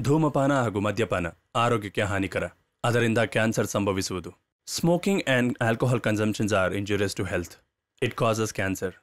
ಧೂಮಪಾನ ಹಾಗೂ ಮದ್ಯಪಾನ ಆರೋಗ್ಯಕ್ಕೆ ಹಾನಿಕರ ಅದರಿಂದ ಕ್ಯಾನ್ಸರ್ ಸಂಭವಿಸುವುದು smoking and alcohol consumptions are injurious to health it causes cancer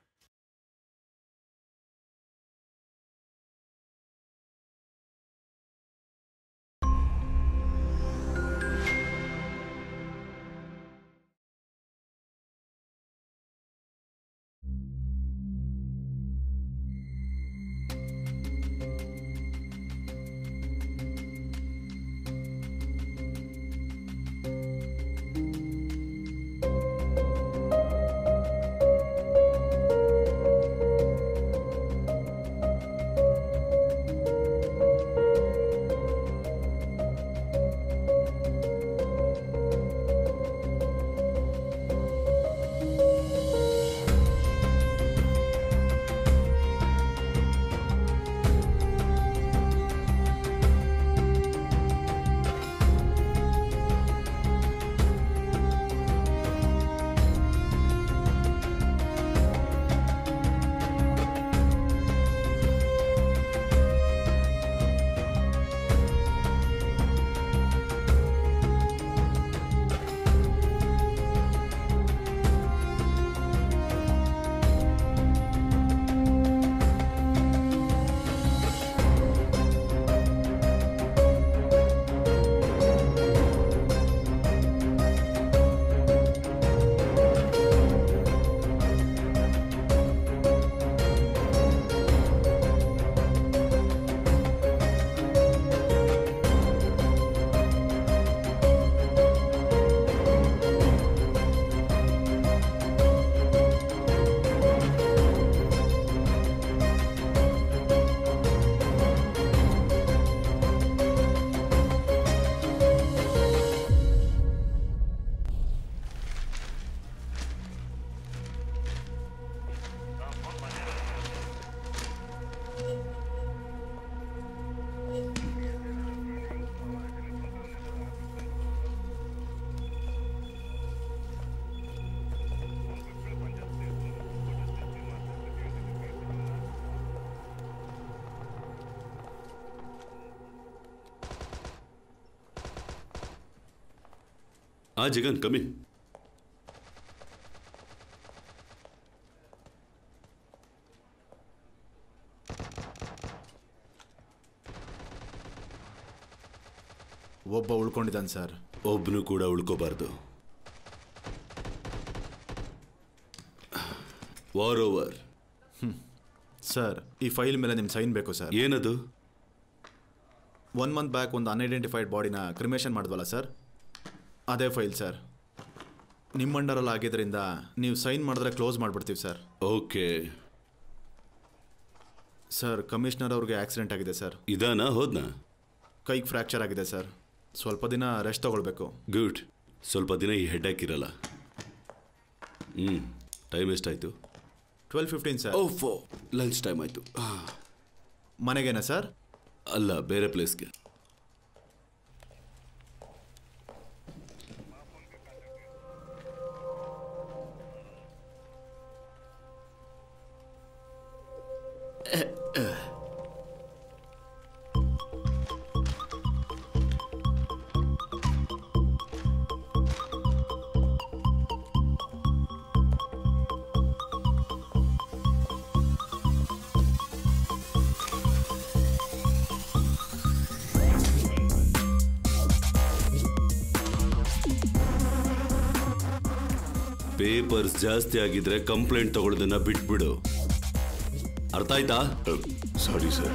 Ah, Jigan, come in. ಒಬ್ಬ ಉಳ್ಕೊಂಡಿದ್ದಾನೆ ಸರ್ ಒಬ್ಬನು ಕೂಡ ಉಳ್ಕೋಬಾರ್ದು ವಾರ್ ಓವರ್ ಸರ್ ಈ ಫೈಲ್ ಮೇಲೆ ನಿಮ್ಮ ಸೈನ್ ಬೇಕು ಸರ್ ಏನದು ಒನ್ ಮಂತ್ ಬ್ಯಾಕ್ ಒಂದು ಅನ್ಐಡೆಂಟಿಫೈಡ್ ಬಾಡಿನ ಕ್ರಿಮೇಷನ್ ಮಾಡಿದ್ವಲ್ಲ ಸರ್ ಅದೇ ಫೈಲ್ ಸರ್ ನಿಮ್ಮ ಅಂಡರಲ್ಲಿ ಆಗಿದ್ದರಿಂದ ನೀವು ಸೈನ್ ಮಾಡಿದ್ರೆ ಕ್ಲೋಸ್ ಮಾಡಿಬಿಡ್ತೀವಿ ಸರ್ ಓಕೆ ಸರ್ ಕಮಿಷನರ್ ಅವ್ರಿಗೆ ಆಕ್ಸಿಡೆಂಟ್ ಆಗಿದೆ ಸರ್ ಇದಾನ ಹೋದ್ನಾ ಕೈಗೆ ಫ್ರ್ಯಾಕ್ಚರ್ ಆಗಿದೆ ಸರ್ ಸ್ವಲ್ಪ ದಿನ ರೆಸ್ಟ್ ತಗೊಳ್ಬೇಕು ಗುಡ್ ಸ್ವಲ್ಪ ದಿನ ಈ ಹೆಡ್ ಹಾಕಿರಲ್ಲ ಹ್ಞೂ ಟೈಮ್ ಎಷ್ಟಾಯಿತು ಟ್ವೆಲ್ ಫಿಫ್ಟೀನ್ ಸರ್ ಓಫೋ ಲಂಚ್ ಟೈಮ್ ಆಯಿತು ಮನೆಗೇನಾ ಸರ್ ಅಲ್ಲ ಬೇರೆ ಪ್ಲೇಸ್ಗೆ ಪೇಪರ್ಸ್ ಜಾಸ್ತಿ ಆಗಿದ್ರೆ ಕಂಪ್ಲೇಂಟ್ ತಗೊಳ್ಳೋದನ್ನ ಬಿಟ್ಬಿಡು ಅರ್ಥ ಆಯ್ತಾ ಸಾರಿ ಸರ್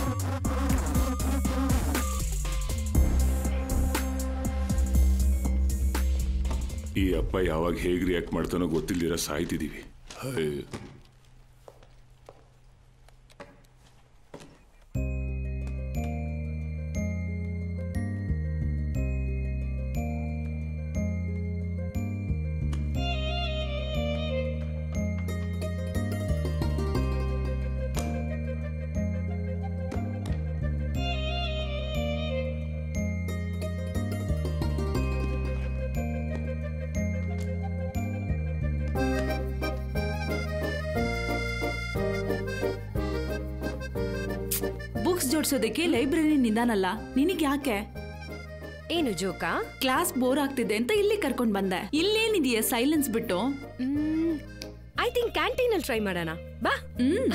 ಈ ಅಪ್ಪ ಯಾವಾಗ ಹೇಗೆ ರಿಯಾಕ್ಟ್ ಮಾಡ್ತಾನೋ ಗೊತ್ತಿಲ್ದಿರ ಸಾಯ್ತಿದ್ದೀವಿ ಹೈ. ಜೋಡ್ಸೋದಕ್ಕೆ ಲೈಬ್ರರಿ ನಿಂದಾನಲ್ಲ ನಿನಗ್ ಯಾಕೆ ಏನು ಜೋಕಾ ಕ್ಲಾಸ್ ಬೋರ್ ಆಗ್ತಿದೆ ಅಂತ ಇಲ್ಲಿ ಕರ್ಕೊಂಡ್ ಬಂದೆ ಇಲ್ಲೇನಿದೆಯಾ ಸೈಲೆನ್ಸ್ ಬಿಟ್ಟು ಐ ಥಿಂಕ್ ಕ್ಯಾಂಟೀನ್ ಅಲ್ಲಿ ಟ್ರೈ ಮಾಡೋಣ ಬಾ ಹ್ಮ್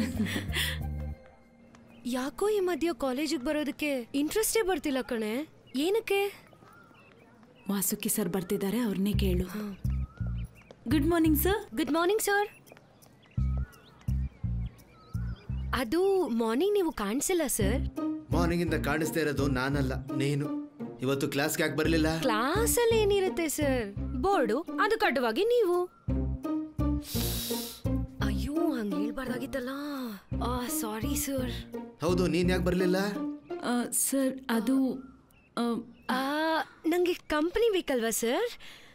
ಯಾಕೋ ಈ ಮಧ್ಯ ಕಾಲೇಜಿಗೆ ಬರೋದಕ್ಕೆ ಇಂಟ್ರೆಸ್ಟೇ ಬರ್ತಿಲ್ಲ ಕಣೆ ಏನಕ್ಕೆ ವಾಸುಕಿ ಸರ್ ಬರ್ತಿದ್ದಾರೆ ಅವ್ರನ್ನೇ ಕೇಳು good morning sir good morning sir ಅದು ಮಾರ್ನಿಂಗ್ ನೀವು ಕಾಣಿಸಿಲ್ಲ ಸರ್ ಮಾರ್ನಿಂಗ್ ಇಂದ ಕಾಣಿಸ್ತಾ ಇರೋದು ನಾನಲ್ಲ ನೀನು ಇವತ್ತು ಕ್ಲಾಸ್ಗೆ ಯಾಕೆ ಬರಲಿಲ್ಲ ಕ್ಲಾಸ್ ಅಲ್ಲಿ ಏನಿರುತ್ತೆ ಸರ್ ಬೋರ್ಡು ಅದು ಕಡ್ಡವಾಗಿ ನೀವು ಅಯ್ಯೋ ಹಂಗ ಹೇಳ್ಬಾರ್ದಾಗಿತ್ತಲ್ಲ ಆ ಸಾರಿ ಸರ್ ಹೌದು ನೀನ್ ಯಾಕೆ ಬರಲಿಲ್ಲ ಸರ್ ಅದು ಆ, ಆ ನಂಗೆ ಕಂಪನಿ ಬೇಕಲ್ವಾ ಸರ್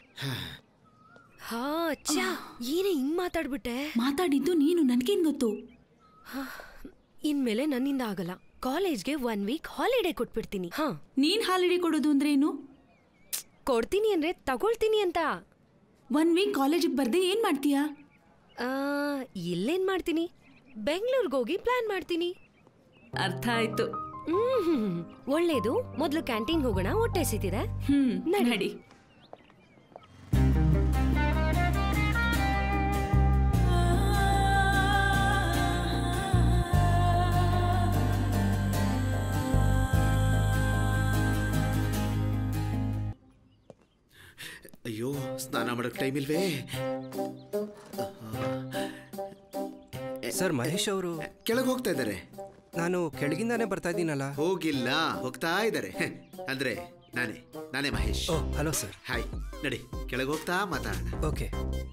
ಹಾ ಅಚ್ಚಾ ಏನೇ ಹಿಂಗ್ ಮಾತಾಡ್ಬಿಟ್ಟೆ ಮಾತಾಡಿದ್ದು ನೀನು ನನ್ಗೇನ್ ಗೊತ್ತು ಇನ್ಮೇಲೆ ನನ್ನಿಂದ ಆಗಲ್ಲ ಕಾಲೇಜ್ಗೆ ಒನ್ ವೀಕ್ ಹಾಲಿಡೇ ಕೊಟ್ಬಿಡ್ತೀನಿ ಹಾ ನೀನ್ ಹಾಲಿಡೇ ಕೊಡೋದು ಅಂದ್ರೆ ಏನು ಕೊಡ್ತೀನಿ ಅಂದ್ರೆ ತಗೊಳ್ತೀನಿ ಅಂತ ಒನ್ ವೀಕ್ ಕಾಲೇಜಿಗೆ ಬರ್ದೆ ಏನ್ ಮಾಡ್ತೀಯಾ ಆ, ಇಲ್ಲೇನ್ ಮಾಡ್ತೀನಿ ಬೆಂಗಳೂರಿಗೆ ಹೋಗಿ ಪ್ಲಾನ್ ಮಾಡ್ತೀನಿ ಅರ್ಥ ಆಯ್ತು ಹ್ಮ್ ಒಳ್ಳೇದು ಮೊದ್ಲು ಕ್ಯಾಂಟೀನ್ ಹೋಗೋಣ ಹೊಟ್ಟೆ ಸಿತಿದೆ ಹ್ಮ್ ನಡಿ. ನಡಿ ಅಯ್ಯೋ ಸ್ನಾನ ಮಾಡಕ್ ಟೈಮ್ ಇಲ್ವೇ ಸರ್ ಮಹೇಶ್ ಅವರು ಕೆಳಗೆ ಹೋಗ್ತಾ ಇದ್ದಾರೆ ನಾನು ಕೆಳಗಿಂದಾನೇ ಬರ್ತಾ ಇದ್ದೀನಲ್ಲ ಹೋಗಿಲ್ಲ ಹೋಗ್ತಾ ಇದ್ದಾರೆ ಅಂದ್ರೆ ನಾನೇ ನಾನೇ Mahesh oh hello sir hi ನಡಿ ಕೆಳಗೆ ಹೋಗ್ತಾ ಮಾತಾಡೋಣ ಓಕೆ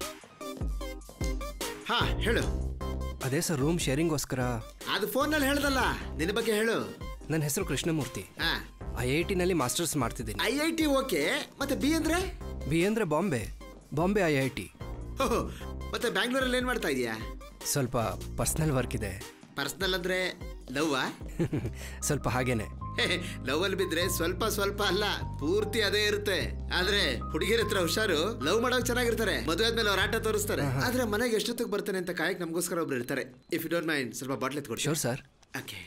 ಹಾ ಹೇಳು ಅದೇ ಸರ್ ರೂಮ್ ಶೇರಿಂಗೋಸ್ಕರ ಅದು ಫೋನಲ್ಲಿ ಹೇಳ್ದಲ್ಲ ನಿನ್ನ ಬಗ್ಗೆ ಹೇಳು ನನ್ನ ಹೆಸರು ಕೃಷ್ಣಮೂರ್ತಿ ಹಾ ಐ ಐ ಟಿನಲ್ಲಿ ಮಾಸ್ಟರ್ಸ್ ಮಾಡ್ತಿದ್ದೀನಿ ಐ ಐ ಟಿ ಓಕೆ ಮತ್ತೆ ಬಿ ಅಂದ್ರೆ ಬಿ ಅಂದರೆ Bombay Bombay I I T ಹೋ, ಮತ್ತೆ ಬ್ಯಾಂಗ್ಳೂರಲ್ಲಿ ಏನ್ ಮಾಡ್ತಾ ಇದೀಯಾ ಸ್ವಲ್ಪ ಪರ್ಸ್ನಲ್ ವರ್ಕ್ ಇದೆ ಪರ್ಸನಲ್ ಅಂದ್ರೆ ಲವ್ವಾ ಸ್ವಲ್ಪ ಹಾಗೇನೆ ಲವ್ ಅಲ್ಲಿ ಬಿದ್ರೆ ಸ್ವಲ್ಪ ಸ್ವಲ್ಪ ಅಲ್ಲ ಪೂರ್ತಿ ಅದೇ ಇರುತ್ತೆ ಆದ್ರೆ ಹುಡುಗಿರ ಹತ್ರ ಹುಷಾರು ಲವ್ ಮಾಡೋಕ್ ಚೆನ್ನಾಗಿರ್ತಾರೆ ಮದುವೆ ಆದ್ಮೇಲೆ ಅವ್ರ ಆಟ ತೋರಿಸ್ತಾರೆ ಆದ್ರೆ ಮನೆಗೆ ಎಷ್ಟೊತ್ತಿಗೆ ಬರ್ತಾನೆ ಅಂತ ಕಾಯಕ್ ನಮಗೋಸ್ಕರ ಒಬ್ರು ಇರ್ತಾರೆ ಇಫ್ ಯು ಡೋಂಟ್ ಮೈಂಡ್ ಸ್ವಲ್ಪ ಬಾಟ್ಲ್ ಎತ್ಕೊಡಿ sure sir okay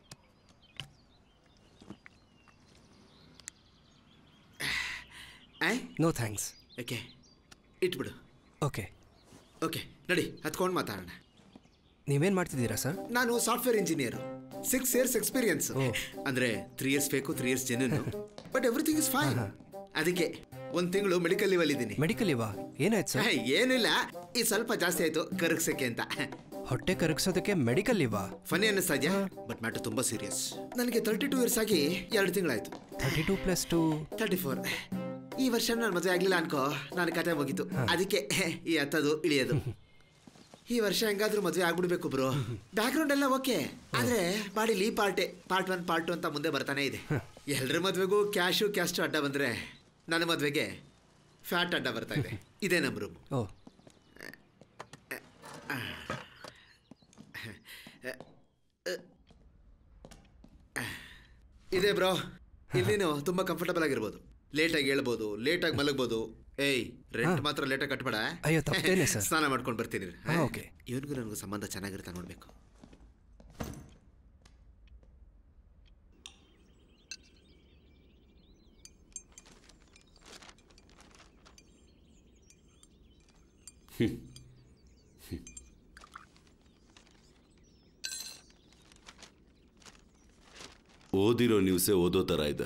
no thanks okay ಇಟ್ಬಿಡು ಓಕೆ ಓಕೆ ನಡಿ ಹತ್ಕೊಂಡು ಮಾತಾಡೋಣ ನೀವೇನು ಮಾಡ್ತಿದ್ದೀರಾ ಸರ್ ನಾನು software engineer six years experience ಅಂದ್ರೆ ತ್ರೀ ಇಯರ್ಸ್ ಬೇಕು three years genuine but everything is fine ಅದಕ್ಕೆ ಒಂದ್ ತಿಂಗಳು ಮೆಡಿಕಲ್ ಲೀವಲ್ ಇದ್ದೀನಿ ಮೆಡಿಕಲ್ ಇವಾ ಏನಾಯ್ತು ಸರ್ ಏನಿಲ್ಲ ಈ ಸ್ವಲ್ಪ ಜಾಸ್ತಿ ಆಯ್ತು ಕರಗ್ಸಕ್ಕೆ ಅಂತ ಹೊಟ್ಟೆ ಕರಗಿಸೋದಕ್ಕೆ ಮೆಡಿಕಲ್ ಇವಾ ಫನಿ ಅನ್ನಿಸ್ತಾ ಇದೆಯಾ ಬಟ್ ಮ್ಯಾಟರ್ ತುಂಬಾ ಸೀರಿಯಸ್ ನನಗೆ ತರ್ಟಿ ಟೂ ಇಯರ್ಸ್ ಆಗಿ ಎರಡು ತಿಂಗಳಾಯ್ತು thirty two plus two thirty four ಈ ವರ್ಷ ನಾನು ಮದುವೆ ಆಗ್ಲಿಲ್ಲ ಅನ್ಕೋ ನನ್ನ ಕತೆ ಮುಗೀತು ಅದಕ್ಕೆ ಈ ಹತ್ತದು ಇಳಿಯೋದು ಈ ವರ್ಷ ಹೆಂಗಾದ್ರೂ ಮದುವೆ ಆಗ್ಬಿಡ್ಬೇಕು ಬ್ರೋ ಬ್ಯಾಕ್ ಗ್ರೌಂಡ್ ಎಲ್ಲ ಓಕೆ ಆದ್ರೆ ಬಾಡಿಲಿ ಪಾರ್ಟೆ ಪಾರ್ಟ್ ಒನ್ ಪಾರ್ಟ್ ಟು ಅಂತ ಮುಂದೆ ಬರ್ತಾನೆ ಇದೆ ಎಲ್ಲರ ಮದ್ವೆಗೂ ಕ್ಯಾಶು ಕ್ಯಾಸ್ಟು ಅಡ್ಡ ಬಂದ್ರೆ ನನ್ನ ಮದ್ವೆಗೆ ಫ್ಯಾಟ್ ಅಡ್ಡ ಬರ್ತಾ ಇದೆ ಇದೇ ನಮ್ಮ ರೂಮ್ ಓ ಇದೆ ಬ್ರೋ ಇಲ್ಲಿನು ತುಂಬಾ ಕಂಫರ್ಟಬಲ್ ಆಗಿರ್ಬೋದು ಲೇಟಾಗಿ ಹೇಳ್ಬೋದು ಲೇಟಾಗಿ ಮಲಗ್ಬೋದು ಏಯ್ ರೆಂಟ್ ಮಾತ್ರ ಲೇಟಾಗಿ ಕಟ್ಬೇಡ ಅಯ್ಯೋ, ತಪ್ಪೇನೆ ಸರ್. ಸ್ನಾನ ಮಾಡ್ಕೊಂಡು ಬರ್ತೀನಿ ಹಾ, ಓಕೆ. ಇವನಿಗೂ ನನಗೂ ಸಂಬಂಧ ಚೆನ್ನಾಗಿರ್ತಾ ನೋಡ್ಬೇಕು ಓದಿರೋ ನ್ಯೂಸೇ ಓದೋ ಥರ ಇದೆ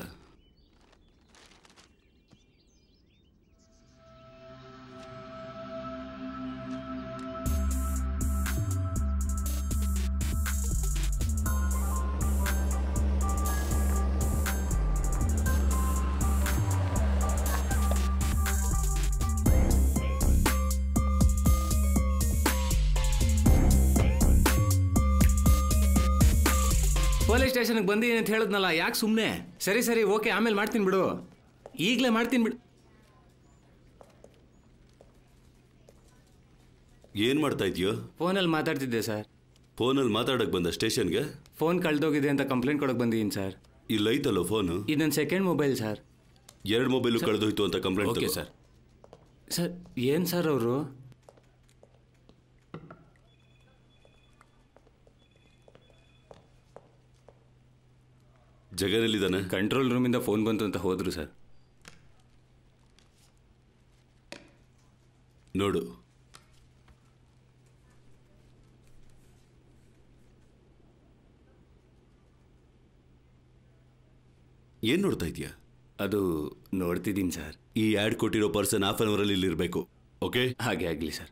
ಪೊಲೀಸ್ ಸ್ಟೇಷನ್ಗೆ ಬಂದೀನಿ ಅಂತ ಹೇಳಿದ್ನಲ್ಲ ಯಾಕೆ ಸುಮ್ಮನೆ ಸರಿ ಸರಿ ಓಕೆ ಆಮೇಲೆ ಮಾಡ್ತೀನಿ ಬಿಡು ಈಗಲೇ ಮಾಡ್ತೀನಿ ಬಿಡು ಏನ್ ಮಾಡ್ತಾ ಇದೆಯೋ ಫೋನಲ್ಲಿ ಮಾತಾಡ್ತಿದ್ದೆ ಸರ್ ಫೋನಲ್ಲಿ ಮಾತಾಡಕ್ ಬಂದ ಸ್ಟೇಷನ್ಗೆ ಫೋನ್ ಕಳ್ದೋಗಿದೆ ಅಂತ ಕಂಪ್ಲೇಂಟ್ ಕೊಡಕ್ಕೆ ಬಂದಿದ್ದೀನಿ ಸರ್ ಇಲ್ಲೈತಲ್ಲ ಫೋನು ಇದನ್ನ ಸೆಕೆಂಡ್ ಮೊಬೈಲ್ ಸರ್ ಎರಡು ಮೊಬೈಲು ಕಳೆದೋಯ್ತು ಅಂತ ಕಂಪ್ಲೇಂಟ್ ಓಕೆ ಸರ್ ಸರ್ ಏನು ಸರ್ ಅವರು ಜಗನಲ್ಲಿದ್ದಾನೆ ಕಂಟ್ರೋಲ್ ರೂಮಿಂದ ಫೋನ್ ಬಂತು ಅಂತ ಹೋದ್ರು ಸರ್ ನೋಡು ಏನ್ ನೋಡ್ತಾ ಇದೀಯಾ ಅದು ನೋಡ್ತಿದ್ದೀನಿ ಸರ್ ಈ ಆ್ಯಡ್ ಕೊಟ್ಟಿರೋ ಪರ್ಸನ್ ಹಾಫ್ ಅನ್ ಅವರಲ್ಲಿ ಇಲ್ಲಿರಬೇಕು ಓಕೆ ಹಾಗೆ ಆಗಲಿ ಸರ್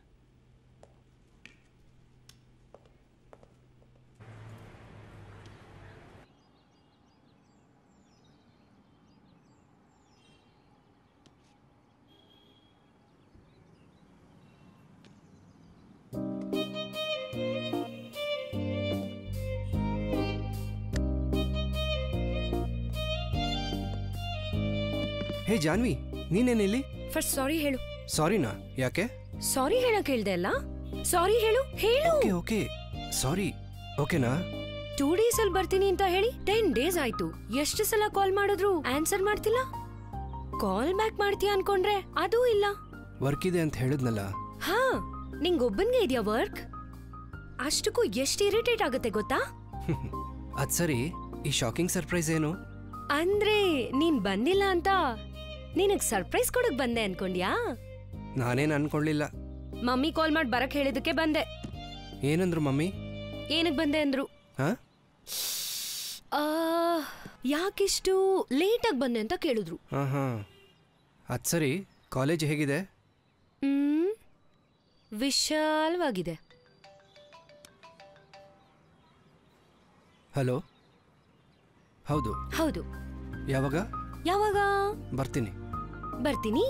ಹೇ ಜಾನ್ವಿ ನೀನೇನಿಲ್ಲಿ ಫಸ್ಟ್ ಸಾರಿ ಹೇಳು ಸಾರಿನಾ ಯಾಕೆ ಸಾರಿ ಹೇಳಕ್ ಹೇಳ್ದೆ ಅಲ್ಲ ಸಾರಿ ಹೇಳು ಹೇಳು ಓಕೆ ಓಕೆ ಸಾರಿ ಓಕೆನಾ ಟೂ ಡೇಸ್ ಅಲ್ಲಿ ಬರ್ತೀನಿ ಅಂತ ಹೇಳಿ ಟೆನ್ ಡೇಸ್ ಆಯ್ತು ಎಷ್ಟು ಸಲ ಕಾಲ್ ಮಾಡಿದ್ರು ಆನ್ಸರ್ ಮಾಡ್ತಿಲ್ಲ ಕಾಲ್ ಬ್ಯಾಕ್ ಮಾಡ್ತೀಯ ಅನ್ಕೊಂಡ್ರೆ ಅದೂ ಇಲ್ಲ ವರ್ಕ್ ಇದೆ ಅಂತ ಹೇಳಿದ್ನಲ್ಲ ಹಾ ನಿಂಗೊಬ್ಬನ್ಗೆ ಇದೆಯಾ ವರ್ಕ್ ಅಷ್ಟಕ್ಕೂ ಎಷ್ಟು ಇರಿಟೇಟ್ ಆಗುತ್ತೆ ಗೊತ್ತಾ ಅದ್ ಸರಿ ಈ ಶಾಕಿಂಗ್ ಸರ್ಪ್ರೈಸ್ ಏನು ಅಂದ್ರೆ ನೀನ್ ಬಂದಿಲ್ಲ ಅಂತ ನಿನಗ್ ಸರ್ಪ್ರೈಸ್ ಕೊಡಕ್ ಬಂದೆ ಅನ್ಕೊಂಡ್ಯಾ ನಾನೇನು ಅನ್ಕೊಳ್ಳಿಲ್ಲ ಮಮ್ಮಿ ಕಾಲ್ ಮಾಡಿ ಬರಕ್ ಹೇಳಿದಕ್ಕೆ ಬಂದೆ ಏನಂದ್ರು ಮಮ್ಮಿ ಏನಕ್ ಬಂದೆ ಅಂದ್ರು ಹಾ ಆ, ಯಾಕಿಷ್ಟು ಲೇಟಾಗಿ ಬಂದೆ ಅಂತ ಕೇಳಿದ್ರು ಹಾಂ ಹಾಂ ಅದು ಸರಿ ಕಾಲೇಜ್ ಹೇಗಿದೆ ಹ್ಮ್ ವಿಶಾಲವಾಗಿದೆ ಹಲೋ ಹೌದು ಹೌದು ಯಾವಾಗ ಯಾವಾಗ ಬರ್ತೀನಿ ಬರ್ತೀನಿ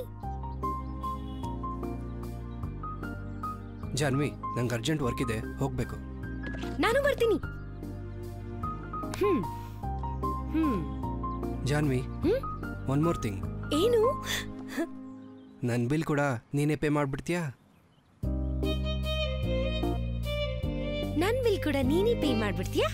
ಜಾನ್ವಿ ನಂಗೆ ಅರ್ಜೆಂಟ್ ವರ್ಕ್ ಇದೆ ಹೋಗ್ಬೇಕು ನಾನು ಬರ್ತೀನಿ hmm hmm Jhanvi hmm? One more thing ಏನು ನನ್ನ ಬಿಲ್ ಕೂಡ ನೀನೇ ಪೇ ಮಾಡ್ಬಿಡ್ತೀಯಾ ನನ್ ಬಿಲ್ ಕೂಡ ನೀನೇ ಪೇ ಮಾಡ್ಬಿಡ್ತೀಯಾ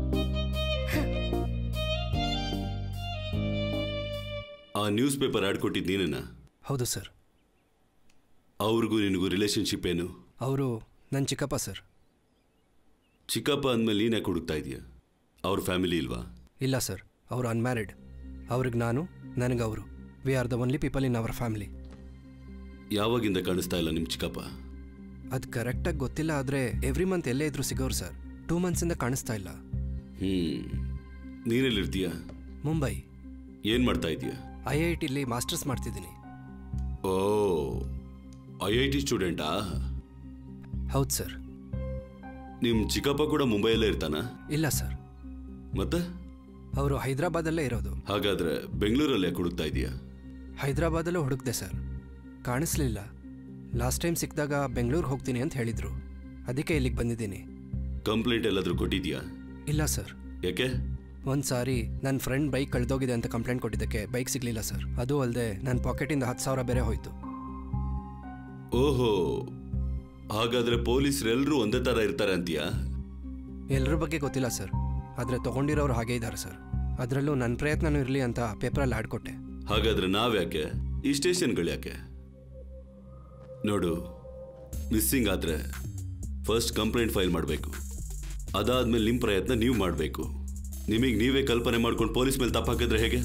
ಆ ನ್ಯೂಸ್ ಪೇಪರ್ ಆ್ಯಡ್ ಕೊಟ್ಟಿದ್ದು ನೀನೇನಾ ಹೌದು ಸರ್ ಅವ್ರಿಗೂ ನಿನಗೂ ರಿಲೇಶನ್ಶಿಪ್ ಏನು ಅವರು ನನ್ನ ಚಿಕ್ಕಪ್ಪ ಸರ್ ಚಿಕ್ಕಪ್ಪ ಅಂದಮೇಲೆ ನೀನು ಯಾಕೆ ಹುಡುಕ್ತಾ ಇದೀಯ ಅವ್ರ ಫ್ಯಾಮಿಲಿ ಇಲ್ವಾ ಇಲ್ಲ ಸರ್ ಅವರು ಅನ್ಮ್ಯಾರಿಡ್ ಅವ್ರಿಗೆ ನಾನು ನನಗೆ ಅವರು we are the only people in our family ಯಾವಾಗಿಂದ ಕಾಣಿಸ್ತಾ ಇಲ್ಲ ನಿಮ್ಮ ಚಿಕ್ಕಪ್ಪ ಅದು ಕರೆಕ್ಟಾಗಿ ಗೊತ್ತಿಲ್ಲ ಆದರೆ ಎವ್ರಿ ಮಂತ್ ಎಲ್ಲೇ ಇದ್ರು ಸಿಗೋರು ಸರ್ ಟೂ ಮಂತ್ಸಿಂದ ಕಾಣಿಸ್ತಾ ಇಲ್ಲ ಹ್ಮ್ ನೀನೆಲ್ಲಿರ್ತೀಯ ಮುಂಬೈ ಏನು ಮಾಡ್ತಾ ಇದೀಯ ಐ ಐ ಟಿಲಿ ಮಾಸ್ಟರ್ಸ್ ಮಾಡ್ತಿದ್ದೀನಿ ಓ ಐ ಐ ಟಿ ಸ್ಟೂಡೆಂಟಾ ಹೌದು ಸರ್ ನಿಮ್ಮ ಚಿಕ್ಕಪ್ಪ ಕೂಡ ಮುಂಬೈಯಲ್ಲೇ ಇರ್ತಾನಾ ಇಲ್ಲ ಸರ್ ಮತ್ತೆ ಅವರು ಹೈದರಾಬಾದಲ್ಲೇ ಇರೋದು ಹಾಗಾದ್ರೆ ಬೆಂಗಳೂರಲ್ಲಿ ಯಾಕೆ ಹುಡುಕ್ತಾ ಇದೀಯಾ ಹೈದರಾಬಾದಲ್ಲೂ ಹುಡುಕ್ದೆ ಸರ್ ಕಾಣಿಸ್ಲಿಲ್ಲ ಲಾಸ್ಟ್ ಟೈಮ್ ಸಿಕ್ಕಿದಾಗ ಬೆಂಗಳೂರಿಗೆ ಹೋಗ್ತೀನಿ ಅಂತ ಹೇಳಿದರು ಅದಕ್ಕೆ ಇಲ್ಲಿಗೆ ಬಂದಿದ್ದೀನಿ ಕಂಪ್ಲೇಂಟ್ ಎಲ್ಲಾದ್ರೂ ಕೊಟ್ಟಿದ್ಯಾ ಇಲ್ಲ ಸರ್ ಯಾಕೆ ಒಂದು ಸಾರಿ ನನ್ನ ಫ್ರೆಂಡ್ ಬೈಕ್ ಕಳೆದೋಗಿದೆ ಅಂತ ಕಂಪ್ಲೇಂಟ್ ಕೊಟ್ಟಿದ್ದಕ್ಕೆ ಬೈಕ್ ಸಿಗಲಿಲ್ಲ ಸರ್ ಅದು ಅಲ್ಲದೆ ನನ್ನ ಪಾಕೆಟಿಂದ ಹತ್ತು ಸಾವಿರ ಬೇರೆ ಹೋಯಿತು ಓಹೋ ಹಾಗಾದ್ರೆ ಪೊಲೀಸರೆಲ್ಲರೂ ಒಂದೇ ಥರ ಇರ್ತಾರೆ ಅಂತೀಯಾ ಎಲ್ಲರ ಬಗ್ಗೆ ಗೊತ್ತಿಲ್ಲ ಸರ್ ಆದರೆ ತೊಗೊಂಡಿರೋರು ಹಾಗೇ ಇದ್ದಾರೆ ಸರ್ ಅದರಲ್ಲೂ ನನ್ನ ಪ್ರಯತ್ನನೂ ಇರಲಿ ಅಂತ ಪೇಪರಲ್ಲಿ ಆಡ್ ಕೊಟ್ಟೆ ಹಾಗಾದ್ರೆ ನಾವ್ಯಾಕೆ ಈ ಸ್ಟೇಷನ್ಗಳು ಯಾಕೆ ನೋಡು ಮಿಸ್ಸಿಂಗ್ ಆದ್ರೆ ಫಸ್ಟ್ ಕಂಪ್ಲೇಂಟ್ ಫೈಲ್ ಮಾಡಬೇಕು ಅದಾದ್ಮೇಲೆ ನಿಮ್ಮ ಪ್ರಯತ್ನ ನೀವು ಮಾಡಬೇಕು ನಿಮಗೆ ನೀವೇ ಕಲ್ಪನೆ ಮಾಡ್ಕೊಂಡು ಪೊಲೀಸ್ ಮೇಲೆ ತಪ್ಪಾಕಿದ್ರೆ ಹೇಗೆ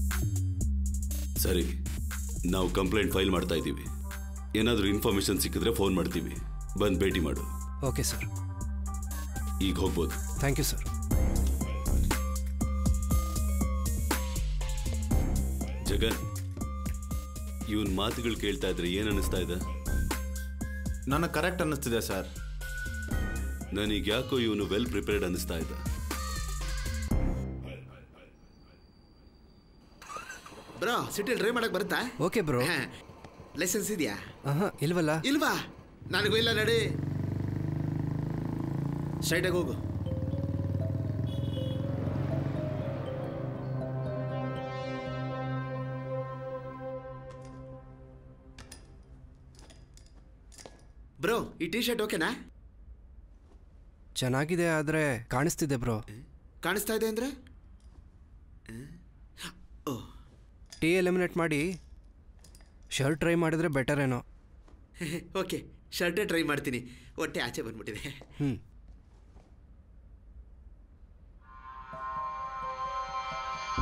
ಸರಿ ನಾವು ಕಂಪ್ಲೇಂಟ್ ಫೈಲ್ ಮಾಡ್ತಾ ಇದ್ದೀವಿ ಏನಾದರೂ ಇನ್ಫಾರ್ಮೇಶನ್ ಸಿಕ್ಕಿದ್ರೆ ಫೋನ್ ಮಾಡ್ತೀವಿ ಬಂದು ಭೇಟಿ ಮಾಡು ಓಕೆ ಸರ್ ಈಗ ಹೋಗ್ಬೋದು ಥ್ಯಾಂಕ್ ಯು ಸರ್ ಜಗನ್ ಇವನ್ ಮಾತುಗಳು ಕೇಳ್ತಾ ಇದ್ರೆ ಏನ್ ಅನಿಸ್ತಾ ಇದೆ ನನಗೆ ಕರೆಕ್ಟ್ ಅನ್ನಿಸ್ತಿದೆ ಸರ್ ನನಗೆ ಯಾಕೋ ಇವನು ವೆಲ್ ಪ್ರಿಪೇರ್ಡ್ ಅನಿಸ್ತಾ ಇದೆ ಬ್ರೋ ಸಿಟಿಲಿ ಡ್ರೈವ್ ಮಾಡಕ್ ಬರುತ್ತಾ ಓಕೆ ಬ್ರೋ ಲೈಸೆನ್ಸ್ ಇದೆಯಾ ಹಾಂ ಇಲ್ವಲ್ಲ ಇಲ್ವಾ ನನಗೂ ಇಲ್ಲ ನಡಿ ಸ್ಟ್ರೈಟಾಗಿ ಹೋಗು ಬ್ರೋ ಈ ಟಿ ಶರ್ಟ್ ಓಕೆನಾ ಚೆನ್ನಾಗಿದೆ ಆದರೆ ಕಾಣಿಸ್ತಿದೆ ಬ್ರೋ ಕಾಣಿಸ್ತಾ ಇದೆ ಅಂದ್ರೆ ಟೀ ಎಲಿಮಿನೇಟ್ ಮಾಡಿ ಶರ್ಟ್ ಟ್ರೈ ಮಾಡಿದ್ರೆ ಬೆಟರ್ ಏನೋ ಓಕೆ ಶರ್ಟೇ ಟ್ರೈ ಮಾಡ್ತೀನಿ ಹೊಟ್ಟೆ ಆಚೆ ಬಂದ್ಬಿಟ್ಟಿದೆ ಹ್ಞೂ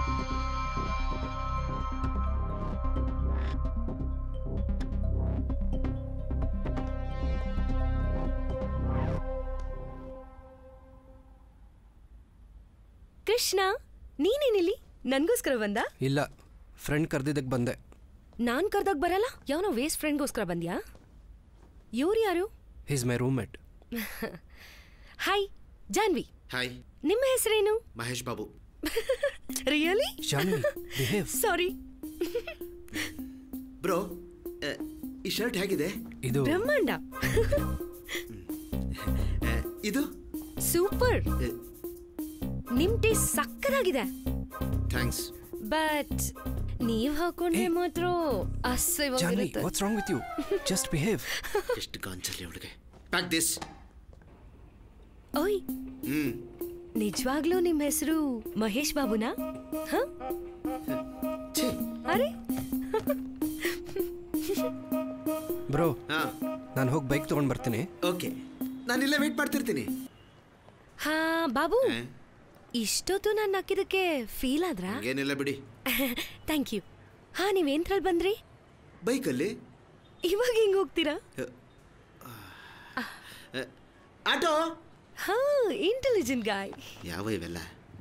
ಕೃಷ್ಣ ನೀನೇನಿಲ್ಲಿ ನನ್ಗೋಸ್ಕರ ಬಂದ ಇಲ್ಲ ಫ್ರೆಂಡ್ ಕರೆದಿದ್ದಕ್ಕೆ ಬಂದೆ ನಾನ್ ಕರ್ದಾಗ ಬರಲ್ಲ ಯಾವನೋ ವೇಸ್ಟ್ ಫ್ರೆಂಡ್ಗೋಸ್ಕರ ಬಂದ್ಯಾ ಇವ್ರು ಯಾರು is my roommate hi Jhanvi hi ನಿಮ್ಮ ಹೆಸರೇನು Mahesh Babu really Jhanvi behave sorry bro ಈ ಶರ್ಟ್ ಹೇಗಿದೆ ಇದು ಬ್ರಹ್ಮಾಂಡ ಆ, ಇದು ಸೂಪರ್ ನಿಮ್ ಟೇಸ್ಟ್ ಸಕ್ಕತ್ತಾಗಿದೆ ಥ್ಯಾಂಕ್ಸ್ ಬಟ್ ನೀವ್ ಹಾಕೊಂಡ್ರೆ ಮಾತ್ರ ಜಾನ್ವಿ ಅಸಹ್ಯವಾಗಿರುತ್ತೆ what's wrong with you just behave ಎಷ್ಟು ಗಾಂಚಲಿ ಅವಳಿಗೆ ಪ್ಯಾಕ್ ದಿಸ್ ಓಯ್ ಹ್ಮ್ ನಿಜವಾಗ್ಲೂ ನಿಮ್ ಹೆಸರು ಮಹೇಶ್ ಬಾಬುನಾ ಹ ಅರೆ ಬ್ರೋ ಹಾ ನಾನು ಹೋಗಿ ಬೈಕ್ ತೊಗೊಂಡು ಬರ್ತೀನಿ ಓಕೆ ನಾನು ಇಲ್ಲೇ ವೇಟ್ ಮಾಡ್ತಿರ್ತೀನಿ ಹಾ ಬಾಬು ಇಷ್ಟೊತ್ತು ನಾನು ನಕ್ಕಿದಕ್ಕೆ ಫೀಲ್ ಆದ್ರ ಏನಿಲ್ಲ ಬಿಡಿ ಥ್ಯಾಂಕ್ ಯು ಹಾ ನೀವೇಂತ್ರಲ್ಲಿ ಬಂದ್ರಿ ಬೈಕಲ್ಲಿ ಇವಾಗ ಹೆಂಗ್ ಹೋಗ್ತೀರಾ ಆಟೋ ಹಾ ಇಂಟೆಲಿಜೆಂಟ್ ಗಾಯ್ ಯಾವ ಇವೆಲ್ಲ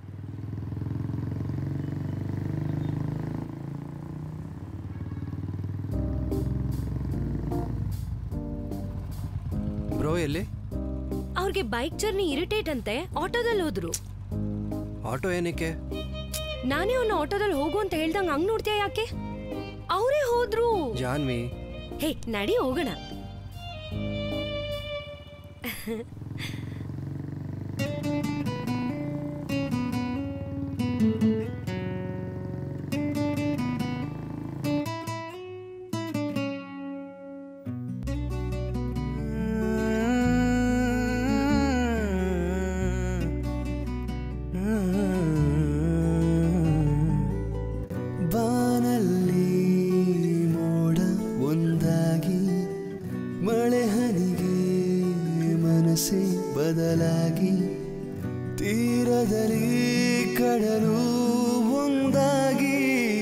ಬ್ರೋ ಎಲ್ಲಿ ಅವ್ರಿಗೆ ಬೈಕ್ ಜರ್ನಿ ಇರಿಟೇಟ್ ಅಂತೆ ಆಟೋದಲ್ಲಿ ಹೋದ್ರು ಆಟೋ ಏನಕ್ಕೆ ನಾನೇ ಅವ್ನ ಆಟೋದಲ್ಲಿ ಹೋಗು ಅಂತ ಹೇಳ್ದಂಗ ಹಂಗ್ ನೋಡ್ತೀಯ ಯಾಕೆ ಅವರೇ ಹೋದ್ರು ಜಾನ್ವಿ ಹೇ ನಡಿ ಹೋಗೋಣ ಬಾನಲ್ಲಿ ಮೋಡ ಒಂದಾಗಿ ಮಳೆ ಹನಿಗೆ ಮನಸ್ಸೇ ಬದಲಾಗಿ ತೀರದಲ್ಲಿ ಕಡಲು ಒಂದಾಗಿ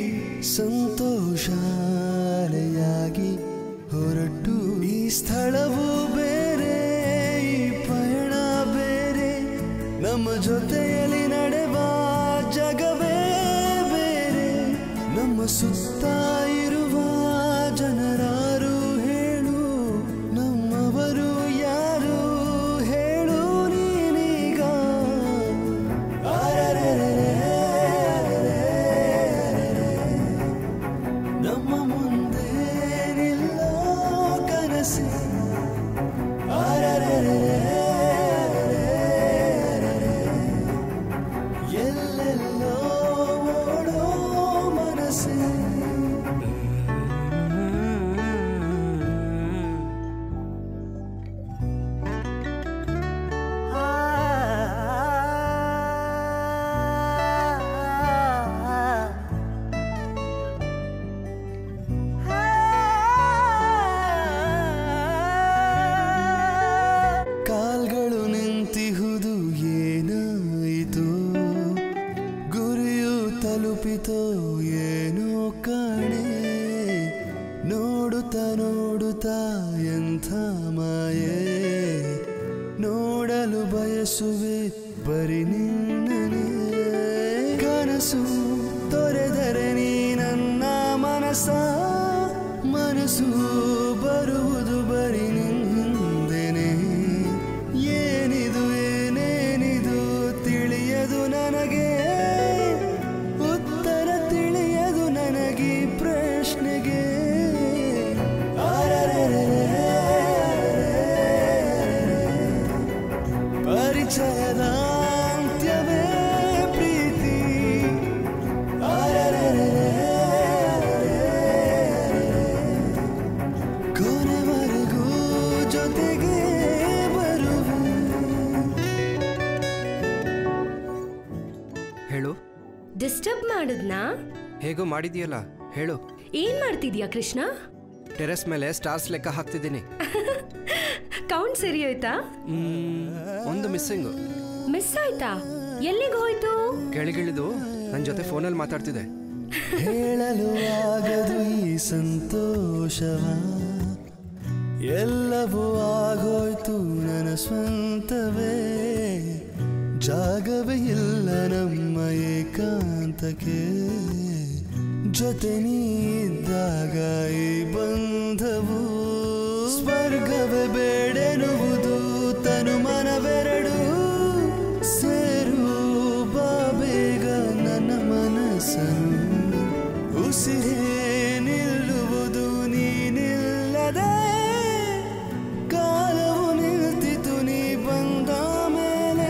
ಸಂತೋಷಾಲೆಯಾಗಿ ಹೊರಟು ಈ ಸ್ಥಳವು ಬೇರೆ ಈ ಪಯಣ ಬೇರೆ ನಮ್ಮ ಜೊತೆಯಲ್ಲಿ ನಡೆವ ಜಗವೇ ಬೇರೆ ನಮ್ಮ ಸುತ್ತ ಇರುವ ಜನರಾರು ಹೇಳು ನಮ್ಮವರು ಯಾರು ಹೇಳು ನೀನೀಗ ಅರೆರೆರೆರೆ, ನಮ್ಮ ಮುಂದೆ ನಿಲ್ಲೋ ಕನಸು ಅರೆರೆರೆರೆ, ಎಲ್ಲೆಲ್ಲೋ ಓಡೋ ಮನಸ್ಸೇ ಕಾಲ್ಗಳು ನಿಂತಿಹುದು ಏನಾಯಿತು ಗುರಿಯು ತಲುಪಿತೋ ಏನೋ ಕಾಣೆ ನೋಡುತ್ತಾ ನೋಡುತ್ತಾ ಎಂಥ ಮಾಯೆ ನೋಡಲು ಬಯಸುವೆ ಬರಿ ನಿನ್ನನೆ ಕನಸು ತೊರೆದರೆ ನೀ ನನ್ನ ಮನಸ ಮನಸ್ಸು ಬರುವುದು ಬರಿ ನಿಂದೆನೆ ಏನಿದು ಏನೇನಿದು ತಿಳಿಯದು ನನಗೆ ಉತ್ತರ ತಿಳಿಯದು ನನಗೆ ಈ ಪ್ರಶ್ನೆಗೆ ಪರಿಚಯದ ಅಂತ್ಯವೇ ಪ್ರೀತಿ ಕೊನೆವರೆಗೂ ಜೊತೆಗೆ ಬರುವೆ ಹೇಳು ಡಿಸ್ಟರ್ಬ್ ಮಾಡಿದ್ನಾ ಹೇಗೋ ಮಾಡಿದೀಯಲ್ಲ ಹೇಳು ಏನ್ ಮಾಡ್ತಿದ್ಯಾ ಕೃಷ್ಣ ಟೆರೆಸ್ ಮೇಲೆ ಸ್ಟಾರ್ಸ್ ಲೆಕ್ಕ ಹಾಕ್ತಿದ್ದೀನಿ ಕೌಂಟ್ ಸರಿ ಹೋಯ್ತಾ ಒಂದು ಮಿಸ್ಸಿಂಗು ಮಿಸ್ ಆಯ್ತಾ ಎಲ್ಲಿಗೆ ಹೋಯ್ತು ಕೆಳಗಿಳಿದು ನನ್ನ ಜೊತೆ ಫೋನಲ್ಲಿ ಮಾತಾಡ್ತಿದ್ದೆ ಹೇಳಲು ಆಗದು ಈ ಸಂತೋಷವ ಎಲ್ಲವೂ ಆಗೋಯ್ತು ನನ್ನ ಸ್ವಂತವೇ ಜಾಗವೇ ಇಲ್ಲ ನಮ್ಮ ಏಕಾಂತಕ್ಕೆ ಜೊತೆ ನೀದ್ದಾಗ ಈ ಬಂಧವು ಸ್ವರ್ಗವೇ ಬೇಡೆನುವುದು ತನು ಮನವೆರಡು ಸೇರು ಬಾ ಬೇಗ ನನ್ನ ಮನಸ್ಸನ್ನು ಉಸಿರೇ ನಿಲ್ಲುವುದು ನೀನಿಲ್ಲದೆ ಕಾಲವು ನಿಲ್ತಿತು ನೀ ಬಂದ ಮೇಲೆ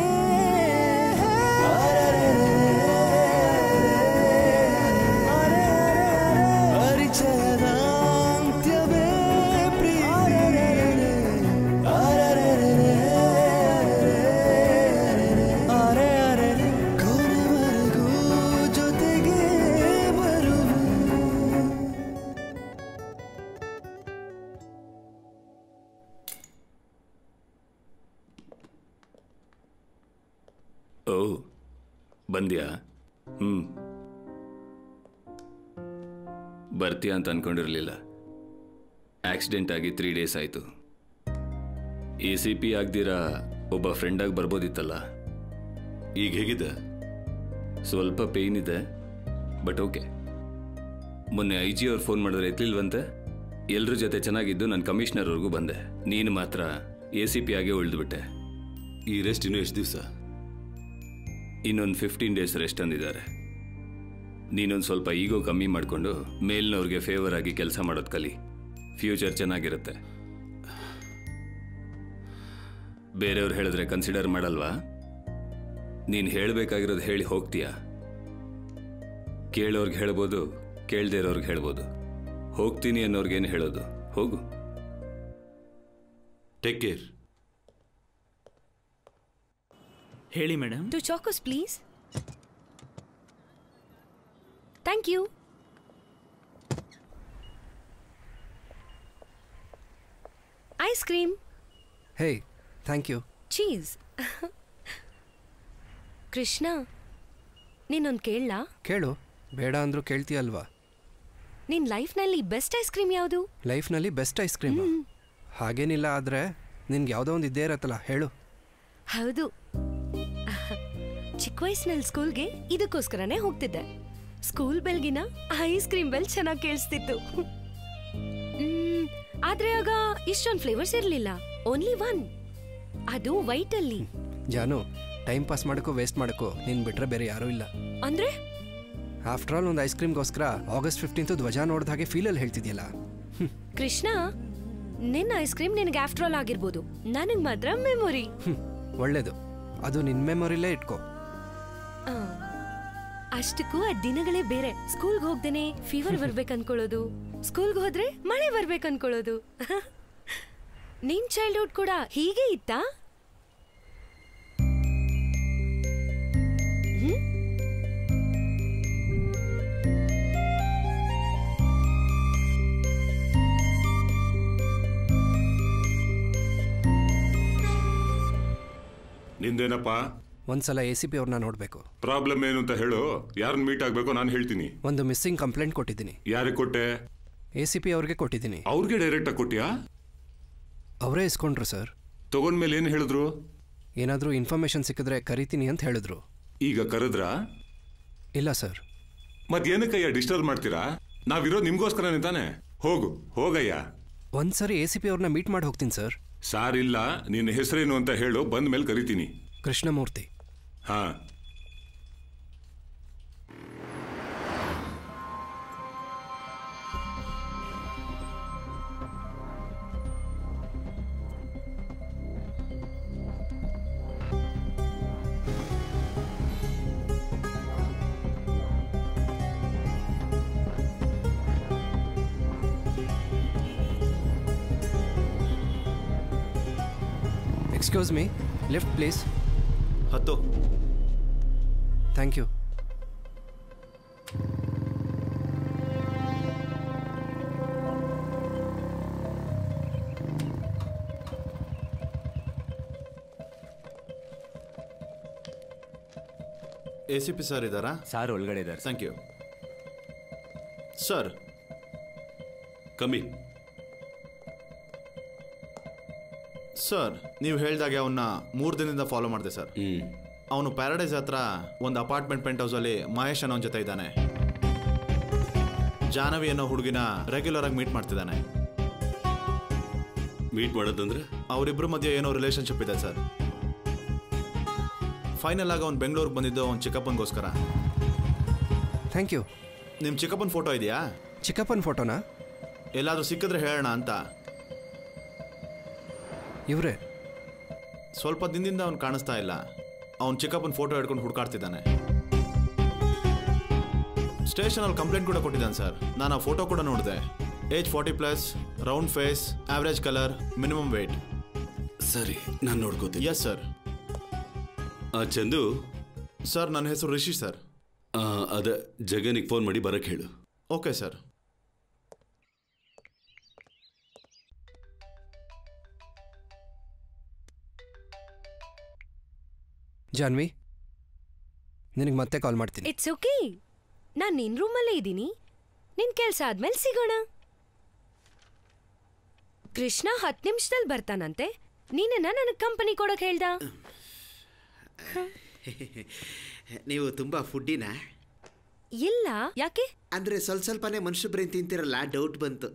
ಪರಿಚಯದ ಅಂತ್ಯವೇ ಪ್ರಿಯ ಅರೆ ಅರೆ ಕೊನೆವರೆಗೂ ಜೊತೆಗೆ ಬರುವೆ ಓ ಬಂದ್ಯಾ ಹ್ಞೂ ಬರ್ತೀಯ ಅಂತ ಅನ್ಕೊಂಡಿರಲಿಲ್ಲ ಆಕ್ಸಿಡೆಂಟ್ ಆಗಿ ತ್ರೀ ಡೇಸ್ ಆಯಿತು ಎ ಸಿ ಪಿ ಆಗ್ದಿರಾ ಒಬ್ಬ ಫ್ರೆಂಡಾಗಿ ಬರ್ಬೋದಿತ್ತಲ್ಲ ಈಗ ಹೇಗಿದೆ ಸ್ವಲ್ಪ ಪೇಯ್ನ್ ಇದೆ ಬಟ್ ಓಕೆ ಮೊನ್ನೆ ಐ ಜಿ ಅವ್ರು ಫೋನ್ ಮಾಡಿದ್ರೆ ಎತ್ತಲಿಲ್ವಂತೆ ಎಲ್ರ ಜೊತೆ ಚೆನ್ನಾಗಿದ್ದು ನಾನು ಕಮಿಷನರ್ವರೆಗೂ ಬಂದೆ ನೀನು ಮಾತ್ರ ಎ ಸಿ ಪಿ ಆಗೇ ಉಳಿದ್ಬಿಟ್ಟೆ ಈ ರೆಸ್ಟ್ ಇನ್ನೂ ಎಷ್ಟು ದಿವಸ ಇನ್ನೊಂದು ಫಿಫ್ಟೀನ್ ಡೇಸ್ ರೆಸ್ಟ್ ಅಂದಿದ್ದಾರೆ ನೀನೊಂದು ಸ್ವಲ್ಪ ಈಗೋ ಕಮ್ಮಿ ಮಾಡಿಕೊಂಡು ಮೇಲ್ನವ್ರಿಗೆ ಫೇವರ್ ಆಗಿ ಕೆಲಸ ಮಾಡೋದು ಕಲಿ ಫ್ಯೂಚರ್ ಚೆನ್ನಾಗಿರುತ್ತೆ ಬೇರೆಯವ್ರು ಹೇಳಿದ್ರೆ ಕನ್ಸಿಡರ್ ಮಾಡಲ್ವಾ ನೀನು ಹೇಳಬೇಕಾಗಿರೋದು ಹೇಳಿ ಹೋಗ್ತೀಯಾ ಕೇಳೋರ್ಗೆ ಹೇಳ್ಬೋದು ಕೇಳದೇ ಇರೋರ್ಗೆ ಹೇಳ್ಬೋದು ಹೋಗ್ತೀನಿ ಅನ್ನೋರ್ಗೇನು ಹೇಳೋದು ಹೋಗು ಟೇಕ್ ಕೇರ್ ಹೇಳಿ madam two chocos please thank you ice cream hey thank you cheese Krishna ನೀನೊಂದು ಕೇಳಲಾ ಕೇಳು ಬೇಡ ಅಂದ್ರೂ ಕೇಳ್ತೀಯಲ್ವಾ ನಿನ್ನ ಲೈಫ್ನಲ್ಲಿ ಬೆಸ್ಟ್ ಐಸ್ ಕ್ರೀಮ್ ಯಾವುದು ಲೈಫ್ನಲ್ಲಿ ಬೆಸ್ಟ್ ಐಸ್ ಕ್ರೀಮ್ ಹಾಗೇನಿಲ್ಲ ಆದರೆ ನಿನ್ಗೆ ಯಾವುದೋ ಒಂದು ಇದ್ದೇ ಇರತ್ತಲ್ಲ ಹೇಳು ಹೌದು ಚಿಕ್ಕ ವಯಸ್ಸಿನಲ್ಲಿ ಸ್ಕೂಲ್ಗೆ ಇದಕ್ಕೋಸ್ಕರನೇ ಹೋಗ್ತಿದ್ದೆ ಸ್ಕೂಲ್ ಬೆಲ್ಗಿನ ಐಸ್ ಕ್ರೀಮ್ ಬೆಲ್ ಚೆನ್ನಾಗಿ ಕೇಳಿಸ್ತಿತ್ತು ಮ್, ಆದ್ರೆ ಆಗ ಇಷ್ಟೊಂದು ಫ್ಲೇವರ್ಸ್ ಇರಲಿಲ್ಲ ಓನ್ಲಿ ಒನ್ ಅದು ವೈಟ್ ಅಲ್ಲಿ ಜಾನು ಟೈಮ್ ಪಾಸ್ ಮಾಡೋಕ್ಕೂ ವೇಸ್ಟ್ ಮಾಡೋಕ್ಕೂ ನೀನು ಬಿಟ್ರೆ ಬೇರೆ ಯಾರೂ ಇಲ್ಲ ಅಂದ್ರೆ ಆಫ್ಟರ್ ಆಲ್ ಒಂದು ಐಸ್ ಕ್ರೀಮ್ಗೋಸ್ಕರ ಆಗಸ್ಟ್ ಫಿಫ್ಟೀನ್ತು ಧ್ವಜ ನೋಡಿದ ಹಾಗೆ ಫೀಲಲ್ಲಿ ಹೇಳ್ತಿದ್ಯಲ್ಲ ಕೃಷ್ಣ ನಿನ್ನ ಐಸ್ ಕ್ರೀಮ್ ನಿನಗೆ ಆಫ್ಟರ್ ಆಲ್ ಆಗಿರ್ಬೋದು ನನಗೆ ಮಾತ್ರ ಮೆಮೊರಿ ಹ್ಮ್, ಒಳ್ಳೇದು ಅದು ನಿನ್ನ ಮೆಮೊರಿಲೇ ಇಟ್ಕೋ ಅಷ್ಟಕ್ಕೂ ಆ ದಿನಗಳೇ ಬೇರೆ ಸ್ಕೂಲ್ಗೆ ಹೋಗ್ದೇನೆ ಫೀವರ್ ಬರ್ಬೇಕು ಅನ್ಕೊಳ್ಳೋದು ಸ್ಕೂಲ್ಗೆ ಹೋದ್ರೆ ಮಳೆ ಬರ್ಬೇಕು ಅನ್ಕೊಳ್ಳೋದು ನಿನ್ ಚೈಲ್ಡ್ಹುಡ್ ಕೂಡ ಹೀಗೆ ಇತ್ತಾ ಹ್ಮ್? ನಿಂದೇನಪ್ಪ ಒಂದ್ಸಲ ಎ ಸಿ ಪಿ ಅವ್ರನ್ನ ನೋಡಬೇಕು ಪ್ರಾಬ್ಲಮ್ ಏನು ಅಂತ ಹೇಳು ಯಾರನ್ನ ಮೀಟ್ ಆಗ್ಬೇಕೋ ನಾನು ಹೇಳ್ತೀನಿ ಒಂದು ಮಿಸ್ಸಿಂಗ್ ಕಂಪ್ಲೇಂಟ್ ಕೊಟ್ಟಿದ್ದೀನಿ ಯಾರಿಗೆ ಕೊಟ್ಟೆ ಎ ಸಿ ಪಿ ಅವ್ರಿಗೆ ಕೊಟ್ಟಿದ್ದೀನಿ ಅವ್ರಿಗೆ ಡೈರೆಕ್ಟ್ ಆಗಿ ಕೊಟ್ಟಿಯಾ ಅವರೇ ಇಸ್ಕೊಂಡ್ರು ಸರ್ ತಗೊಂಡ್ಮೇಲೆ ಏನು ಹೇಳಿದ್ರು ಏನಾದರೂ ಇನ್ಫಾರ್ಮೇಶನ್ ಸಿಕ್ಕಿದ್ರೆ ಕರಿತೀನಿ ಅಂತ ಹೇಳಿದ್ರು ಈಗ ಕರೆದ್ರಾ ಇಲ್ಲ ಸರ್ ಮತ್ ಏನಕ್ಕಯ್ಯ ಡಿಸ್ಟರ್ಬ್ ಮಾಡ್ತೀರಾ ನಾವಿರೋ ನಿಮ್ಗೋಸ್ಕರನೇ ತಾನೆ ಹೋಗು ಹೋಗಯ್ಯ ಒಂದ್ಸರಿ ಎ ಸಿ ಪಿ ಅವ್ರನ್ನ ಮೀಟ್ ಮಾಡಿ ಹೋಗ್ತೀನಿ ಸರ್ ಸಾರ್ ಇಲ್ಲ ನಿನ್ನ ಹೆಸರೇನು ಅಂತ ಹೇಳು ಬಂದ ಮೇಲೆ ಕರಿತೀನಿ ಕೃಷ್ಣಮೂರ್ತಿ ಹಾ ಎಕ್ಸ್ಕ್ಯೂಸ್ ಮೀ ಲಿಫ್ಟ್ ಪ್ಲೀಸ್ ಹತ್ತು thank you A C P sir ಇದ್ದಾರಾ ಸಾರ್ ಒಳಗಡೆ ಇದ್ದಾರೆ ಥ್ಯಾಂಕ್ ಯು ಸರ್ ಕಮ್ಮಿ ಸರ್ ನೀವು ಹೇಳ್ದಾಗೆ ಅವನ್ನ ಮೂರು ದಿನದಿಂದ ಫಾಲೋ ಮಾಡಿದೆ ಸರ್ ಅವನು ಪ್ಯಾರಡೈಸ್ ಹತ್ರ ಒಂದು ಅಪಾರ್ಟ್ಮೆಂಟ್ ಪೆಂಟ್ ಹೌಸಲ್ಲಿ ಮಹೇಶ್ ಅನ್ನೋನ್ ಜೊತೆ ಇದ್ದಾನೆ ಜಾಹ್ನವಿ ಅನ್ನೋ ಹುಡುಗಿನ ರೆಗ್ಯುಲರ್ ಆಗಿ ಮೀಟ್ ಮಾಡ್ತಿದ್ದಾನೆ ಮೀಟ್ ಮಾಡೋದಂದ್ರೆ ಅವರಿಬ್ಬರ ಮಧ್ಯೆ ಏನೋ ರಿಲೇಶನ್ಶಿಪ್ ಇದೆ ಸರ್ ಫೈನಲ್ ಆಗಿ ಅವ್ನು ಬೆಂಗಳೂರಿಗೆ ಬಂದಿದ್ದು ಅವ್ನ ಚಿಕ್ಕಪ್ಪನಿಗೋಸ್ಕರ ಥ್ಯಾಂಕ್ ಯು ನಿಮ್ಮ ಚಿಕ್ಕಪ್ಪನ ಫೋಟೋ ಇದೆಯಾ ಚಿಕ್ಕಪ್ಪನ ಫೋಟೋನಾ ಎಲ್ಲಾದರೂ ಸಿಕ್ಕಿದ್ರೆ ಹೇಳೋಣ ಅಂತ ಇವರೇ ಸ್ವಲ್ಪ ದಿನದಿಂದ ಅವ್ನು ಕಾಣಿಸ್ತಾ ಇಲ್ಲ ಅವ್ನ ಚಿಕ್ಕಪ್ಪನ ಫೋಟೋ ಹಿಡ್ಕೊಂಡು ಹುಡುಕಾಡ್ತಿದ್ದಾನೆ ಸ್ಟೇಷನಲ್ಲಿ ಕಂಪ್ಲೇಂಟ್ ಕೂಡ ಕೊಟ್ಟಿದ್ದಾನೆ ಸರ್ ನಾನು ಆ ಫೋಟೋ ಕೂಡ ನೋಡಿದೆ age forty plus round face average colour minimum weight ಸರಿ ನಾನು ನೋಡ್ಕೋತೀನಿ ಎಸ್ ಸರ್ ಆ ಚಂದು ಸರ್ ನನ್ನ ಹೆಸರು ರಿಷಿ ಸರ್ ಆ, ಅದೇ ಜಗನಿಗೆ ಫೋನ್ ಮಾಡಿ ಬರಕ್ಕೆ ಹೇಳು ಓಕೆ ಸರ್ ಜಾನ್ವಿ ನಿನಗೆ ಮತ್ತೆ ಕಾಲ್ ಮಾಡ್ತೀನಿ ಇಟ್ಸ್ ಓಕೆ ನಾನು ನಿನ್ ರೂಮಲ್ಲೇ ಇದ್ದೀನಿ ನಿನ್ ಕೆಲ್ಸ ಆದ್ಮೇಲೆ ಸಿಗೋಣ ಕೃಷ್ಣ ಹತ್ತು ನಿಮಿಷದಲ್ಲಿ ಬರ್ತಾನಂತೆ ನೀನನ್ನ ನನಗೆ ಕಂಪನಿ ಕೊಡಕ್ ಹೇಳ್ದ ನೀವು ತುಂಬಾ ಫುಡ್ಡಿನಾ ಇಲ್ಲ ಯಾಕೆ ಅಂದ್ರೆ ಸ್ವಲ್ಪ ಸ್ವಲ್ಪನೇ ಮನುಷ್ಯ ಬ್ರೈನ್ ತಿಂತಿರಲ್ಲ ಡೌಟ್ ಬಂತು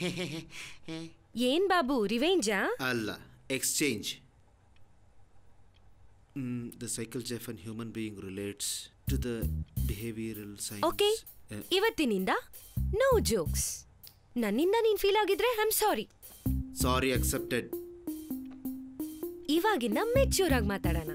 ಏನ್ ಬಾಬು ರಿವೆಂಜಾ ಅಲ್ಲ ಎಕ್ಸ್ಚೇಂಜ್ ದ ಸೈಕಲ್ ಜೆಫ್ and human being relates to the behavioural okay science ಇವತ್ತಿನಿಂದ ನೋ ಜೋಕ್ಸ್ ನನ್ನಿಂದ ನೀನ್ ಫೀಲ್ ಆಗಿದ್ರೆ I am sorry sorry accepted ಇವಾಗಿಂದ ಮೆಚ್ಯೂರ್ ಆಗಿ ಮಾತಾಡೋಣ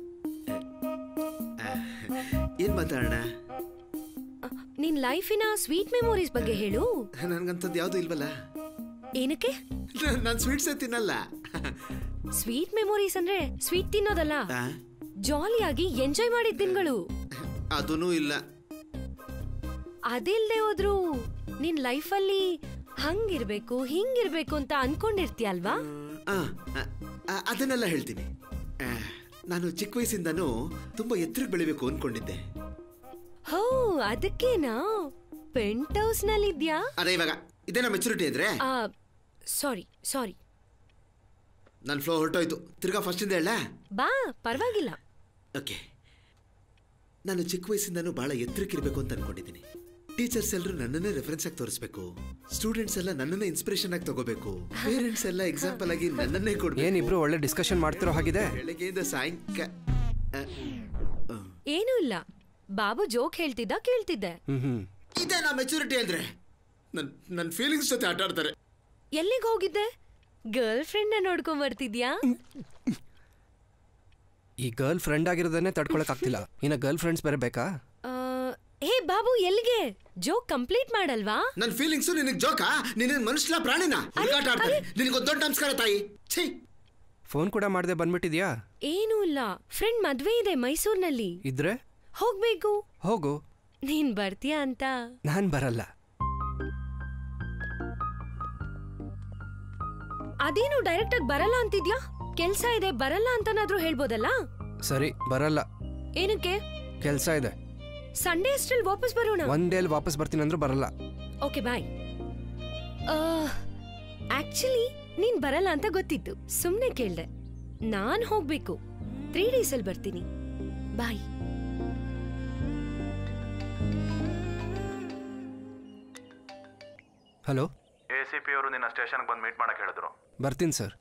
ಏನ್ ಮಾತಾಡೋಣ ನಿನ್ ಲೈಫಿನ ಸ್ವೀಟ್ ಮೆಮೊರೀಸ್ ಬಗ್ಗೆ ಹೇಳು ನನ್ಗಂತದ್ದು ಯಾವುದು ಇಲ್ವಲ್ಲ ಏನಕ್ಕೆ ನಾನು ಸ್ವೀಟ್ಸೇ ತಿನ್ನಲ್ಲ ಸ್ವೀಟ್ ಮೆಮೊರೀಸ್ ಅಂದ್ರೆ ಸ್ವೀಟ್ ತಿನ್ನೋದಲ್ಲ ಆ? ಜಾಲಿಯಾಗಿ ಎಂಜಾಯ್ ಮಾಡಿದ ದಿನಗಳು ಅದೂ ಇಲ್ಲ ಅದಿಲ್ದೆ ಹೋದ್ರು ನಿನ್ ಲೈಫಲ್ಲಿ ಹಂಗಿರ್ಬೇಕು ಹಿಂಗಿರ್ಬೇಕು ಅಂತ ಅನ್ಕೊಂಡಿರ್ತೀಯಲ್ವಾ ಆ, ಆ, ಆ, ಅದನ್ನೆಲ್ಲ ಹೇಳ್ತೀನಿ ಆ, ನಾನು ಚಿಕ್ಕ ವಯಸ್ಸಿಂದನೂ ತುಂಬಾ ಎತ್ತರಕ್ಕೆ ಬೆಳಿಬೇಕು ಅನ್ಕೊಂಡಿದ್ದೆ ಹೋ ಅದಕ್ಕೇನಾ ಪೆಂಟ್ ಹೌಸ್ ನಲ್ಲಿದ್ಯಾ ಅದೇ ಇವಾಗ ಇದೇನಾ ಮೆಚುರಿಟಿ ಅಂದ್ರೆ ಸಾರಿ ಸಾರಿ ನನ್ನ ಫ್ಲೋ ಹೊರಟೋಯ್ತು ತಿರ್ಗಾ ಫಸ್ಟಿಂದ ಹೇಳ ಬಾ ಪರವಾಗಿಲ್ಲ ಓಕೆ ನಾನು ಚಿಕ್ಕ ವಯಸ್ಸಿಂದನೂ ಬಹಳ ಎತ್ತರಕ್ಕಿರ್ಬೇಕು ಅಂತ ಅನ್ಕೊಂಡಿದ್ದೀನಿ ಟೀಚರ್ಸ್ ಎಲ್ಲರೂ ನನ್ನನ್ನೇ ರೆಫರೆನ್ಸ್ ಆಗಿ ತೋರಿಸ್ಬೇಕು ಸ್ಟೂಡೆಂಟ್ಸ್ ಎಲ್ಲ ನನ್ನನ್ನೇ ಇನ್ಸ್ಪಿರೇಷನ್ ಆಗಿ ತಗೋಬೇಕು ಪೇರೆಂಟ್ಸ್ ಎಲ್ಲ ಎಕ್ಸಾಂಪಲ್ ಆಗಿ ನನ್ನನ್ನೇ ಕೊಡ್ಬೇಕು ಏನಿಬ್ರು ಒಳ್ಳೆ ಡಿಸ್ಕಷನ್ ಮಾಡ್ತಿರೋ ಹಾಗಿದೆ ಬೆಳಗ್ಗೆಯಿಂದ ಸಾಯಂಕಾಲ ಏನೂ ಇಲ್ಲ ಬಾಬು ಜೋಕ್ ಹೇಳ್ತಿದ್ದ ಕೇಳ್ತಿದ್ದೆ ಹ್ಮ್ ಹ್ಮ್ ಇದೇ ನಾ ಮೆಚುರಿಟಿ ಅಂದ್ರೆ ನನ್ ನನ್ನ ಫೀಲಿಂಗ್ಸ್ ಜೊತೆ ಆಟ ಆಡ್ತಾರೆ ಎಲ್ಲಿಗೆ ಹೋಗಿದ್ದೆ ಗರ್ಲ್ ಫ್ರೆಂಡ್ ನೋಡ್ಕೊಂಡ್ ಬರ್ತಿದ್ಯಾ ಈ ಗರ್ಲ್ ಫ್ರೆಂಡ್ ಆಗಿರೋದನ್ನೇ ತಡ್ಕೊಳಕ್ ಆಗ್ತಿಲ್ಲ ಇನ್ನ ಗರ್ಲ್ ಫ್ರೆಂಡ್ಸ್ ಬೇರೆ ಬೇಕಾ ಆ, ಹೇ ಬಾಬು ಎಲ್ಲಿಗೆ ಜೋಕ್ ಕಂಪ್ಲೀಟ್ ಮಾಡಲ್ವಾ ನನ್ನ ಫೀಲಿಂಗ್ಸ್ ನಿನಗೆ ಜೋಕಾ ನಿನ್ನ ಮನುಷ್ಯ ಪ್ರಾಣಿನ ಹುಡುಗಾಟ ಆಡ್ತಾರೆ ನಿನಗೊಂದು ದೊಡ್ಡ ನಮಸ್ಕಾರ ತಾಯಿ ಛೀ ಫೋನ್ ಕೂಡ ಮಾಡದೆ ಬಂದ್ಬಿಟ್ಟಿದ್ಯಾ ಏನೂ ಇಲ್ಲ ಫ್ರೆಂಡ್ ಮದ್ವೆ ಇದೆ ಮೈಸೂರಿನಲ್ಲಿ ಇದ್ರೆ ಹೋಗ್ಬೇಕು ಹೋಗು ನೀನ್ ಬರ್ತೀಯಾ ಅಂತ ನಾನ್ ಬರಲ್ಲ ಅದೇನು ಡೈರೆಕ್ಟ್ ಆಗಿ ಬರಲ್ಲ ಅಂತಿದ್ಯಾ ಕೆಲ್ಸ ಇದೆ ಬರಲ್ಲ ಅಂತನಾದ್ರೂ ಹೇಳ್ಬೋದಲ್ಲ ಸರಿ ಬರಲ್ಲ ಏನಕ್ಕೆ ಕೆಲ್ಸ ಇದೆ ಸಂಡೇ ಅಷ್ಟ್ರಲ್ಲಿ ವಾಪಸ್ ಬರೋಣ ಒಂದ್ ಡೇಲ್ ವಾಪಸ್ ಬರ್ತೀನಿ ಅಂದ್ರೂ ಬರಲ್ಲ ಓಕೆ ಬಾಯ್ ಆಕ್ಚುಲಿ ನೀನ್ ಬರಲ್ಲ ಅಂತ ಗೊತ್ತಿತ್ತು ಸುಮ್ನೆ ಕೇಳ್ದೆ ನಾನ್ ಹೋಗ್ಬೇಕು ತ್ರೀ ಡೇಸ್ ಅಲ್ಲಿ ಬರ್ತೀನಿ bye hello A C P ಅವರು ನಿನ್ನ ಸ್ಟೇಷನ್ಗೆ ಬಂದು ಮೀಟ್ ಮಾಡಕ್ಕೆ ಹೇಳಿದ್ರು ಬರ್ತೀನಿ ಸರ್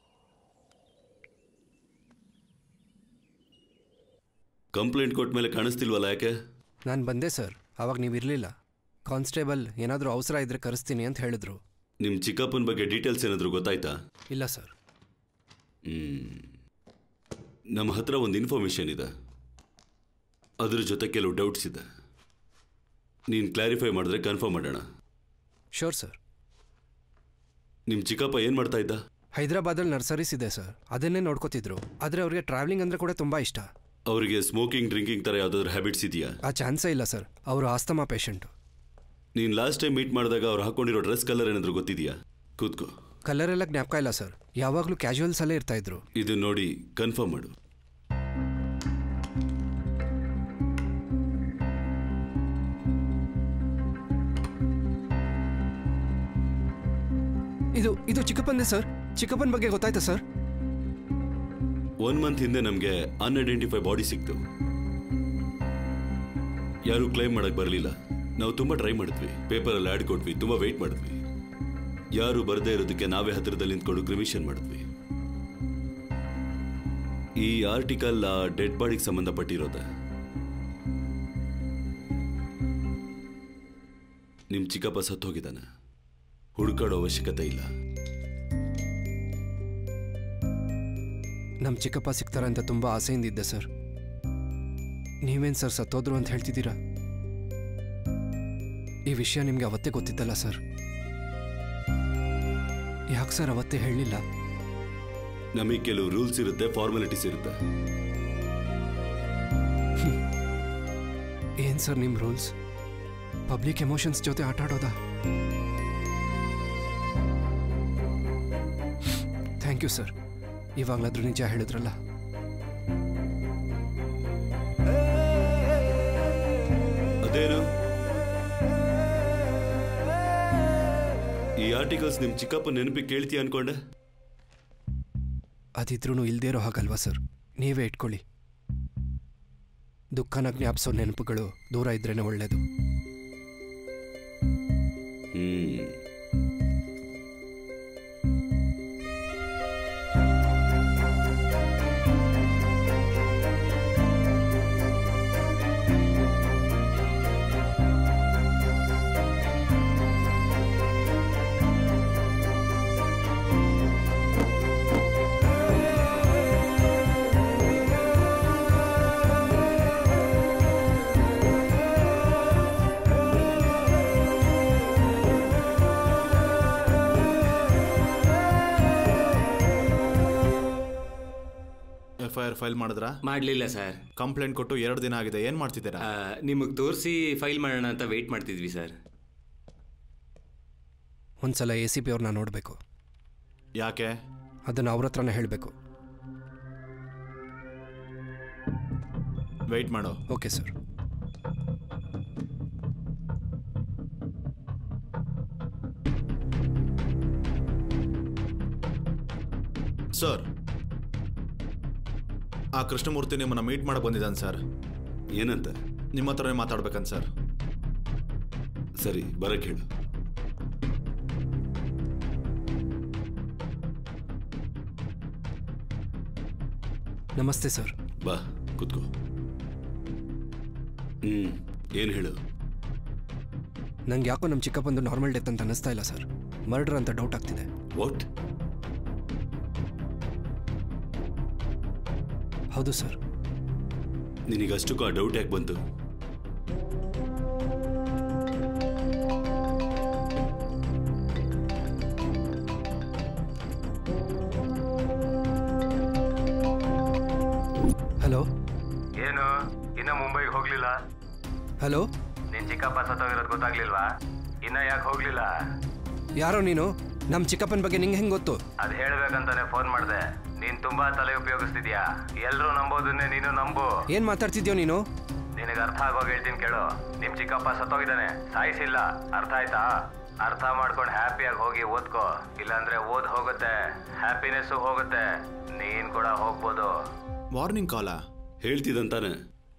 ಕಂಪ್ಲೇಂಟ್ ಕೊಟ್ಟ ಮೇಲೆ ಕಾಣಿಸ್ತಿಲ್ವಲ್ಲ ಯಾಕೆ ನಾನು ಬಂದೆ ಸರ್ ಅವಾಗ ನೀವು ಇರಲಿಲ್ಲ ಕಾನ್ಸ್ಟೇಬಲ್ ಏನಾದರೂ ಅವಸರ ಇದ್ರೆ ಕರೆಸ್ತೀನಿ ಅಂತ ಹೇಳಿದ್ರು ನಿಮ್ಮ ಚಿಕ್ಕಪ್ಪನ ಬಗ್ಗೆ ಡೀಟೇಲ್ಸ್ ಏನಾದರೂ ಗೊತ್ತಾಯ್ತಾ ಇಲ್ಲ ಸರ್ ಹ್ಮ್. ನಮ್ಮ ಹತ್ರ ಒಂದು ಇನ್ಫಾರ್ಮೇಷನ್ ಇದೆ ಅದ್ರ ಜೊತೆ ಕೆಲವು ಡೌಟ್ಸ್ ಇದೆ ನೀನು ಕ್ಲಾರಿಫೈ ಮಾಡಿದ್ರೆ ಕನ್ಫರ್ಮ್ ಮಾಡೋಣ ಶೋರ್ ಸರ್ ನಿಮ್ಮ ಚಿಕ್ಕಪ್ಪ ಏನು ಮಾಡ್ತಾ ಇದ್ದ ಹೈದರಾಬಾದಲ್ಲಿ ನರ್ಸರೀಸ್ ಇದೆ ಸರ್ ಅದನ್ನೇ ನೋಡ್ಕೋತಿದ್ರು ಆದರೆ ಅವ್ರಿಗೆ ಟ್ರಾವೆಲಿಂಗ್ ಅಂದರೆ ಕೂಡ ತುಂಬ ಇಷ್ಟ ಅವರಿಗೆ ಸ್ಮೋಕಿಂಗ್ ಡ್ರಿಂಕಿಂಗ್ ಥರ ಯಾವುದಾದ್ರೂ ಹ್ಯಾಬಿಟ್ಸ್ ಇದೆಯಾ ಆ ಚಾನ್ಸೇ ಇಲ್ಲ ಸರ್ ಅವರು ಆಸ್ತಮಾ ಪೇಷಂಟು ನೀನು ಲಾಸ್ಟ್ ಟೈಮ್ ಮೀಟ್ ಮಾಡಿದಾಗ ಅವ್ರು ಹಾಕೊಂಡಿರೋ ಡ್ರೆಸ್ ಕಲರ್ ಏನಾದರೂ ಗೊತ್ತಿದೆಯಾ ಕೂತ್ಕೋ ಕಲರ್ ಎಲ್ಲ ಜ್ಞಾಪಕ ಇಲ್ಲ ಸರ್ ಯಾವಾಗಲೂ ಕ್ಯಾಶುವಲ್ಸ್ ಅಲ್ಲೇ ಇರ್ತಾ ಇದ್ರು ಇದು ನೋಡಿ ಕನ್ಫರ್ಮ್ ಮಾಡು ಇದು ಇದು ಚಿಕ್ಕಪ್ಪಂದೆ ಸರ್ ಚಿಕ್ಕಪ್ಪನ ಬಗ್ಗೆ ಗೊತ್ತಾಯ್ತಾ ಸರ್ ಒನ್ ಮಂತ್ ಹಿಂದೆ ನಮಗೆ ಅನ್ಐಡೆಂಟಿಫೈ ಬಾಡಿ ಸಿಕ್ತು ಯಾರು ಕ್ಲೈಮ್ ಮಾಡಕ್ ಬರಲಿಲ್ಲ ನಾವು ತುಂಬಾ ಟ್ರೈ ಮಾಡಿದ್ವಿ ಪೇಪರಲ್ಲಿ ಆ್ಯಡ್ ಕೊಟ್ವಿ ತುಂಬಾ ವೆಯ್ಟ್ ಮಾಡಿದ್ವಿ ಯಾರು ಬರದೇ ಇರೋದಕ್ಕೆ ನಾವೇ ಹತ್ತಿರದಲ್ಲಿ ನಿಂತ್ಕೊಂಡು ಕ್ರಿಮಿಷನ್ ಮಾಡಿದ್ವಿ ಈ ಆರ್ಟಿಕಲ್ ಡೆಡ್ ಬಾಡಿಗೆ ಸಂಬಂಧಪಟ್ಟಿರೋದ ನಿಮ್ ಚಿಕ್ಕಪ್ಪ ಸತ್ತೋಗಿದ್ದಾನೆ ಹುಡುಕಾಡೋ ಅವಶ್ಯಕತೆ ಇಲ್ಲ ನಮ್ಮ ಚಿಕ್ಕಪ್ಪ ಸಿಗ್ತಾರೆ ಅಂತ ತುಂಬ ಆಸೆಯಿಂದ ಇದ್ದೆ ಸರ್ ನೀವೇನು ಸರ್ ಸತ್ತೋದ್ರು ಅಂತ ಹೇಳ್ತಿದ್ದೀರಾ ಈ ವಿಷಯ ನಿಮಗೆ ಅವತ್ತೇ ಗೊತ್ತಿತ್ತಲ್ಲ ಸರ್ ಯಾಕೆ ಸರ್ ಅವತ್ತೇ ಹೇಳಲಿಲ್ಲ ನಮಗೆ ಕೆಲವು ರೂಲ್ಸ್ ಇರುತ್ತೆ ಫಾರ್ಮಾಲಿಟೀಸ್ ಇರುತ್ತೆ ಏನು ಸರ್ ನಿಮ್ಮ ರೂಲ್ಸ್ ಪಬ್ಲಿಕ್ ಎಮೋಷನ್ಸ್ ಜೊತೆ ಆಟ ಆಡೋದಾ ಥ್ಯಾಂಕ್ ಯು ಸರ್ ಇವಾಗಲಾದ್ರೂ ನಿಜ ಹೇಳಿದ್ರಲ್ಲ ಅದೇನು ಈ ಆರ್ಟಿಕಲ್ಸ್ ನಿಮ್ ಚಿಕ್ಕಪ್ಪ ನೆನಪಿಗೆ ಕೇಳ್ತೀಯ ಅನ್ಕೊಂಡೆ ಅದಿದ್ರೂ ಇಲ್ದೇ ಇರೋ ಹಾಗಲ್ವಾ ಸರ್ ನೀವೇ ಇಟ್ಕೊಳ್ಳಿ ದುಃಖನ ಜ್ಞಾಪಿಸೋ ನೆನಪುಗಳು ದೂರ ಇದ್ರೇನೆ ಒಳ್ಳೇದು ಹ್ಮ್ ಎಫ್ ಐ ಆರ್ ಫೈಲ್ ಮಾಡಿದ್ರಾ ಮಾಡಲಿಲ್ಲ ಸರ್ ಕಂಪ್ಲೇಂಟ್ ಕೊಟ್ಟು ಎರಡು ದಿನ ಆಗಿದೆ ಏನು ಮಾಡ್ತಿದ್ದೀರಾ ನಿಮಗೆ ತೋರಿಸಿ ಫೈಲ್ ಮಾಡೋಣ ಅಂತ ವೆಯ್ಟ್ ಮಾಡ್ತಿದ್ವಿ ಸರ್ ಒಂದ್ಸಲ ಎ ಸಿ ಪಿ ಅವ್ರನ್ನ ನೋಡಬೇಕು ಯಾಕೆ ಅದನ್ನು ಅವ್ರ ಹತ್ರನೇ ಹೇಳಬೇಕು ವೆಯ್ಟ್ ಮಾಡೋ ಓಕೆ ಸರ್ ಸರ್ ಆ ಕೃಷ್ಣಮೂರ್ತಿ ನಿಮ್ಮನ್ನ ಮೀಟ್ ಮಾಡಕ್ ಬಂದಿದ್ದಾನೆ ಸರ್ ಏನಂತ ನಿಮ್ಮ ಹತ್ರನೇ ಮಾತಾಡ್ಬೇಕಂತ ಸರ್ ಸರಿ ಬರಕ್ ಹೇಳು ನಮಸ್ತೆ ಸರ್ ಬಾ ಕುತ್ಕೋ ಹ್ಮ್ ಏನ್ ಹೇಳು ನಂಗೆ ಯಾಕೋ ನಮ್ಮ ಚಿಕ್ಕಪ್ಪಂದು ನಾರ್ಮಲ್ ಡೆತ್ ಅಂತ ಅನ್ನಿಸ್ತಾ ಇಲ್ಲ ಸರ್ ಮರ್ಡರ್ ಅಂತ ಡೌಟ್ ಆಗ್ತಿದೆ ವಾಟ್ ಹೌದು ಸರ್ ನಿನಗಷ್ಟಕ್ಕೂ ಆ ಡೌಟ್ ಯಾಕೆ ಬಂತು ಹಲೋ ಏನು ಇನ್ನ ಮುಂಬೈಗೆ ಹೋಗ್ಲಿಲ್ಲ ಹಲೋ ನಿನ್ ಚಿಕ್ಕಪ್ಪ ಸತ್ತೋಗಿರೋದು ಗೊತ್ತಾಗ್ಲಿಲ್ವಾ ಇನ್ನ ಯಾಕೆ ಹೋಗ್ಲಿಲ್ಲ ಯಾರೋ ನೀನು ನಮ್ಮ ಚಿಕ್ಕಪ್ಪನ ಬಗ್ಗೆ ನಿಂಗೆ ಹೆಂಗೆ ಗೊತ್ತು ಅದ್ ಹೇಳ್ಬೇಕಂತಾನೆ ಫೋನ್ ಮಾಡ್ದೆ ನೀನ್ ತುಂಬಾ ತಲೆ ಉಪಯೋಗಿಸ್ತಿದ್ಯಾ ಎಲ್ರೂ ನಂಬೋದನ್ನೇ ನೀನು ನಂಬು ಏನು ಮಾತಾಡ್ತಿದ್ಯೋ ನೀನು ನಿನಗೆ ಅರ್ಥ ಆಗೋಗಿ ಹೇಳ್ತೀನಿ ಕೇಳು ನಿಮ್ ಚಿಕ್ಕಪ್ಪ ಸತ್ತೋಗಿದ್ದಾನೆ ಸಾಯಿಸಿಲ್ಲ ಅರ್ಥ ಆಯ್ತಾ ಅರ್ಥ ಮಾಡ್ಕೊಂಡು ಹ್ಯಾಪಿಯಾಗಿ ಹೋಗಿ ಓದ್ಕೋ ಇಲ್ಲಾಂದ್ರೆ ಓದ್ ಹೋಗುತ್ತೆ ಹ್ಯಾಪಿನೆಸ್ಸು ಹೋಗುತ್ತೆ ನೀನ್ ಕೂಡ ಹೋಗ್ಬೋದು ವಾರ್ನಿಂಗ್ ಕಾಲಾ ಹೇಳ್ತಿದಂತಾನೆ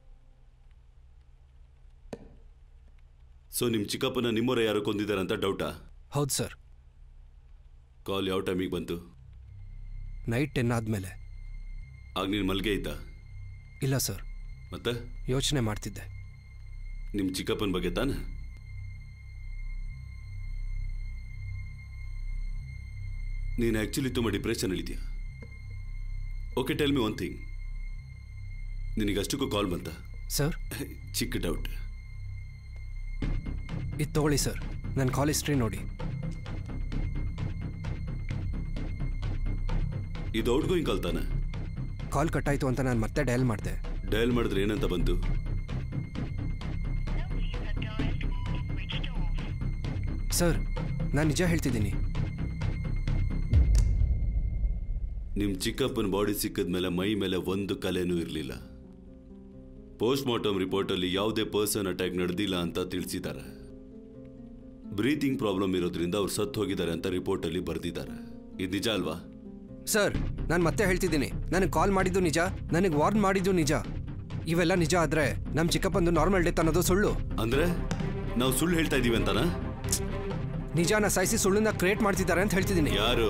ಸೊ ನಿಮ್ ಚಿಕ್ಕಪ್ಪನ ನಿಮ್ಮವರ ಯಾರೋ ಕೊಂದಿದಾರಂತ ಡೌಟಾ ಹೌದು ಸರ್ ಕಾಲ್ ಯಾವ ಟೈಮಿಗೆ ಬಂತು ನೈಟ್ ಟೆನ್ ಆದಮೇಲೆ ಆಗ ನೀನು ಮಲ್ಗೆ ಇದ್ದ ಇಲ್ಲ ಸರ್ ಮತ್ತೆ ಯೋಚನೆ ಮಾಡ್ತಿದ್ದೆ ನಿಮ್ಮ ಚಿಕ್ಕಪ್ಪನ ಬಗ್ಗೆ ತಾನೆ ನೀನು ಆ್ಯಕ್ಚುಲಿ ತುಂಬ ಡಿಪ್ರೆಷನ್ ಇದೆಯಾ okay tell me one thing ನಿನಗಷ್ಟಕ್ಕೂ ಕಾಲ್ ಬಂತ ಸರ್ ಚಿಕ್ಕ ಡೌಟ್ ಇದು ತಗೊಳ್ಳಿ ಸರ್ ನನ್ನ ಕಾಲ್ ಹಿಸ್ಟ್ರಿ ನೋಡಿ ಇದು ಔಟ್ ಗೋಯಿಂಗ್ ಕಾಲ್ ತಾನೆ ಕಾಲ್ ಕಟ್ಟಾಯಿತು ಅಂತ ನಾನು ಮತ್ತೆ ಡಯಲ್ ಮಾಡಿದೆ ಡಯಲ್ ಮಾಡಿದ್ರೆ ಏನಂತ ಬಂತು ಸರ್ ನಾನು ನಿಜ ಹೇಳ್ತಿದ್ದೀನಿ ನಿಮ್ಮ ಚಿಕ್ಕಪ್ಪನ ಬಾಡಿ ಸಿಕ್ಕಿದ ಮೇಲೆ ಮೈ ಮೇಲೆ ಒಂದು ಕಲೆನೂ ಇರಲಿಲ್ಲ ಪೋಸ್ಟ್ ಮಾರ್ಟಮ್ ರಿಪೋರ್ಟಲ್ಲಿ ಯಾವುದೇ ಪರ್ಸನ್ ಅಟ್ಯಾಕ್ ನಡೆದಿಲ್ಲ ಅಂತ ತಿಳಿಸಿದ್ದಾರೆ ಬ್ರೀತಿಂಗ್ ಪ್ರಾಬ್ಲಮ್ ಇರೋದ್ರಿಂದ ಅವ್ರು ಸತ್ತು ಹೋಗಿದ್ದಾರೆ ಅಂತ ರಿಪೋರ್ಟಲ್ಲಿ ಬರೆದಿದ್ದಾರೆ ಇದು ನಿಜ ಅಲ್ವಾ ಸರ್ ನಾನು ಮತ್ತೆ ಹೇಳ್ತಿದ್ದೀನಿ ನನಗೆ ಕಾಲ್ ಮಾಡಿದ್ದು ನಿಜ ನನಗೆ ವಾರ್ನ್ ಮಾಡಿದ್ದು ನಿಜ ಇವೆಲ್ಲ ನಿಜ ಆದ್ರೆ ನಮ್ಮ ಚಿಕ್ಕಪ್ಪಂದು ನಾರ್ಮಲ್ ಡೆತ್ ಅನ್ನೋದು ಸುಳ್ಳು ಅಂದ್ರೆ ನಾವು ಸುಳ್ಳು ಹೇಳ್ತಾ ಇದೀವಿ ಅಂತನಾ ನಿಜಾನ ಸಾಯಿಸಿ ಸುಳ್ಳನ್ನ ಕ್ರಿಯೇಟ್ ಮಾಡ್ತಿದ್ದಾರೆ ಅಂತ ಹೇಳ್ತಿದ್ದೀನಿ ಯಾರು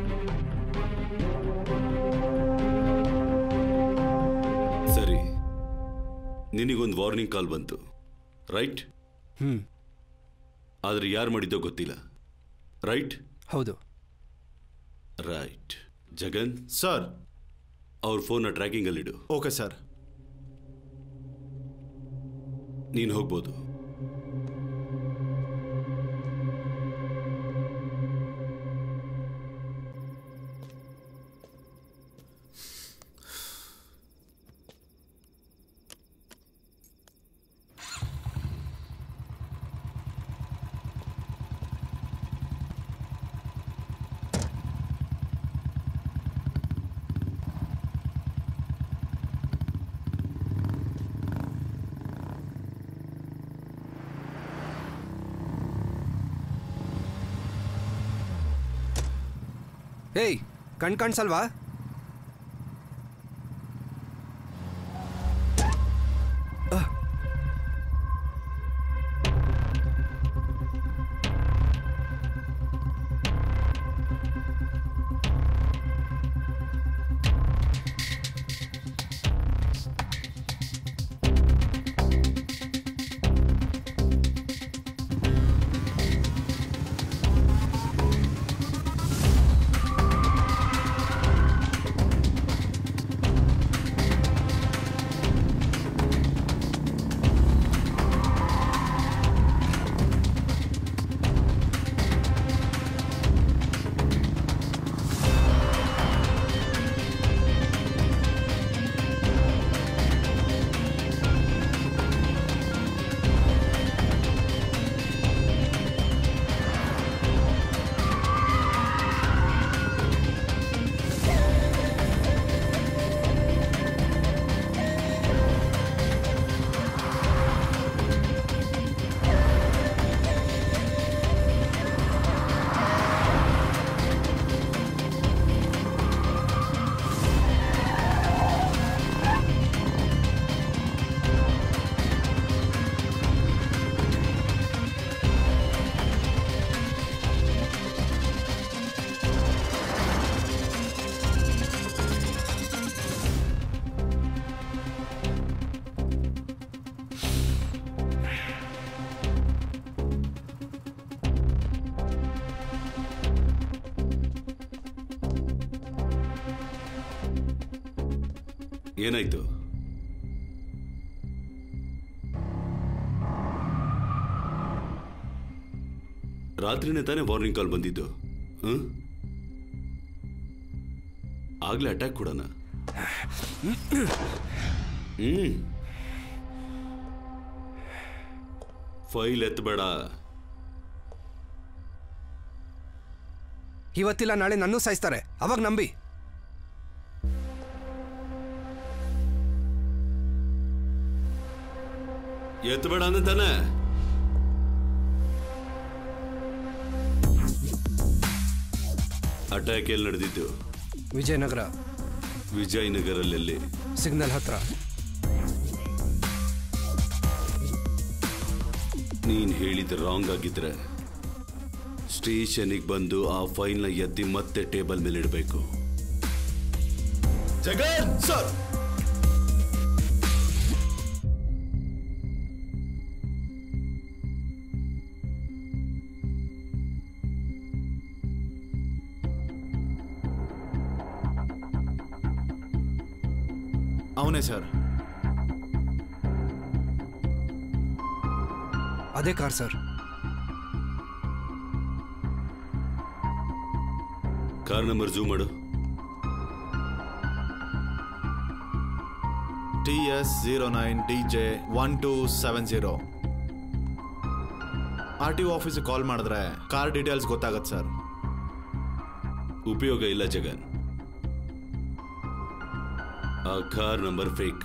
ಸರಿ ನಿನಗೊಂದು ವಾರ್ನಿಂಗ್ ಕಾಲ್ ಬಂತು ರೈಟ್ ಹ್ಮ್ ಆದ್ರೆ ಯಾರು ಮಾಡಿದ್ದೋ ಗೊತ್ತಿಲ್ಲ ರೈಟ್ ಹೌದು ರೈಟ್ ಜಗನ್ ಸರ್ ಅವ್ರ ಫೋನ್ನ ಟ್ರ್ಯಾಕಿಂಗಲ್ಲಿಡು ಓಕೆ ಸರ್ ನೀನು ಹೋಗ್ಬೋದು ಏಯ್ ಕಣ್ ಕಾಣಿಸಲ್ವಾ ಏನಾಯ್ತು ರಾತ್ರಿನೇ ತಾನೇ ವಾರ್ನಿಂಗ್ ಕಾಲ್ ಬಂದಿದ್ದು ಹ್ಮ್ ಆಗ್ಲೇ ಅಟ್ಯಾಕ್ ಕೊಡೋಣ ಹ್ಮ್ ಫೈಲ್ ಎತ್ತಬೇಡ ಇವತ್ತಿಲ್ಲ ನಾಳೆ ನನ್ನೂ ಸಾಯಿಸ್ತಾರೆ ಅವಾಗ ನಂಬಿ ಎತ್ತಬೇಡ ಅಂದ ತಾನೆ ಅಟ್ಯಾಕ್ ಎಲ್ಲಿ ನಡೆದಿದ್ದು ವಿಜಯನಗರ ವಿಜಯನಗರಲ್ಲೆಲ್ಲಿ ಸಿಗ್ನಲ್ ಹತ್ರ ನೀನ್ ಹೇಳಿದ ರಾಂಗ್ ಆಗಿದ್ರೆ ಸ್ಟೇಷನಿಗೆ ಬಂದು ಆ ಫೈಲ್ನ ಎತ್ತಿ ಮತ್ತೆ ಟೇಬಲ್ ಮೇಲೆ ಇಡಬೇಕು ಜಗನ್ ಸರ್ ಅವನೇ ಸರ್ ಅದೇ car sir car number zoom ಮಾಡು T S zero nine D J one two seven zero R T O ಆಫೀಸಿಗೆ ಕಾಲ್ ಮಾಡಿದ್ರೆ ಕಾರ್ ಡೀಟೇಲ್ಸ್ ಗೊತ್ತಾಗತ್ತೆ ಸರ್ ಉಪಯೋಗ ಇಲ್ಲ ಜಗನ್ ಆ ಕಾರ್ ನಂಬರ್ ಫೇಕ್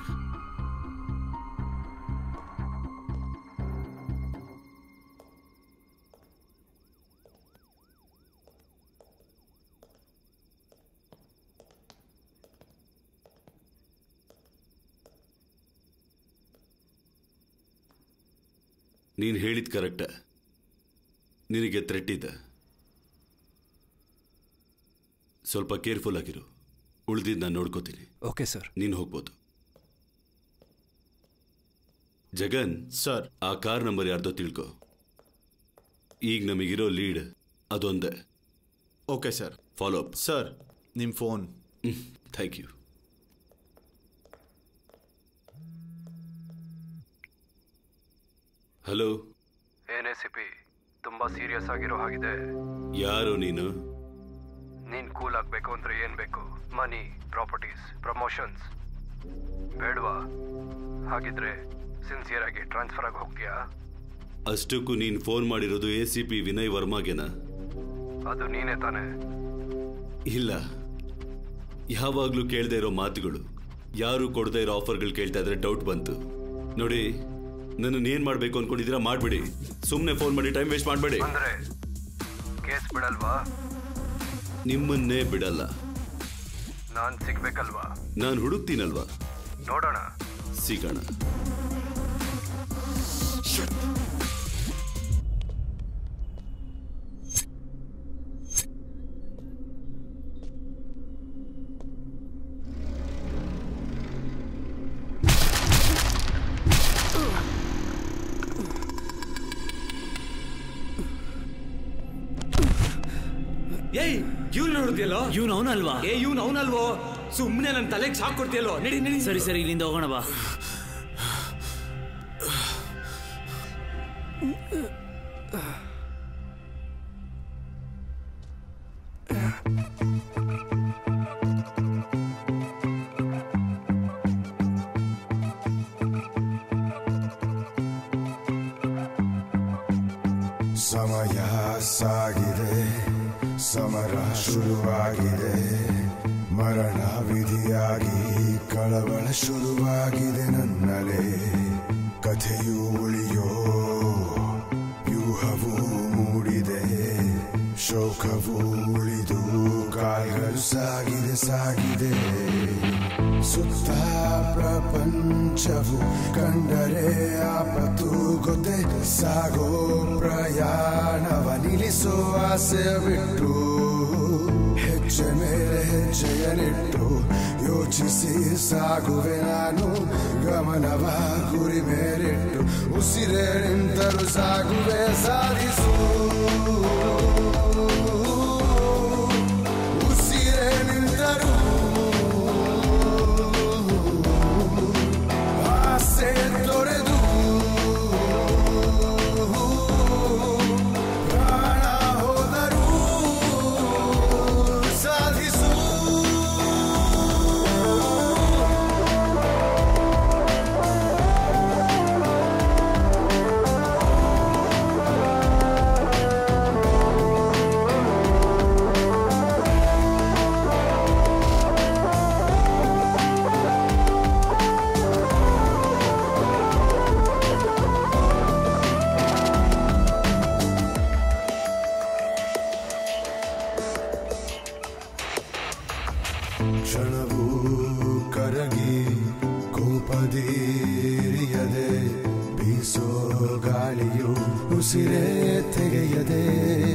ನೀನು ಹೇಳಿದ ಕರೆಕ್ಟ ನಿನಗೆ ಥ್ರೆಟ್ ಇದೆ ಸ್ವಲ್ಪ ಕೇರ್ಫುಲ್ ಆಗಿರು ಉಳಿದಿದ್ದು ನಾನು ನೋಡ್ಕೋತೀನಿ ಓಕೆ ಸರ್ ನೀನು ಹೋಗ್ಬೋದು ಜಗನ್ ಸರ್ ಆ ಕಾರ್ ನಂಬರ್ ಯಾರ್ದೋ ತಿಳ್ಕೊ ಈಗ ನಮಗಿರೋ ಲೀಡ್ ಅದೊಂದೇ okay sir follow up sir ನಿಮ್ಮ ಫೋನ್ ಥ್ಯಾಂಕ್ ಯು ಹಲೋ ಏನೇ ಸಿಪಿ ತುಂಬಾ ಸೀರಿಯಸ್ ಆಗಿರೋ ಹಾಗಿದೆ ಯಾರು ನೀನು ನೀನ್ ಕೂಲ್ ಆಗ್ಬೇಕು ಅಂದ್ರೆ ಏನ್ ಬೇಕು ಮನಿ ಪ್ರಾಪರ್ಟೀಸ್ ಪ್ರಮೋಷನ್ಸ್ ಬೇಡವಾ ಹಾಗಿದ್ರೆ ಸಿನ್ಸಿಯರ್ ಆಗಿ ಟ್ರಾನ್ಸ್ಫರ್ ಆಗಿ ಹೋಗ್ತೀಯಾ ಅಷ್ಟಕ್ಕೂ ನೀನು ಫೋನ್ ಮಾಡಿರೋದು ಎ ಸಿ ಪಿ ವಿನಯ್ ವರ್ಮಾಗೆನಾ ಅದು ನೀನೇ ತಾನೇ ಇಲ್ಲ ಯಾವಾಗಲೂ ಕೇಳದೆ ಇರೋ ಮಾತುಗಳು ಯಾರು ಕೊಡದೇ ಇರೋ ಆಫರ್ಗಳು ಕೇಳ್ತಾ ಇದ್ರೆ ಡೌಟ್ ಬಂತು ನೋಡಿ ನನ್ನನ್ನು ಏನ್ ಮಾಡ್ಬೇಕು ಅನ್ಕೊಂಡಿದ್ದೀರಾ ಮಾಡ್ಬಿಡಿ ಸುಮ್ಮನೆ ಫೋನ್ ಮಾಡಿ ಟೈಮ್ ವೇಸ್ಟ್ ಮಾಡಬೇಡಿ ಅಂದ್ರೆ ಕೇಸ್ ಬಿಡಲ್ವಾ ನಿಮ್ಮನ್ನೇ ಬಿಡಲ್ಲ ನಾನ್ ಸಿಗ್ಬೇಕಲ್ವಾ ನಾನು ಹುಡುಕ್ತೀನಲ್ವಾ ನೋಡೋಣ ಸಿಗೋಣ ಏಯ್ ಇವ್ನು ನೋಡಿದ್ಯಲ್ಲೋ ಇವ್ನು ಅವನಲ್ವಾ ಏ ಇವ್ನು ಅವನಲ್ವೋ ಸುಮ್ಮನೆ ನನ್ನ ತಲೆಗೆ ಶಾಕ್ ಕೊಡ್ತೀಯಲ್ಲೋ ನಡಿ ನಡಿ ಸರಿ ಸರಿ ಇಲ್ಲಿಂದ ಹೋಗೋಣ ಬಾ ಸಮಯ ಸಾಗಿದೆ ಸಮರ ಶುರುವಾಗಿದೆ ಮರಣ ವಿಧಿಯಾಗಿ ಕಳವಳ ಶುರುವಾಗಿದೆ ನನ್ನಲೆ ಕಥೆಯು ಉಳಿಯೋ ವ್ಯೂಹವು ಮೂಡಿದೆ ಶೋಕವು ಉಳಿದು ಕಾಲ್ಗಳು ಸಾಗಿದೆ ಸಾಗಿದೆ ಸುತ್ತ ಪ್ರಪಂಚವು ಕಂಡರೆ ಆಪತ್ತು ಗೊತ್ತೆ ಸಾಗೋ ಪ್ರಯಾಣವ ನಿಲ್ಲಿಸೋ ಆಸೆ ಬಿಟ್ಟು ಹೆಜ್ಜೆ ಮೇಲೆ ಹೆಜ್ಜೆಯ ನೆಟ್ಟು ಯೋಚಿಸಿ ಸಾಗುವೆ ನಾನು ಗಮನವ ಗುರಿ ಮೇಲಿಟ್ಟು ಉಸಿರೇ ನಿಂತರು ಸಾಗುವೆ ಸಾಧಿಸು ಉಸಿರೇ ನಿಂತರು ಆಸೆ ತೊರೆದು ಪ್ರಾಣ ಹೋದರೂ ಸಾಧಿಸು ಕ್ಷಣವೂ ಕರಗಿ ಕೋಪದೀರಿಯದೆ ಬೀಸೋ ಗಾಳಿಯು ಉಸಿರೇ ತೆಗೆಯದೆ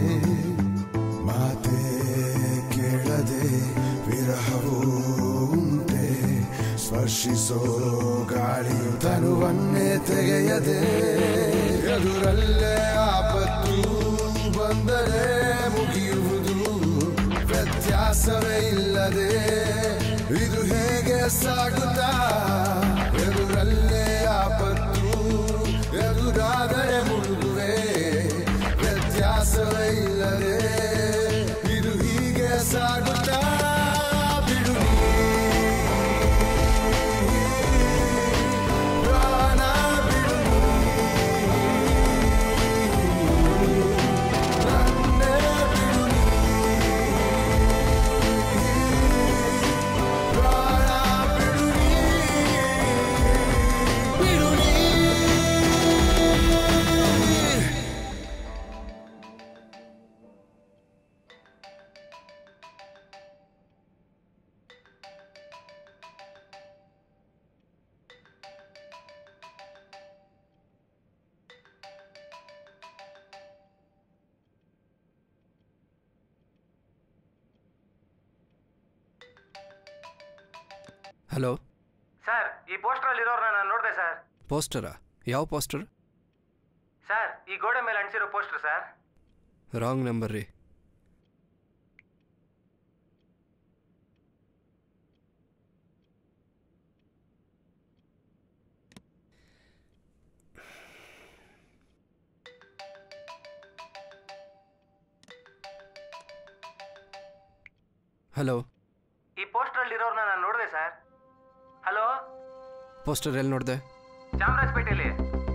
ಮಾತೆ ಕೇಳದೆ ವಿರಹವೂ ಉಂಟೆ ಸ್ಪರ್ಶಿಸೋ ಗಾಳಿಯು ತನುವನ್ನೇ ತೆಗೆಯದೆ ಎದುರಲ್ಲೇ ಆಪತ್ತು ಬಂದರೆ ಮುಗಿಯುವುದು ವ್ಯತ್ಯಾಸವೇ ಇಲ್ಲದೆ ಇದು ಹೇಗೆ ಸಾಗುತ್ತಾ ಎದುರಲ್ಲೇ ಆಪತ್ತು ಎದುರಾದರೆ ಮುಳುಗುವೆ ವ್ಯತ್ಯಾಸವೇ ಇಲ್ಲದೆ ಇದು ಹೀಗೆ ಸಾಗುತ್ತಾ ಬಿಡು ನೀ. ಪ್ರಾಣ ಬಿಡು ನೀ. ನನ್ನೇ ಬಿಡು ನೀ. ಪ್ರಾಣ ಬಿಡು ನೀ. ಹಲೋ ಸರ್ ಈ ಪೋಸ್ಟರ್ ಇರೋರ್ನ ನಾನು ನೋಡಿದೆ ಸರ್ ಪೋಸ್ಟರಾ ಯಾವ ಪೋಸ್ಟರ್ ಸರ್ ಈ ಗೋಡೆ ಮೇಲೆ ಅಂಟಿಸಿರೋ ಪೋಸ್ಟರ್ ಸರ್ ರಾಂಗ್ ನಂಬರ್ ರೀ ಹಲೋ ಈ ಪೋಸ್ಟರ್ ಇರೋರ್ನ ನಾನು ನೋಡಿದೆ ಸರ್ ಹಲೋ ಪೋಸ್ಟರ್ ಎಲ್ಲಿ ನೋಡಿದೆ ಚಾಮರಾಜಪೇಟೆಯಲ್ಲಿ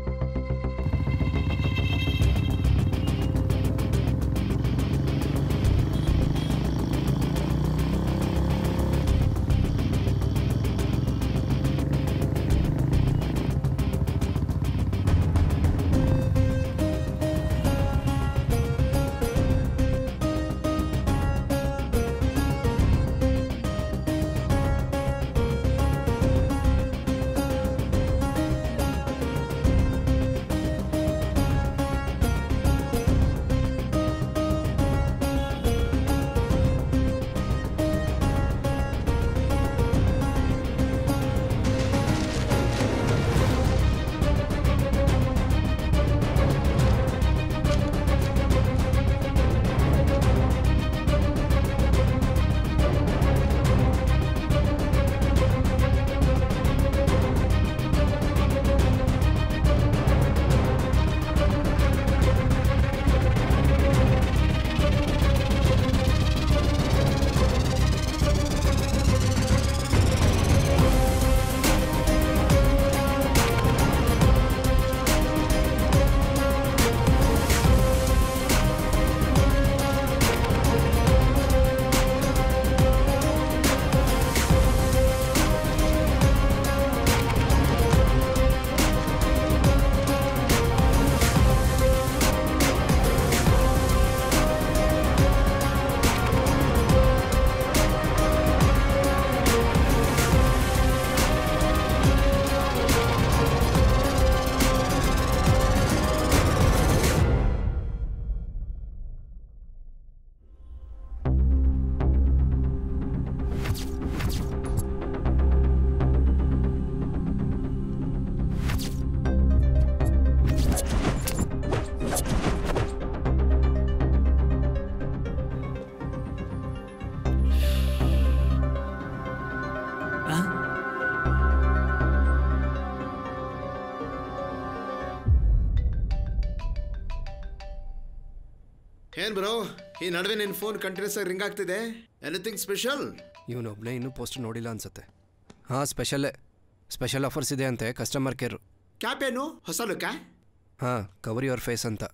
ಏನ್ ಬ್ರೋ ಈ ನಡುವೆ ನಿನ್ನ ಫೋನ್ ಕಂಟಿನ್ಯೂಸ್ ಆಗಿ ರಿಂಗ್ ಆಗ್ತಿದೆ ಎನಿಥಿಂಗ್ ಸ್ಪೆಷಲ್ ಇವನೊಬ್ಬನೇ ಇನ್ನೂ ಪೋಸ್ಟರ್ ನೋಡಿಲ್ಲ ಅನ್ಸುತ್ತೆ ಹಾಂ ಸ್ಪೆಷಲ್ಲೇ ಸ್ಪೆಷಲ್ ಆಫರ್ಸ್ ಇದೆ ಅಂತೆ ಕಸ್ಟಮರ್ ಕೇರು ಕ್ಯಾಪ್ ಏನು ಹೊಸ ಲುಕ್ಕ ಹಾಂ ಕವರ್ ಯುವರ್ ಫೇಸ್ ಅಂತ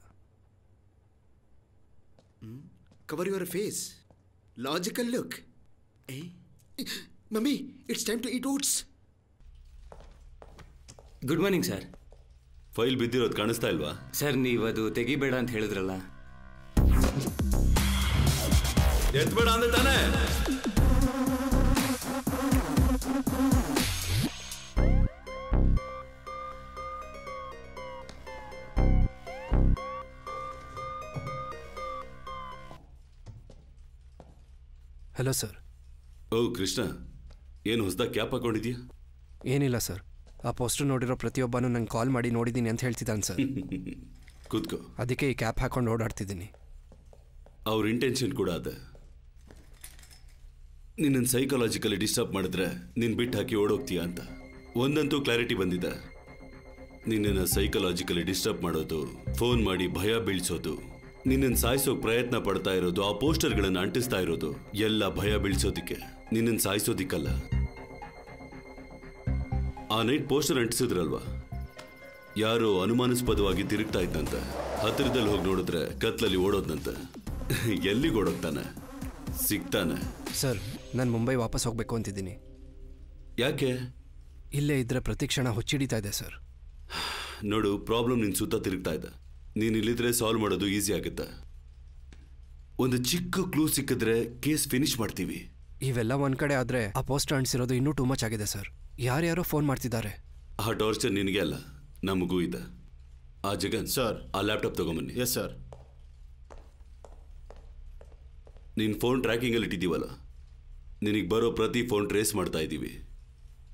cover your face logical look mummy it's time to eat oats good morning sir file ಬಿದ್ದಿರೋದು ಕಾಣಿಸ್ತಾ ಇಲ್ವಾ ಸರ್ ನೀವು ಅದು ತೆಗಿಬೇಡ ಅಂತ ಹೇಳಿದ್ರಲ್ಲ ಎತ್ಬೇಡ ಅಂದ್ರೆ ತಾನೇ ಹಲೋ ಸರ್ ಓ ಕೃಷ್ಣ ಏನು ಹೊಸದಾಗ ಕ್ಯಾಪ್ ಹಾಕೊಂಡಿದ್ಯಾ ಏನಿಲ್ಲ ಸರ್ ಆ ಪೋಸ್ಟರ್ ನೋಡಿರೋ ಪ್ರತಿಯೊಬ್ಬನೂ ನಂಗೆ ಕಾಲ್ ಮಾಡಿ ನೋಡಿದ್ದೀನಿ ಅಂತ ಹೇಳ್ತಿದ್ದಾನೆ ಸರ್ ಕೂತ್ಕೋ ಅದಕ್ಕೆ ಈ ಕ್ಯಾಪ್ ಹಾಕೊಂಡು ಓಡಾಡ್ತಿದ್ದೀನಿ ಅವ್ರ ಇಂಟೆನ್ಷನ್ ಕೂಡ ಅದ ನಿನ್ನನ್ನು ಸೈಕಾಲಜಿಕಲಿ ಡಿಸ್ಟರ್ಬ್ ಮಾಡಿದ್ರೆ ನಿನ್ ಬಿಟ್ಟು ಹಾಕಿ ಓಡೋಗ್ತೀಯಾ ಅಂತ ಒಂದಂತೂ ಕ್ಲಾರಿಟಿ ಬಂದಿದೆ ನಿನ್ನನ್ನು ಸೈಕಲಾಜಿಕಲಿ ಡಿಸ್ಟರ್ಬ್ ಮಾಡೋದು ಫೋನ್ ಮಾಡಿ ಭಯ ಬೀಳ್ಸೋದು ನಿನ್ನನ್ನು ಸಾಯಿಸೋಕ್ ಪ್ರಯತ್ನ ಪಡ್ತಾ ಇರೋದು ಆ ಪೋಸ್ಟರ್ಗಳನ್ನು ಅಂಟಿಸ್ತಾ ಇರೋದು ಎಲ್ಲ ಭಯ ಬೀಳ್ಸೋದಿಕ್ಕೆ ನಿನ್ನನ್ನು ಸಾಯಿಸೋದಿಕ್ಕಲ್ಲ ಆ ನೈಟ್ ಪೋಸ್ಟರ್ ಅಂಟಿಸಿದ್ರಲ್ವಾ ಯಾರೋ ಅನುಮಾನಾಸ್ಪದವಾಗಿ ತಿರುಗ್ತಾ ಇದ್ದಂತ ಹತ್ತಿರದಲ್ಲಿ ಹೋಗಿ ನೋಡಿದ್ರೆ ಕತ್ಲಲ್ಲಿ ಓಡೋದ್ನಂತ ಎಲ್ಲಿಗೆ ಓಡೋಗ್ತಾನೆ ಸಿಗ್ತಾನೆ ಸರ್ ನಾನು ಮುಂಬೈ ವಾಪಸ್ ಹೋಗಬೇಕು ಅಂತಿದ್ದೀನಿ ಯಾಕೆ ಇಲ್ಲೇ ಇದ್ರೆ ಪ್ರತಿ ಕ್ಷಣ ಹುಚ್ಚಿಡಿತಾ ಇದೆ ಸರ್ ನೋಡು ಪ್ರಾಬ್ಲಮ್ ನಿನ್ ಸುತ್ತ ತಿರುಗ್ತಾ ಇದೆ ನೀನ್ ಇಲ್ಲಿದ್ರೆ ಸಾಲ್ವ್ ಮಾಡೋದು ಈಸಿ ಆಗುತ್ತೆ ಒಂದು ಚಿಕ್ಕ ಕ್ಲೂ ಸಿಕ್ಕಿದ್ರೆ ಕೇಸ್ ಫಿನಿಶ್ ಮಾಡ್ತೀವಿ ಇವೆಲ್ಲ ಒಂದ್ ಕಡೆ ಆದ್ರೆ ಆ ಪೋಸ್ಟರ್ ಅಂಟಿಸಿರೋದು ಇನ್ನೂ ಟೂ ಮಚ್ ಆಗಿದೆ ಸರ್ ಯಾರ್ಯಾರೋ ಫೋನ್ ಮಾಡ್ತಿದ್ದಾರೆ ಆ ಟಾರ್ಚರ್ ನಿನಗೆ ಅಲ್ಲ ನಮಗೂ ಇದೆ ಆ ಜಗನ್ ಸರ್ ಆ ಲ್ಯಾಪ್ಟಾಪ್ ತಗೊಂಬನ್ನಿ ಎಸ್ ಸರ್ ನಿನ್ ಫೋನ್ ಟ್ರ್ಯಾಕಿಂಗಲ್ಲಿ ಇಟ್ಟಿದ್ದೀವಲ್ಲ ನಿನಗೆ ಬರೋ ಪ್ರತಿ ಫೋನ್ ಟ್ರೇಸ್ ಮಾಡ್ತಾ ಇದ್ದೀವಿ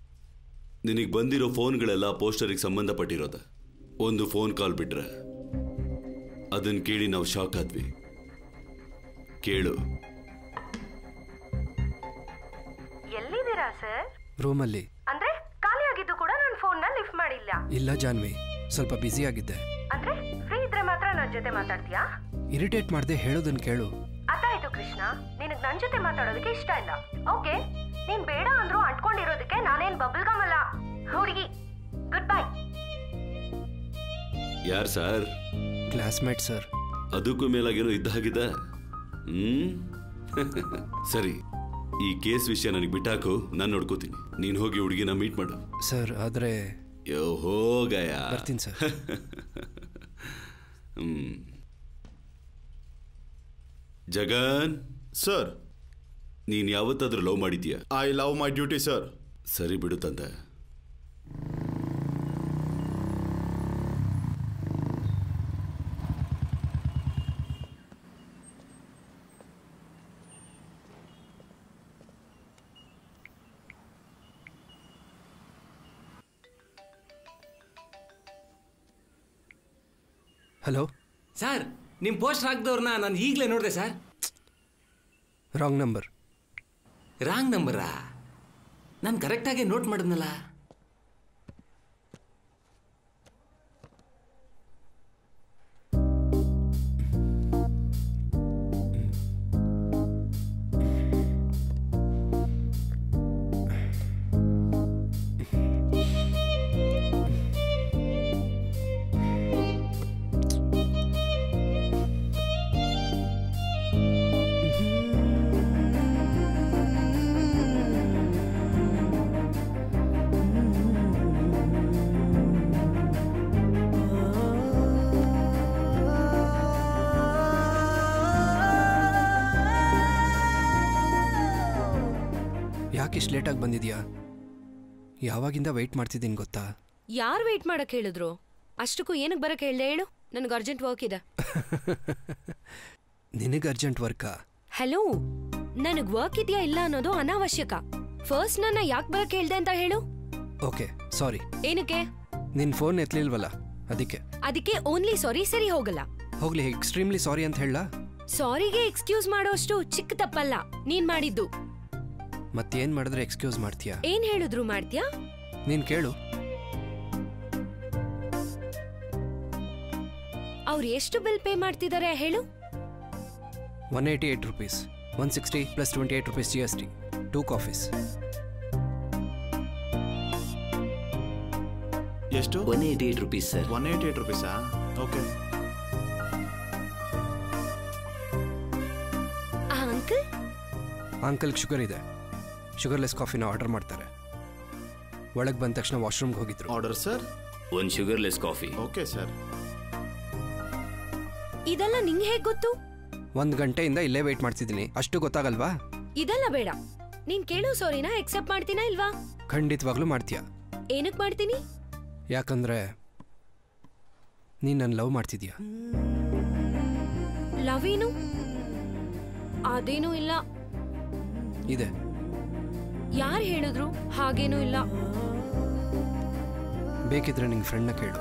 ನಿನಗೆ ಬಂದಿರೋ ಫೋನ್ಗಳೆಲ್ಲ ಪೋಸ್ಟರಿಗೆ ಸಂಬಂಧಪಟ್ಟಿರೋದ ಒಂದು ಫೋನ್ ಕಾಲ್ ಬಿಟ್ರೆ ಅದನ್ನ ಕೇಳಿ ನಾವು ಶಾಕ್ ಆದ್ವಿ ಕೇಳು ಎಲ್ಲಿದ್ದೀರಾ ಸರ್ ರೂಮಲ್ಲಿ ಅಂದ್ರೆ ಖಾಲಿಯಾಗಿದ್ದು ಕೂಡ ನನ್ನ ಫೋನ್ನ ಲಿಫ್ಟ್ ಮಾಡಿಲ್ಲ ಇಲ್ಲ ಜಾನ್ವಿ ಸ್ವಲ್ಪ ಬ್ಯುಸಿ ಆಗಿದ್ದೆ ಅಂದ್ರೆ ಫ್ರೀ ಇದ್ರೆ ಮಾತ್ರ ನನ್ನ ಜೊತೆ ಮಾತಾಡ್ತೀಯಾ ಇರಿಟೇಟ್ ಮಾಡದೆ ಹೇಳೋದನ್ನ ಕೇಳು ಅದಾಯ್ತು ಕೃಷ್ಣ ನಿನಗ್ ನನ್ ಜೊತೆ ಮಾತಾಡೋದಕ್ಕೆ ಇಷ್ಟ ಇಲ್ಲ ಓಕೆ ನೀನ್ ಬೇಡ ಅಂದ್ರೂ ಅಂಟ್ಕೊಂಡಿರೋದಕ್ಕೆ ನಾನೇನ್ ಬಬಲ್ ಗಮ್ ಅಲ್ಲ ಹುಡುಗಿ ಗುಡ್ ಬೈ ಯಾರು ಸರ್ ಕ್ಲಾಸ್ಮೇಟ್ ಸರ್ ಅದಕ್ಕೂ ಮೇಲಾಗೇನೋ ಇದ್ದ ಹಾಗಿದೆ ಹ್ಮ್ ಸರಿ ಈ ಕೇಸ್ ವಿಷಯ ನನಗೆ ಬಿಟ್ಟಾಕು ನಾನು ನೋಡ್ಕೋತೀನಿ ನೀನು ಹೋಗಿ ಹುಡುಗಿನ ಮೀಟ್ ಮಾಡು ಸರ್ ಆದರೆ ಯೋ ಹೋಗಯ ಬರ್ತೀನಿ ಸರ್ ಹ್ಮ್ ಜಗನ್ ಸರ್ ನೀನ್ ಯಾವತ್ತಾದ್ರೂ ಲವ್ ಮಾಡಿದ್ಯಾ I love my duty sir ಸರಿ ಬಿಡು ತಂದೆ ಹಲೋ ಸರ್ ನಿಮ್ಮ ಪೋಸ್ಟ್ ಹಾಕ್ದವ್ರನ್ನ ನಾನು ಈಗಲೇ ನೋಡಿದೆ ಸರ್ ರಾಂಗ್ ನಂಬರ್ ರಾಂಗ್ ನಂಬರಾ ನಾನು ಕರೆಕ್ಟಾಗಿ ನೋಟ್ ಮಾಡಿದ್ನಲ್ಲ ಯಾಕೆ ಇಷ್ಟು ಲೇಟಾಗಿ ಬಂದಿದ್ಯಾ ಯಾವಾಗಿಂದ ವೆಯ್ಟ್ ಮಾಡ್ತಿದ್ದೀನಿ ಗೊತ್ತಾ ಯಾರು ವೇಟ್ ಮಾಡಕ್ ಹೇಳಿದ್ರು ಅಷ್ಟಕ್ಕೂ ಏನಕ್ಕೆ ಬರಕ್ ಹೇಳ್ದೆ ಹೇಳು ನನಗೆ ಅರ್ಜೆಂಟ್ ವರ್ಕ್ ಇದೆ ನಿನಗೆ ಅರ್ಜೆಂಟ್ ವರ್ಕಾ ಹಲೋ ನನಗ್ ವರ್ಕ್ ಇದೆಯಾ ಇಲ್ಲ ಅನ್ನೋದು ಅನಾವಶ್ಯಕ ಫಸ್ಟ್ ನನ್ನ ಯಾಕೆ ಬರಕ್ ಹೇಳ್ದೆ ಅಂತ ಹೇಳು ಓಕೆ ಸಾರಿ ಏನಕ್ಕೆ ನಿನ್ನ ಫೋನ್ ಎತ್ತಲಿಲ್ವಲ್ಲ ಅದಕ್ಕೆ ಅದಕ್ಕೆ ಓನ್ಲಿ ಸಾರಿ ಸರಿ ಹೋಗಲ್ಲ ಹೋಗ್ಲಿ ಎಕ್ಸ್ಟ್ರೀಮ್ಲಿ ಸಾರಿ ಅಂತ ಹೇಳ ಸಾರಿಗೆ ಎಕ್ಸ್ಕ್ಯೂಸ್ ಮಾಡೋಷ್ಟು ಚಿಕ್ಕ ತಪ್ಪಲ್ಲ ನೀನ್ ಮಾಡಿದ್ದು ಮತ್ತೇನು ಮಾಡಿದ್ರೆ ಎಕ್ಸ್ಕ್ಯೂಸ್ ಮಾಡ್ತೀಯಾ ಏನ್ ಹೇಳಿದ್ರು ಮಾಡ್ತ್ಯಾ ನೀನು ಕೇಳು ಅವ್ರು ಎಷ್ಟು ಬಿಲ್ ಪೇ ಮಾಡ್ತಿದ್ದಾರೆ ಹೇಳು one eighty eight rupees one sixty plus twenty eight rupees G S T two coffees ಎಷ್ಟು one eighty eight rupees sir one eighty eight ರುಪೀಸಾ ಓಕೆ ಆ ಅಂಕಲ್ ಅಂಕಲ್ಗೆ ಶುಗರ್ ಇದೆ ಶುಗರ್ಲೆಸ್ ಕಾಫಿನ ಆರ್ಡರ್ ಮಾಡ್ತಾರೆ ಒಳಗೆ ಬಂದ ತಕ್ಷಣ ವಾಶ್ರೂಮ್ಗೆ ಹೋಗಿದ್ರು ಆರ್ಡರ್ ಸರ್ ಒಂದು ಶುಗರ್ಲೆಸ್ ಕಾಫಿ ಓಕೆ ಸರ್ ಇದೆಲ್ಲ ನಿಂಗ್ ಹೇಗ್ ಗೊತ್ತು ಒಂದು ಗಂಟೆಯಿಂದ ಇಲ್ಲೇ ವೆಯ್ಟ್ ಮಾಡ್ತಿದ್ದೀನಿ ಅಷ್ಟು ಗೊತ್ತಾಗಲ್ವಾ ಇದೆಲ್ಲ ಬೇಡ ನೀನ್ ಕೇಳೋ ಸಾರಿನ ಎಕ್ಸೆಪ್ಟ್ ಮಾಡ್ತೀನಾ ಇಲ್ವಾ ಖಂಡಿತವಾಗ್ಲೂ ಮಾಡ್ತೀಯಾ ಏನಕ್ ಮಾಡ್ತೀನಿ ಯಾಕಂದ್ರೆ ನೀನು ನನ್ನ ಲವ್ ಮಾಡ್ತಿದ್ಯಾ ಲವ್ ಏನು ಅದೇನೂ ಇಲ್ಲ ಇದೆ ಯಾರು ಹೇಳಿದ್ರು ಹಾಗೇನೂ ಇಲ್ಲ ಬೇಕಿದ್ರೆ ನಿಂಗೆ ಫ್ರೆಂಡ್ನ ಕೇಳು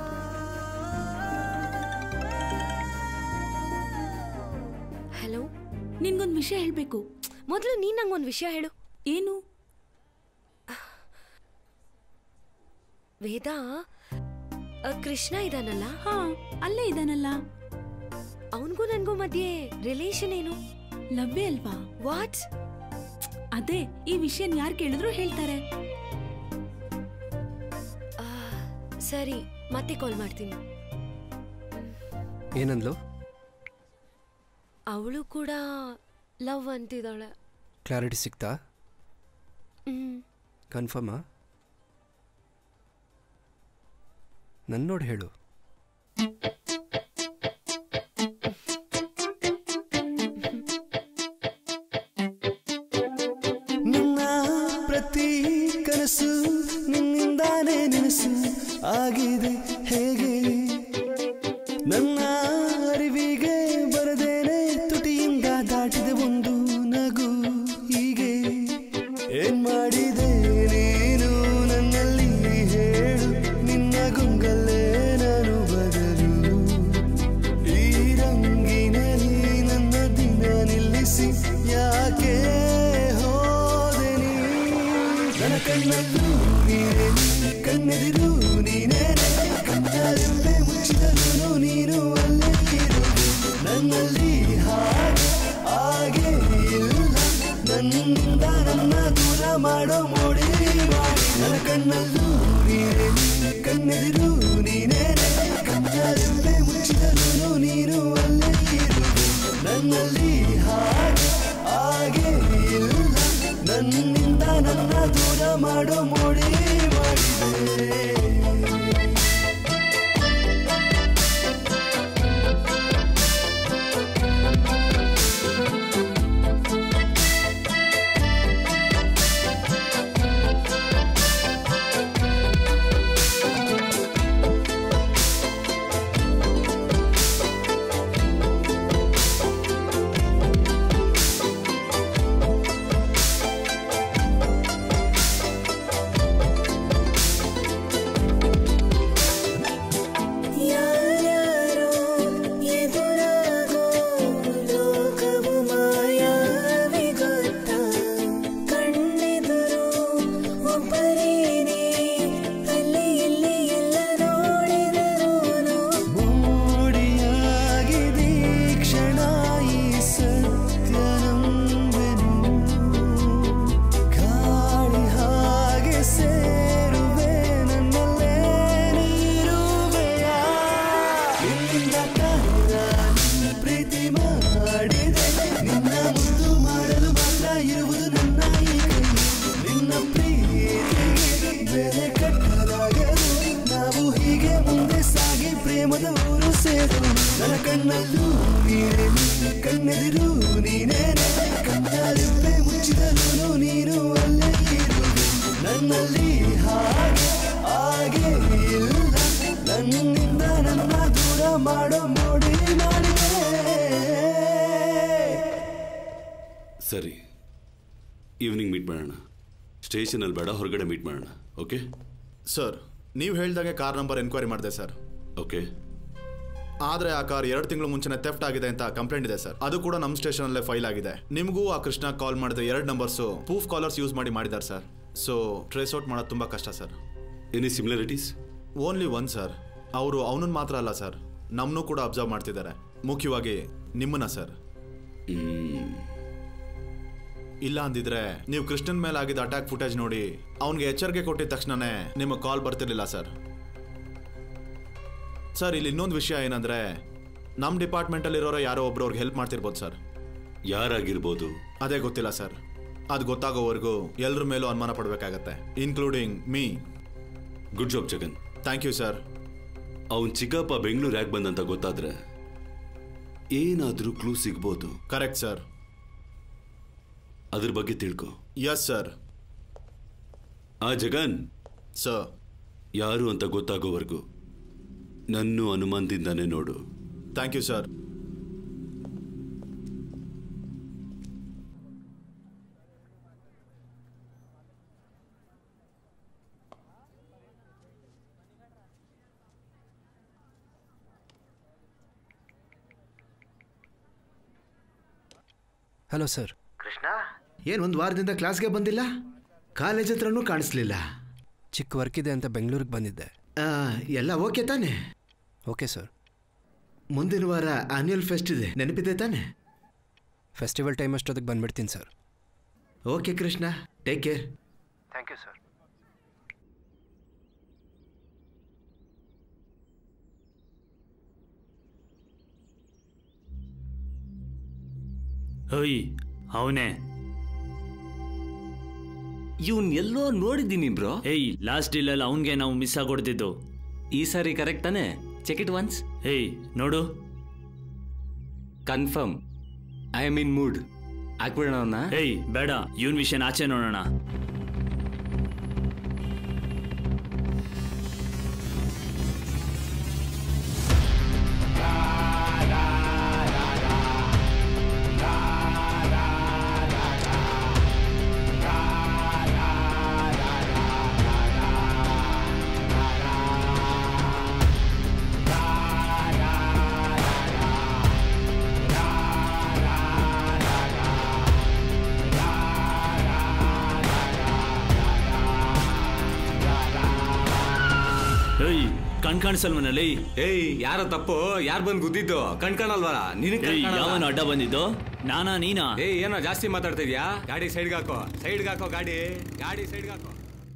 ಹಲೋ ನಿನ್ಗೊಂದು ವಿಷಯ ಹೇಳ್ಬೇಕು ಮೊದಲು ನೀನ್ ನಂಗೊಂದು ವಿಷಯ ಹೇಳು ಏನು ವೇದ ಆ, ಕೃಷ್ಣ ಇದಾನಲ್ಲ ಹಾ ಅಲ್ಲೇ ಇದಾನಲ್ಲ ಅವನಿಗೂ ನನ್ಗೂ ಮಧ್ಯೆ ರಿಲೇಷನ್ ಏನು ಲವ್ವೇ ಅಲ್ವಾ ವಾಟ್ ಅದೇ ಈ ವಿಷಯನ್ ಯಾರು ಕೇಳಿದ್ರು ಹೇಳ್ತಾರೆ ಸರಿ ಮತ್ತೆ ಕಾಲ್ ಮಾಡ್ತೀನಿ ಏನಂದ್ಲು ಅವಳು ಕೂಡ ಲವ್ ಅಂತಿದ್ದಾಳೆ ಕ್ಲಾರಿಟಿ ಸಿಗ್ತಾ ಹ್ಮ್ ಕನ್ಫರ್ಮಾ ನನ್ನ ನೋಡಿ ಹೇಳು ನಿನ್ನ ಪ್ರತಿ ಕನಸು ನಿನ್ನಿಂದಾನೇ ನೆನಸು ಆಗಿದೆ ಹೇಗೆ ನನ್ನ ಅರಿವಿಗೆ ಬರದೇನೆ ತುಟಿಯಿಂದ ದಾಟಿದ ಒಂದು ನಗು ಹೀಗೆ ಏನ್ ಮಾಡಿದೆ ನೀನು ನನ್ನಲ್ಲಿ ಕಣ್ಣೆದಿರು ನೀನೇನೆ ಕಣ್ಣಾಲಿರುವೆ ಮುಚ್ಚಿದನು ನೀನು ಅಲ್ಲೇ ಇರುವೆ ನನ್ನಲ್ಲಿ ಹಾಗೆ ಹಾಗೆ ಇಲ್ಲ ನನ್ನಿಂದ ನನ್ನ ದೂರ ಮಾಡೋ ಮೋಡಿ ಮಾಡಿ ನನ್ನ ಕಣ್ಣಲ್ಲೂ ನೀನೇ ಕಣ್ಣೆದಿರು ನೀನೇನೆ ಕಣ್ಣಾಲಿರುವೆ ಮುಚ್ಚಿದನು ನೀನು ಅಲ್ಲೇ ಇರುವೆ ನನ್ನಲ್ಲಿ ಹಾಗೆ ಹಾಗೆ ಇಲ್ಲ ನನ್ನಿಂದ ನನ್ನ ದೂರ ಮಾಡೋ ಮೋಡಿ ಮಾಡಿದೆ ಯಾರ್ಯಾರೋ ಎದುರಾಗೋ ಲೋಕವು ಮಾಯಾವಿ ಗೊತ್ತ ಕಣ್ಣೆದುರು ಒಬ್ಬರೇನೆ ಅಲ್ಲಿ ಇಲ್ಲಿ ಎಲ್ಲ ನೋಡಿದರೋನು ಮೂಡಿಯಾಗಿದೆ ಈ ಕ್ಷಣ ಈ ಸತ್ಯ ನಂಬೆನು ಗಾಳಿ ಹಾಗೆ ಸೇರುವೆ ನನ್ನಲ್ಲೇ ನೀರುವೆಯ ನಿನ್ನಿಂದ ಕಾದ ಪ್ರೀತಿ ಮಾಡಿದೆ ನಿನ್ನ ಮುದ್ದು ಮಾಡಲು ಮಾತ್ರ ಇರುವುದು ನನ್ನ ಈ ಕೈ ನಿನ್ನ ಪ್ರೀತಿಗೆ ಬೆಲೆ ಕಟ್ಟಲಾಗದು ನಾವು ಹೀಗೆ ಮುಂದೆ ಸಾಗಿ ಪ್ರೇಮದ ಊರು ಸೇರು ನನ್ನ ಕಣ್ಣಲ್ಲೂ ನೀನೇ ಕಣ್ಣೆದಿರು ನೀನೇನೆ ಕಣ್ಣಾಲಿರುವೆ ಮುಚ್ಚಿದನು ನೀನು ಅಲ್ಲೇ ಇರುವೆ ನನ್ನಲ್ಲಿ ಹಾಗೆ ಹಾಗೆ ಇಲ್ಲ ನನ್ನಿಂದ ನನ್ನ ದೂರ ಮಾಡೋ ಮೋಡಿ ಮಾಡಿದೆ ಸರಿ ಈವ್ನಿಂಗ್ ಮೀಟ್ ಮಾಡೋಣ ಸ್ಟೇಷನಲ್ಲಿ ಬೇಡ ಹೊರಗಡೆ ಮೀಟ್ ಮಾಡೋಣ ಓಕೆ ಸರ್ ನೀವು ಹೇಳ್ದಾಗೆ ಕಾರ್ ನಂಬರ್ ಎನ್ಕ್ವೈರಿ ಮಾಡಿದೆ ಸರ್ ಓಕೆ ಆದರೆ ಆ ಕಾರ್ ಎರಡು ತಿಂಗಳು ಮುಂಚೆನೆ ಥೆಫ್ಟ್ ಆಗಿದೆ ಅಂತ ಕಂಪ್ಲೇಂಟ್ ಇದೆ ಸರ್ ಅದು ಕೂಡ ನಮ್ಮ ಸ್ಟೇಷನಲ್ಲೇ ಫೈಲ್ ಆಗಿದೆ ನಿಮಗೂ ಆ ಕೃಷ್ಣ ಕಾಲ್ ಮಾಡಿದ ಎರಡು ನಂಬರ್ಸು ಪ್ರೂಫ್ ಕಾಲರ್ಸ್ ಯೂಸ್ ಮಾಡಿ ಮಾಡಿದ್ದಾರೆ ಸರ್ ಸೊ ಟ್ರೇಸ್ ಔಟ್ ಮಾಡೋದು ತುಂಬ ಕಷ್ಟ sir any similarities only one sir ಅವರು ಅವನನ್ನು ಮಾತ್ರ ಅಲ್ಲ ಸರ್ ನಮ್ಮನ್ನೂ ಕೂಡ ಅಬ್ಸರ್ವ್ ಮಾಡ್ತಿದ್ದಾರೆ ಮುಖ್ಯವಾಗಿ ನಿಮ್ಮನ್ನ ಸರ್ ಇಲ್ಲ ಅಂದಿದ್ರೆ ನೀವು ಕೃಷ್ಣನ್ ಮೇಲೆ ಆಗಿದ್ದ ಅಟ್ಯಾಕ್ ಫುಟೇಜ್ ನೋಡಿ ಅವನಿಗೆ ಎಚ್ಚರಿಕೆ ಕೊಟ್ಟಿದ ತಕ್ಷಣನೇ ನಿಮಗೆ ಕಾಲ್ ಬರ್ತಿರ್ಲಿಲ್ಲ ಸರ್ ಸರ್ ಇಲ್ಲಿ ಇನ್ನೊಂದು ವಿಷಯ ಏನಂದ್ರೆ ನಮ್ಮ ಡಿಪಾರ್ಟ್ಮೆಂಟಲ್ಲಿರೋರೋ ಯಾರೋ ಒಬ್ರು ಅವ್ರಿಗೆ ಹೆಲ್ಪ್ ಮಾಡ್ತಿರ್ಬೋದು ಸರ್ ಯಾರಾಗಿರ್ಬೋದು ಅದೇ ಗೊತ್ತಿಲ್ಲ ಸರ್ ಅದು ಗೊತ್ತಾಗೋವರೆಗೂ ಎಲ್ಲರ ಮೇಲೂ ಅನುಮಾನ ಪಡಬೇಕಾಗತ್ತೆ including me good job Jagan thank you sir ಅವನ್ ಚಿಕ್ಕಪ್ಪ ಬೆಂಗಳೂರು ಯಾಕೆ ಬಂದಂತ ಗೊತ್ತಾದ್ರೆ ಏನಾದರೂ ಕ್ಲೂ ಸಿಗ್ಬೋದು ಕರೆಕ್ಟ್ ಸರ್ ಅದ್ರ ಬಗ್ಗೆ ತಿಳ್ಕೊ ಎಸ್ ಸರ್ ಆ ಜಗನ್ ಸರ್ ಯಾರು ಅಂತ ಗೊತ್ತಾಗೋವರೆಗೂ ನನ್ನೂ ಅನುಮಾನದಿಂದಾನೇ ನೋಡು thank you sir hello sir Krishna ಏನು ಒಂದು ವಾರದಿಂದ ಕ್ಲಾಸ್ಗೆ ಬಂದಿಲ್ಲ ಕಾಲೇಜ್ ಹತ್ರನೂ ಕಾಣಿಸ್ಲಿಲ್ಲ ಚಿಕ್ಕ ವರ್ಕ್ ಇದೆ ಅಂತ ಬೆಂಗಳೂರಿಗೆ ಬಂದಿದ್ದೆ ಆ, ಎಲ್ಲ ಓಕೆ ತಾನೆ ಓಕೆ ಸರ್ ಮುಂದಿನ ವಾರ ಆನ್ಯುವಲ್ ಫೆಸ್ಟ್ ಇದೆ ನೆನಪಿದೆ ತಾನೆ ಫೆಸ್ಟಿವಲ್ ಟೈಮ್ ಅಷ್ಟೊತ್ತಿಗೆ ಬಂದ್ಬಿಡ್ತೀನಿ sir okay Krishna take care thank you sir ಹೋಯ್ ಅವನೇ ಇವನ್ ಎಲ್ಲೋ ನೋಡಿದ್ದೀನಿ ಬ್ರೋ ಏಯ್ ಲಾಸ್ಟ್ ಡೀಲಲ್ಲಿ ಅವನಿಗೆ ನಾವು ಮಿಸ್ ಆಗೊಡ್ತಿದ್ದು ಈ ಸಾರಿ ಕರೆಕ್ಟ್ ತಾನೆ ಚೆಕ್ ಇಟ್ ಒನ್ಸ್ ಏಯ್ ನೋಡು confirm I am in mood ಹಾಕ್ಬಿಡೋಣ ಅವ್ನ ಏಯ್ ಬೇಡ ಇವನ್ ವಿಷಯನ ಆಚೆ ನೋಡೋಣ la ಕಣ್ ಕಾಣಿಸಲ್ವನಲ್ಲಿ ಏಯ್ ಯಾರ ತಪ್ಪು ಯಾರು ಬಂದು ಗುದ್ದಿದ್ದು ಕಣ್ ಕಾಣಲ್ವಲ್ಲ ನಿನಗೆ ಯಾವನ ಅಡ್ಡ ಬಂದಿದ್ದು ನಾನಾ ನೀನಾ ಏಯ್ ಏನೋ ಜಾಸ್ತಿ ಮಾತಾಡ್ತಾ ಇದ್ಯಾ ಗಾಡಿ ಸೈಡ್ಗೆ ಹಾಕೋ ಸೈಡ್ಗೆ ಹಾಕೋ ಗಾಡಿ ಗಾಡಿ ಸೈಡ್ಗೆ ಹಾಕೋ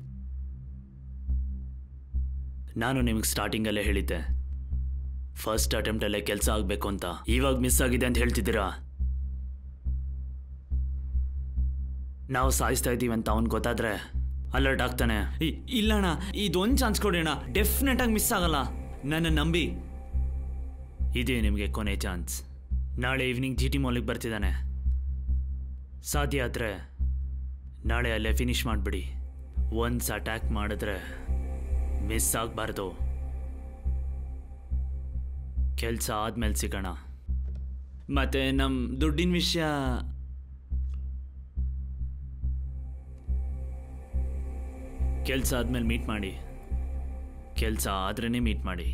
ನಾನು ನಿಮಗೆ ಸ್ಟಾರ್ಟಿಂಗಲ್ಲೇ ಹೇಳಿದ್ದೆ ಫಸ್ಟ್ ಅಟೆಂಪ್ಟಲ್ಲೇ ಕೆಲಸ ಆಗಬೇಕು ಅಂತ ಇವಾಗ ಮಿಸ್ ಆಗಿದೆ ಅಂತ ಹೇಳ್ತಿದ್ದೀರಾ ನಾವು ಸಾಯಿಸ್ತಾ ಇದ್ದೀವಿ ಅಂತ ಅವ್ನು ಗೊತ್ತಾದ್ರೆ ಅಲರ್ಟ್ ಆಗ್ತಾನೆ ಇ- ಇಲ್ಲಣ್ಣ ಇದೊಂದು ಚಾನ್ಸ್ ಕೊಡೋಣ ಡೆಫಿನೆಟ್ ಆಗಿ ಮಿಸ್ ಆಗಲ್ಲ ನನ್ನ ನಂಬಿ ಇದೇ ನಿಮಗೆ ಕೊನೆ ಚಾನ್ಸ್ ನಾಳೆ ಈವ್ನಿಂಗ್ ಜಿ ಟಿ ಮಾಲಿಗೆ ಬರ್ತಿದ್ದಾನೆ ಸಾಧ್ಯ ಆದರೆ ನಾಳೆ ಅಲ್ಲೇ ಫಿನಿಶ್ ಮಾಡಿಬಿಡಿ ಒನ್ಸ್ ಅಟ್ಯಾಕ್ ಮಾಡಿದ್ರೆ ಮಿಸ್ ಆಗಬಾರ್ದು ಕೆಲಸ ಆದ್ಮೇಲೆ ಸಿಗೋಣ ಮತ್ತೆ ನಮ್ಮ ದುಡ್ಡಿನ ವಿಷಯ ಕೆಲಸ ಆದ್ಮೇಲೆ ಮೀಟ್ ಮಾಡಿ ಕೆಲಸ ಆದ್ರೇ ಮೀಟ್ ಮಾಡಿ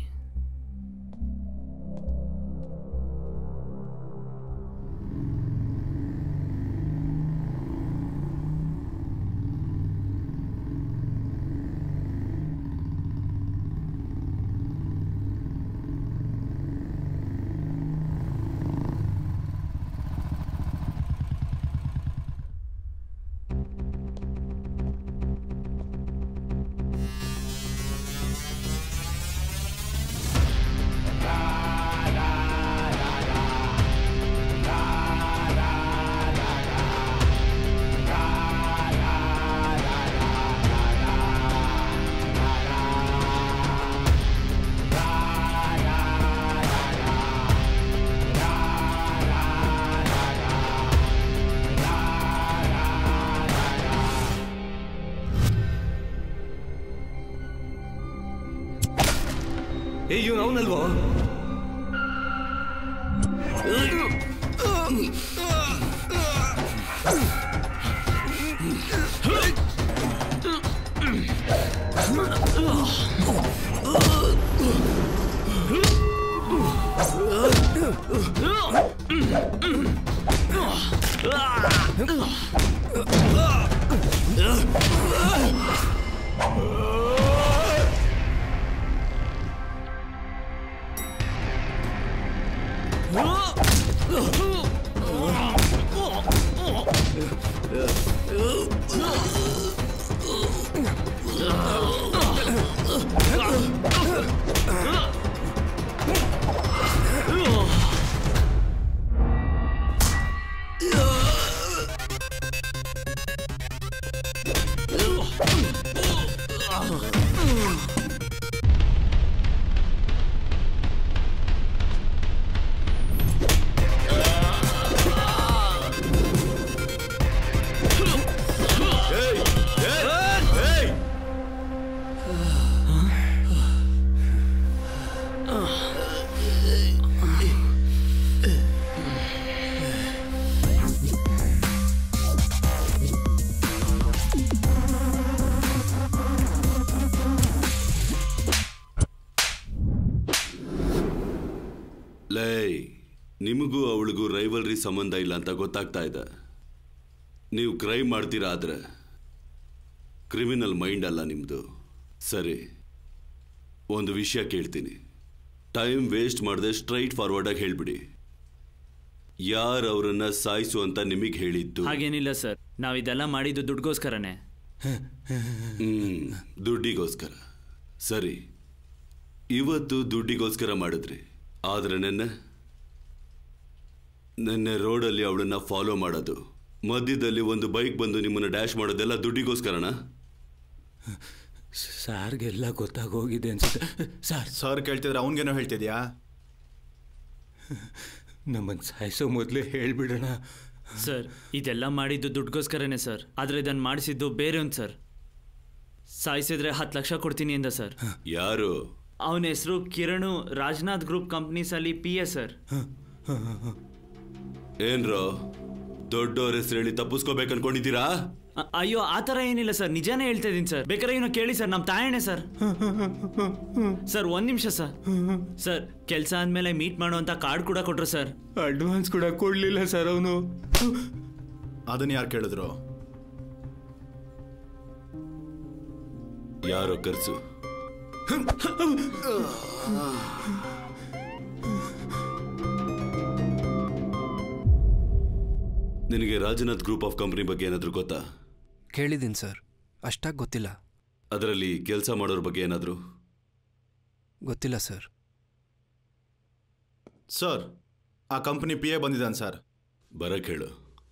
ಏಯ್ ಇವ್ನು ಅವನಲ್ವೋ ಲೈ ನಿಮಗೂ ಅವಳಿಗೂ ರೈವಲ್ರಿ ಸಂಬಂಧ ಇಲ್ಲ ಅಂತ ಗೊತ್ತಾಗ್ತಾ ಇದೆ ನೀವು ಕ್ರೈಮ್ ಮಾಡ್ತೀರಾ ಆದ್ರೆ ಕ್ರಿಮಿನಲ್ ಮೈಂಡ್ ಅಲ್ಲ ನಿಮ್ಮದು ಸರಿ ಒಂದು ವಿಷಯ ಕೇಳ್ತೀನಿ ಟೈಮ್ ವೇಸ್ಟ್ ಮಾಡದೆ ಸ್ಟ್ರೈಟ್ ಫಾರ್ವರ್ಡಾಗಿ ಹೇಳ್ಬಿಡಿ ಯಾರು ಅವರನ್ನ ಸಾಯಿಸು ಅಂತ ನಿಮಗೆ ಹೇಳಿದ್ದು ಹಾಗೇನಿಲ್ಲ ಸರ್ ನಾವು ಇದೆಲ್ಲ ಮಾಡಿದ್ದು ದುಡ್ಗೋಸ್ಕರನೇ ಹ್ಮ್ ದುಡ್ಡಿಗೋಸ್ಕರ ಸರಿ ಇವತ್ತು ದುಡ್ಡಿಗೋಸ್ಕರ ಮಾಡಿದ್ರಿ ಆದ್ರೆ ನೆನ್ನೆ ನೆನ್ನೆ ರೋಡಲ್ಲಿ ಅವಳನ್ನ ಫಾಲೋ ಮಾಡೋದು ಮಧ್ಯದಲ್ಲಿ ಒಂದು ಬೈಕ್ ಬಂದು ನಿಮ್ಮನ್ನ ಡ್ಯಾಶ್ ಮಾಡೋದೆಲ್ಲ ದುಡ್ಡಿಗೋಸ್ಕರನಾ ಸಾರ್ಗೆಲ್ಲ ಗೊತ್ತಾಗೋಗಿದೆ ಅನ್ಸುತ್ತೆ ಸರ್ ಸರ್ ಕೇಳ್ತಿದ್ರೆ ಅವನಿಗೇನೋ ಹೇಳ್ತಿದ್ಯಾ ನಮ್ಮನ್ನು ಸಾಯಿಸೋ ಮೊದಲೇ ಹೇಳ್ಬಿಡೋಣ ಸರ್ ಇದೆಲ್ಲ ಮಾಡಿದ್ದು ದುಡ್ಗೋಸ್ಕರನೇ ಸರ್ ಆದರೆ ಇದನ್ನು ಮಾಡಿಸಿದ್ದು ಬೇರೆಯವ್ನು ಸರ್ ಸಾಯಿಸಿದ್ರೆ ಹತ್ತು ಲಕ್ಷ ಕೊಡ್ತೀನಿ ಅಂದ ಸರ್ ಯಾರು ಅವನ ಹೆಸರು ಕಿರಣು ರಾಜನಾಥ್ ಗ್ರೂಪ್ ಕಂಪ್ನೀಸಲ್ಲಿ ಪಿ ಎ ಸರ್ ಏನ್ರೋ ದೊಡ್ಡವ್ರ ಹೆಸರು ಹೇಳಿ ತಪ್ಪಿಸ್ಕೋಬೇಕು ಅನ್ಕೊಂಡಿದ್ದೀರಾ ಅ- ಅಯ್ಯೋ ಆ ಥರ ಏನಿಲ್ಲ ಸರ್ ನಿಜಾನೇ ಹೇಳ್ತಾ ಇದ್ದೀನಿ ಸರ್ ಬೇಕಾದ್ರೆ ಏನೋ ಕೇಳಿ ಸರ್ ನಮ್ಮ ತಾಯಣೆ ಸರ್ ಸರ್ ಒಂದು ನಿಮಿಷ ಸರ್ ಸರ್ ಕೆಲಸ ಆದ್ಮೇಲೆ ಮೀಟ್ ಮಾಡುವಂತ ಕಾರ್ಡ್ ಕೂಡ ಕೊಟ್ರು ಸರ್ ಅಡ್ವಾನ್ಸ್ ಕೂಡ ಕೊಡ್ಲಿಲ್ಲ ಸರ್ ಅವನು ಅದನ್ನ ಯಾರು ಕೇಳಿದ್ರು ಯಾರೋ ಕರ್ಸು ನಿನಗೆ ರಾಜನಾಥ್ ಗ್ರೂಪ್ ಆಫ್ ಕಂಪನಿ ಬಗ್ಗೆ ಏನಾದರೂ ಗೊತ್ತಾ ಕೇಳಿದ್ದೀನಿ ಸರ್ ಅಷ್ಟಾಗಿ ಗೊತ್ತಿಲ್ಲ ಅದರಲ್ಲಿ ಕೆಲಸ ಮಾಡೋರ ಬಗ್ಗೆ ಏನಾದರೂ ಗೊತ್ತಿಲ್ಲ ಸರ್ ಸರ್ ಆ ಕಂಪನಿ ಪಿ ಎ ಬಂದಿದ್ದಾನೆ ಸರ್ ಬರಕ್ ಹೇಳು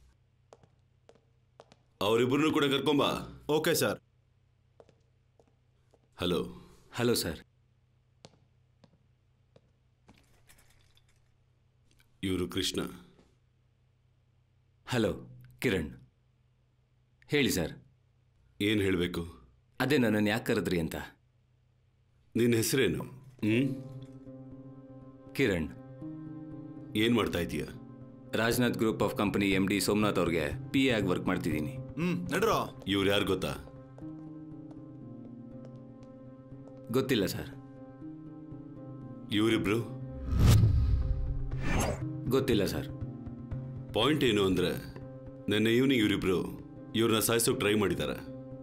ಅವರಿಬ್ಬರನ್ನು ಕೂಡ ಕರ್ಕೊಂಬಾ okay sir hello hello sir ಇವರು ಕೃಷ್ಣ ಹಲೋ ಕಿರಣ್ ಹೇಳಿ ಸರ್ ಏನು ಹೇಳಬೇಕು ಅದೇ ನನ್ನನ್ನು ಯಾಕೆ ಕರೆದ್ರಿ ಅಂತ ನಿನ್ನ ಹೆಸರೇನು ಹ್ಮ್ ಕಿರಣ್ ಏನು ಮಾಡ್ತಾ ಇದೀಯ Rajanath group of company M D Somanath ಅವ್ರಿಗೆ ಪಿ ಎ ಆಗಿ ವರ್ಕ್ ಮಾಡ್ತಿದ್ದೀನಿ ಹ್ಮ್ ನಡ್ರೋ ಇವ್ರು ಯಾರು ಗೊತ್ತಾ ಗೊತ್ತಿಲ್ಲ ಸರ್ ಇವರಿಬ್ರು ಗೊತ್ತಿಲ್ಲ ಸರ್ ಪಾಯಿಂಟ್ ಏನು ಅಂದ್ರೆ ನಿನ್ನೆ ಈವ್ನಿಂಗ್ ಇವರಿಬ್ರು ಇವ್ರನ್ನ ಸಾಯಿಸೋಕೆ ಟ್ರೈ ಮಾಡಿದ್ದಾರೆ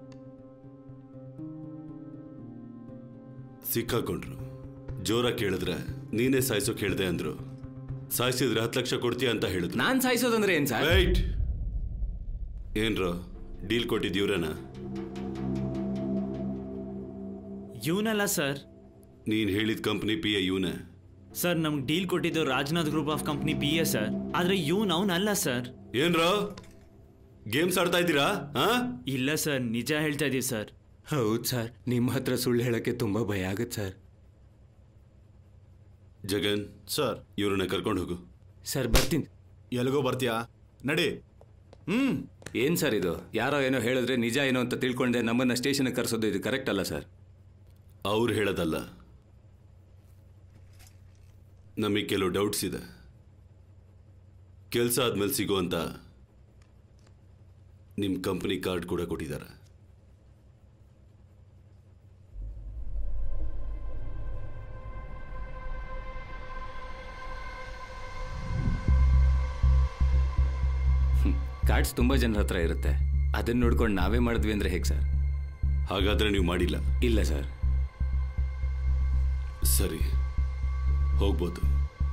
ಸಿಕ್ಕಾಕೊಂಡ್ರು ಜೋರಾಗಿ ಕೇಳಿದ್ರೆ ನೀನೇ ಸಾಯಿಸೋಕೆ ಹೇಳ್ದೆ ಅಂದ್ರು ಸಾಯಿಸಿದ್ರೆ ಹತ್ತು ಲಕ್ಷ ಕೊಡ್ತೀಯ ಅಂತ ಹೇಳಿದ್ರು ನಾನ್ ಸಾಯಿಸೋದಂದ್ರೆ ಏನ್ ಸರ್ ರೈಟ್ ಏನ್ರೋ ಡೀಲ್ ಕೊಟ್ಟಿದ್ದು ಇವ್ರೇನಾ ಇವನಲ್ಲ ಸರ್ ನೀನ್ ಹೇಳಿದ ಕಂಪ್ನಿ ಪಿ ಎ ಇವನೇ ಸರ್ ನಮ್ಗೆ ಡೀಲ್ ಕೊಟ್ಟಿದ್ದು Rajanath group of company P A sir ಆದ್ರೆ ಇವನ್ ಅವನಲ್ಲ ಸರ್ ಏನ್ರೋ ಗೇಮ್ಸ್ ಆಡ್ತಾ ಇದ್ದೀರಾ ಹಾ ಇಲ್ಲ ಸರ್ ನಿಜ ಹೇಳ್ತಾ ಇದೀವಿ ಸರ್ ಹೌದು ಸರ್ ನಿಮ್ಮ ಹತ್ರ ಸುಳ್ಳು ಹೇಳಕ್ಕೆ ತುಂಬಾ ಭಯ ಆಗುತ್ತೆ ಸರ್ ಜಗನ್ ಸರ್ ಇವ್ರನ್ನ ಕರ್ಕೊಂಡು ಹೋಗು ಸರ್ ಬರ್ತೀನಿ ಎಲ್ಗೋ ಬರ್ತೀಯಾ ನಡಿ ಹ್ಮ್ ಏನ್ ಸರ್ ಇದು ಯಾರೋ ಏನೋ ಹೇಳಿದ್ರೆ ನಿಜ ಏನೋ ಅಂತ ತಿಳ್ಕೊಂಡೆ ನಮ್ಮನ್ನ ಸ್ಟೇಷನ್ಗೆ ಕರೆಸೋದು ಇದು ಕರೆಕ್ಟ್ ಅಲ್ಲ ಸರ್ ಅವ್ರು ಹೇಳೋದಲ್ಲ ನಮಗೆ ಕೆಲವು ಡೌಟ್ಸ್ ಇದೆ ಕೆಲಸ ಆದ್ಮೇಲೆ ಸಿಗುವಂತ ನಿಮ್ಮ ಕಂಪನಿ ಕಾರ್ಡ್ ಕೂಡ ಕೊಟ್ಟಿದ್ದಾರೆ ಕಾರ್ಡ್ಸ್ ತುಂಬಾ ಜನರ ಹತ್ರ ಇರುತ್ತೆ ಅದನ್ನ ನೋಡ್ಕೊಂಡು ನಾವೇ ಮಾಡಿದ್ವಿ ಅಂದ್ರೆ ಹೇಗೆ ಸರ್ ಹಾಗಾದ್ರೆ ನೀವು ಮಾಡಿಲ್ಲ ಇಲ್ಲ ಸರ್ ಸರಿ ಹೋಗ್ಬೋದು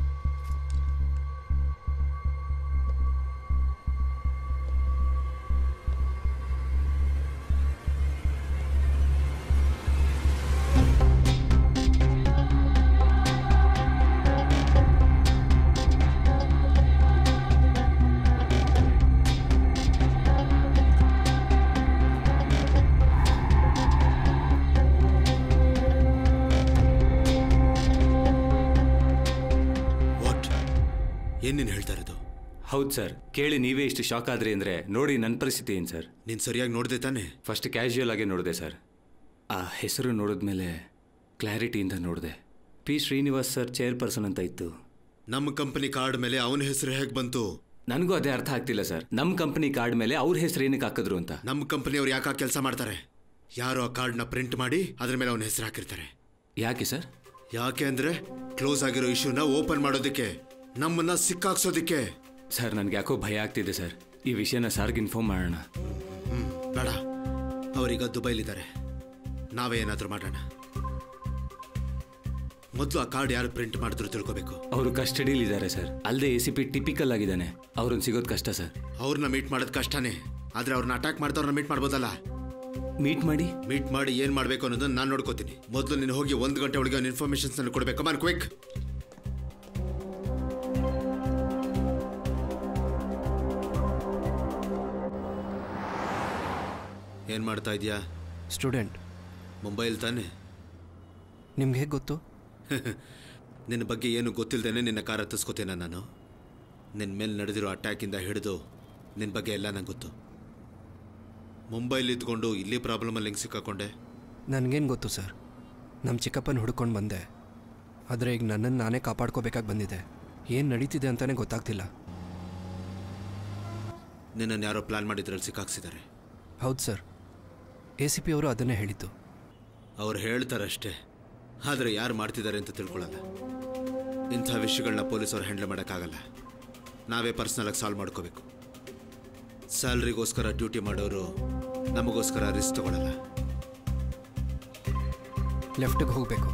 ವಾಟ್ ಏನ್ ನೀನು ಹೇಳ್ತಾ ಇರೋದು ಹೌದು ಸರ್ ಕೇಳಿ ನೀವೇ ಇಷ್ಟು ಶಾಕ್ ಆದ್ರಿ ಅಂದ್ರೆ ನೋಡಿ ನನ್ನ ಪರಿಸ್ಥಿತಿ ಏನು ಸರ್ ನೀನ್ ಸರಿಯಾಗಿ ನೋಡ್ದೆ ತಾನೆ ಫಸ್ಟ್ ಕ್ಯಾಶುಯಲ್ ಆಗಿ ನೋಡಿದೆ ಸರ್ ಆ ಹೆಸರು ನೋಡಿದ್ಮೇಲೆ ಕ್ಲಾರಿಟಿಯಿಂದ ನೋಡಿದೆ ಪಿ ಶ್ರೀನಿವಾಸ್ ಸರ್ ಚೇರ್ಪರ್ಸನ್ ಅಂತ ಇತ್ತು ನಮ್ಮ ಕಂಪನಿ ಕಾರ್ಡ್ ಮೇಲೆ ಅವನ ಹೆಸರು ಹೇಗೆ ಬಂತು ನನಗೂ ಅದೇ ಅರ್ಥ ಆಗ್ತಿಲ್ಲ ಸರ್ ನಮ್ಮ ಕಂಪನಿ ಕಾರ್ಡ್ ಮೇಲೆ ಅವ್ರ ಹೆಸರು ಏನಕ್ಕೆ ಹಾಕಿದ್ರು ಅಂತ ನಮ್ಮ ಕಂಪನಿಯವ್ರು ಯಾಕೆ ಕೆಲಸ ಮಾಡ್ತಾರೆ ಯಾರೋ ಆ ಕಾರ್ಡ್ನ ಪ್ರಿಂಟ್ ಮಾಡಿ ಅದ್ರ ಮೇಲೆ ಅವನ ಹೆಸರು ಹಾಕಿರ್ತಾರೆ ಯಾಕೆ ಸರ್ ಯಾಕೆ ಅಂದ್ರೆ ಕ್ಲೋಸ್ ಆಗಿರೋ ಇಶ್ಯೂನ ಓಪನ್ ಮಾಡೋದಕ್ಕೆ ನಮ್ಮನ್ನ ಸಿಕ್ಕಾಕ್ಸೋದಕ್ಕೆ ಸರ್ ನನಗೆ ಯಾಕೋ ಭಯ ಆಗ್ತಿದೆ ಸರ್ ಈ ವಿಷಯನ ಸಾರ್ಗೆ ಇನ್ಫಾರ್ಮ್ ಮಾಡೋಣ ಹ್ಮ್ ಬೇಡ ಅವರೀಗ ದುಬೈಲಿದ್ದಾರೆ ನಾವೇ ಏನಾದರೂ ಮಾಡೋಣ ಮೊದಲು ಆ ಕಾರ್ಡ್ ಯಾರು ಪ್ರಿಂಟ್ ಮಾಡಿದ್ರು ತಿಳ್ಕೋಬೇಕು ಅವರು ಕಸ್ಟಡಿಲಿ ಇದ್ದಾರೆ ಸರ್ ಅಲ್ಲದೆ ಎ ಸಿ ಪಿ ಟಿಪಿಕಲ್ ಆಗಿದ್ದಾನೆ ಅವ್ರನ್ನ ಸಿಗೋದು ಕಷ್ಟ ಸರ್ ಅವ್ರನ್ನ ಮೀಟ್ ಮಾಡೋದು ಕಷ್ಟನೇ ಆದ್ರೆ ಅವ್ರನ್ನ ಅಟ್ಯಾಕ್ ಮಾಡ್ದವ್ರನ್ನ ಮೀಟ್ ಮಾಡ್ಬೋದಲ್ಲ ಮೀಟ್ ಮಾಡಿ ಮೀಟ್ ಮಾಡಿ ಏನ್ ಮಾಡ್ಬೇಕು ಅನ್ನೋದನ್ನ ನಾನು ನೋಡ್ಕೋತೀನಿ ಮೊದಲು ನೀನು ಹೋಗಿ ಒಂದು ಗಂಟೆ ಒಳಗೆ ಇನ್ಫಾರ್ಮೇಶನ್ಸ್ ನಾನು ಕೊಡ್ಬೇಕು ಮಾನ್ ಕ್ವಿಕ್ ಏನ್ ಮಾಡ್ತಾ ಇದೀಯಾ ಸ್ಟೂಡೆಂಟ್ ಮುಂಬೈಲ್ ತಾನೆ ನಿಮ್ಗೆ ಹೇಗೆ ಗೊತ್ತು ನಿನ್ನ ಬಗ್ಗೆ ಏನು ಗೊತ್ತಿಲ್ಲದೇನೆ ನಿನ್ನ ಕಾರ್ ಹತ್ತಿಸ್ಕೋತೇನೆ ನಾನು ನಿನ್ನ ಮೇಲೆ ನಡೆದಿರೋ ಅಟ್ಯಾಕಿಂದ ಹಿಡಿದು ನಿನ್ನ ಬಗ್ಗೆ ಎಲ್ಲ ನಂಗೆ ಗೊತ್ತು ಮುಂಬೈಲಿ ಇದ್ಕೊಂಡು ಇಲ್ಲಿ ಪ್ರಾಬ್ಲಮಲ್ಲಿ ಹೆಂಗೆ ಸಿಕ್ಕಾಕೊಂಡೆ ನನಗೇನು ಗೊತ್ತು ಸರ್ ನಮ್ಮ ಚಿಕ್ಕಪ್ಪನ ಹುಡ್ಕೊಂಡು ಬಂದೆ ಆದರೆ ಈಗ ನನ್ನನ್ನು ನಾನೇ ಕಾಪಾಡ್ಕೋಬೇಕಾಗಿ ಬಂದಿದೆ ಏನು ನಡೀತಿದೆ ಅಂತಲೇ ಗೊತ್ತಾಗ್ತಿಲ್ಲ ನಿನ್ನನ್ನು ಯಾರೋ ಪ್ಲಾನ್ ಮಾಡಿದ್ರಲ್ಲಿ ಸಿಕ್ಕಾಕ್ಸಿದ್ದಾರೆ ಹೌದು ಸರ್ ಎ ಸಿ ಪಿ ಅವರು ಅದನ್ನೇ ಹೇಳಿದ್ದು ಅವ್ರು ಹೇಳ್ತಾರಷ್ಟೇ ಆದರೆ ಯಾರು ಮಾಡ್ತಿದ್ದಾರೆ ಅಂತ ತಿಳ್ಕೊಳ್ಳಲ್ಲ ಇಂಥ ವಿಷಯಗಳನ್ನ ಪೊಲೀಸವ್ರು ಹ್ಯಾಂಡಲ್ ಮಾಡೋಕ್ಕಾಗಲ್ಲ ನಾವೇ ಪರ್ಸ್ನಲಾಗಿ ಸಾಲ್ವ್ ಮಾಡ್ಕೋಬೇಕು ಸ್ಯಾಲ್ರಿಗೋಸ್ಕರ ಡ್ಯೂಟಿ ಮಾಡೋರು ನಮಗೋಸ್ಕರ ರಿಸ್ಕ್ ತಗೊಳ್ಳಲ್ಲ ಲೆಫ್ಟಿಗೆ ಹೋಗಬೇಕು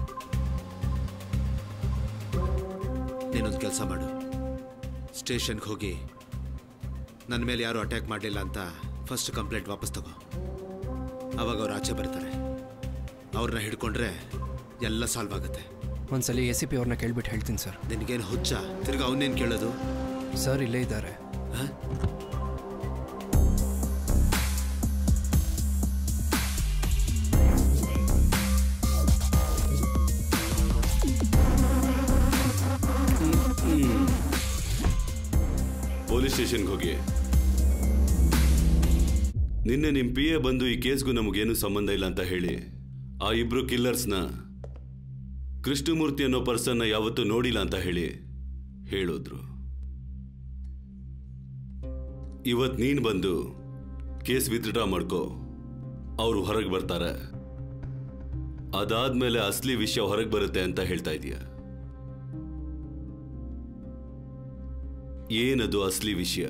ನೀನೊಂದು ಕೆಲಸ ಮಾಡು ಸ್ಟೇಷನ್ಗೆ ಹೋಗಿ ನನ್ನ ಮೇಲೆ ಯಾರು ಅಟ್ಯಾಕ್ ಮಾಡಲಿಲ್ಲ ಅಂತ ಫಸ್ಟ್ ಕಂಪ್ಲೇಂಟ್ ವಾಪಸ್ ತಗೋ ಅವಾಗ ಅವ್ರು ಆಚೆ ಬರ್ತಾರೆ ಅವ್ರನ್ನ ಹಿಡ್ಕೊಂಡ್ರೆ ಎಲ್ಲ ಸಾಲ್ವ್ ಆಗುತ್ತೆ ಒಂದ್ಸಲಿ ಎ ಸಿ ಪಿ ಅವ್ರನ್ನ ಕೇಳ್ಬಿಟ್ಟು ಹೇಳ್ತೀನಿ ಸರ್ ನಿನಗೇನು ಹುಚ್ಚ ತಿರ್ಗಾ ಅವನ್ನೇನು ಕೇಳೋದು ಸರ್ ಇಲ್ಲೇ ಇದ್ದಾರೆ ಪೊಲೀಸ್ ಸ್ಟೇಷನ್ಗೆ ಹೋಗಿ ನಿನ್ನೆ ನಿಮ್ ಪಿ ಎ ಬಂದು ಈ ಕೇಸ್ಗೂ ನಮಗೇನು ಸಂಬಂಧ ಇಲ್ಲ ಅಂತ ಹೇಳಿ ಆ ಇಬ್ರು ಕಿಲ್ಲರ್ಸ್ನ ಕೃಷ್ಣಮೂರ್ತಿ ಅನ್ನೋ ಪರ್ಸನ್ನ ಯಾವತ್ತೂ ನೋಡಿಲ್ಲ ಅಂತ ಹೇಳಿ ಹೇಳಿದ್ರು ಇವತ್ ನೀನ್ ಬಂದು ಕೇಸ್ ವಿತ್ಡ್ರಾ ಮಾಡ್ಕೋ ಅವರು ಹೊರಗೆ ಬರ್ತಾರೆ ಅದಾದ್ಮೇಲೆ ಅಸಲಿ ವಿಷಯ ಹೊರಗೆ ಬರುತ್ತೆ ಅಂತ ಹೇಳ್ತಾ ಇದೀಯ ಏನದು ಅಸಲಿ ವಿಷಯ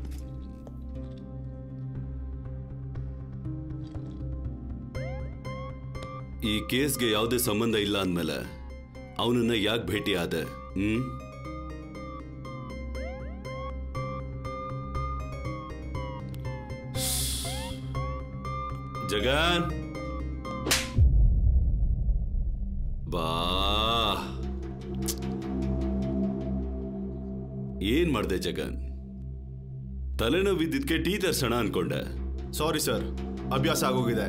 ಈ ಕೇಸ್ಗೆ ಯಾವುದೇ ಸಂಬಂಧ ಇಲ್ಲ ಅಂದ್ಮೇಲೆ ಅವನನ್ನ ಯಾಕೆ ಭೇಟಿ ಆದೆ ಹ್ಮ್ ಜಗನ್ ಬಾ ಏನ್ ಮಾಡ್ದೆ ಜಗನ್ ತಲೆನೋವಿದ್ದಕ್ಕೆ ಟೀ ತರ್ಸೋಣ ಅನ್ಕೊಂಡೆ ಸಾರಿ ಸರ್ ಅಭ್ಯಾಸ ಆಗೋಗಿದೆ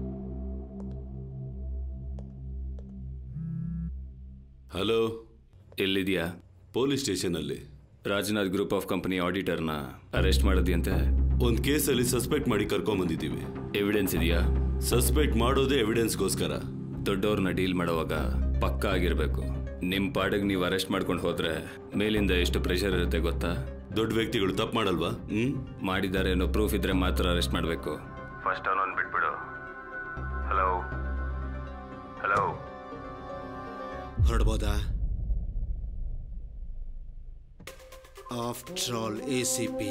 ಹಲೋ ಎಲ್ಲಿದ್ಯಾ ಪೊಲೀಸ್ ಸ್ಟೇಷನ್ ಅಲ್ಲಿ ರಾಜನಾಥ್ ಗ್ರೂಪ್ ಆಫ್ ಕಂಪನಿ ಆಡಿಟರ್ನ ಅರೆಸ್ಟ್ ಮಾಡಿದ್ಯಂತೆ ಒಂದ್ ಕೇಸಲ್ಲಿ ಸಸ್ಪೆಕ್ಟ್ ಮಾಡಿ ಕರ್ಕೊಂಡ್ ಬಂದಿದ್ದೀವಿ ಎವಿಡೆನ್ಸ್ ಇದೆಯಾ ಸಸ್ಪೆಕ್ಟ್ ಮಾಡೋದೇ ಎವಿಡೆನ್ಸ್ಗೋಸ್ಕರ ದೊಡ್ಡವ್ರನ್ನ ಡೀಲ್ ಮಾಡುವಾಗ ಪಕ್ಕ ಆಗಿರ್ಬೇಕು ನಿಮ್ ಪಾಡಿಗೆ ನೀವು ಅರೆಸ್ಟ್ ಮಾಡ್ಕೊಂಡು ಹೋದ್ರೆ ಮೇಲಿಂದ ಎಷ್ಟು ಪ್ರೆಷರ್ ಇರುತ್ತೆ ಗೊತ್ತಾ ದೊಡ್ಡ ವ್ಯಕ್ತಿಗಳು ತಪ್ಪು ಮಾಡಲ್ವಾ ಹ್ಮ್ ಮಾಡಿದ್ದಾರೆ ಅನ್ನೋ ಪ್ರೂಫ್ ಇದ್ರೆ ಮಾತ್ರ ಅರೆಸ್ಟ್ ಮಾಡಬೇಕು ಫಸ್ಟ್ ಅವನೊಂದು ಬಿಟ್ಬಿಡು ಹಲೋ ಹಲೋ ಹೊರಡ್ಬೋದಾ after all A C P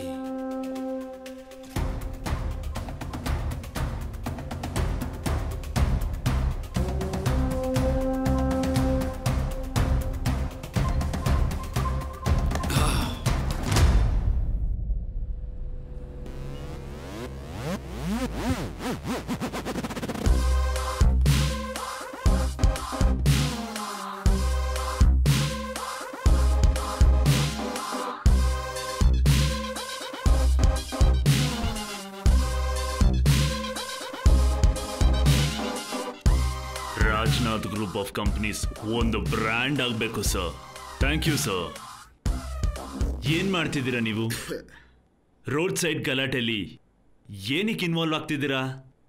Rajnath group of companies ಒಂದು ಬ್ರ್ಯಾಂಡ್ ಆಗಬೇಕು ಸರ್ ಥ್ಯಾಂಕ್ ಯು ಸರ್ ಏನ್ ಮಾಡ್ತಿದ್ದೀರಾ ನೀವು ರೋಡ್ ಸೈಡ್ ಗಲಾಟೆಲಿ ಏನಕ್ಕೆ ಇನ್ವಾಲ್ವ್ ಆಗ್ತಿದ್ದೀರಾ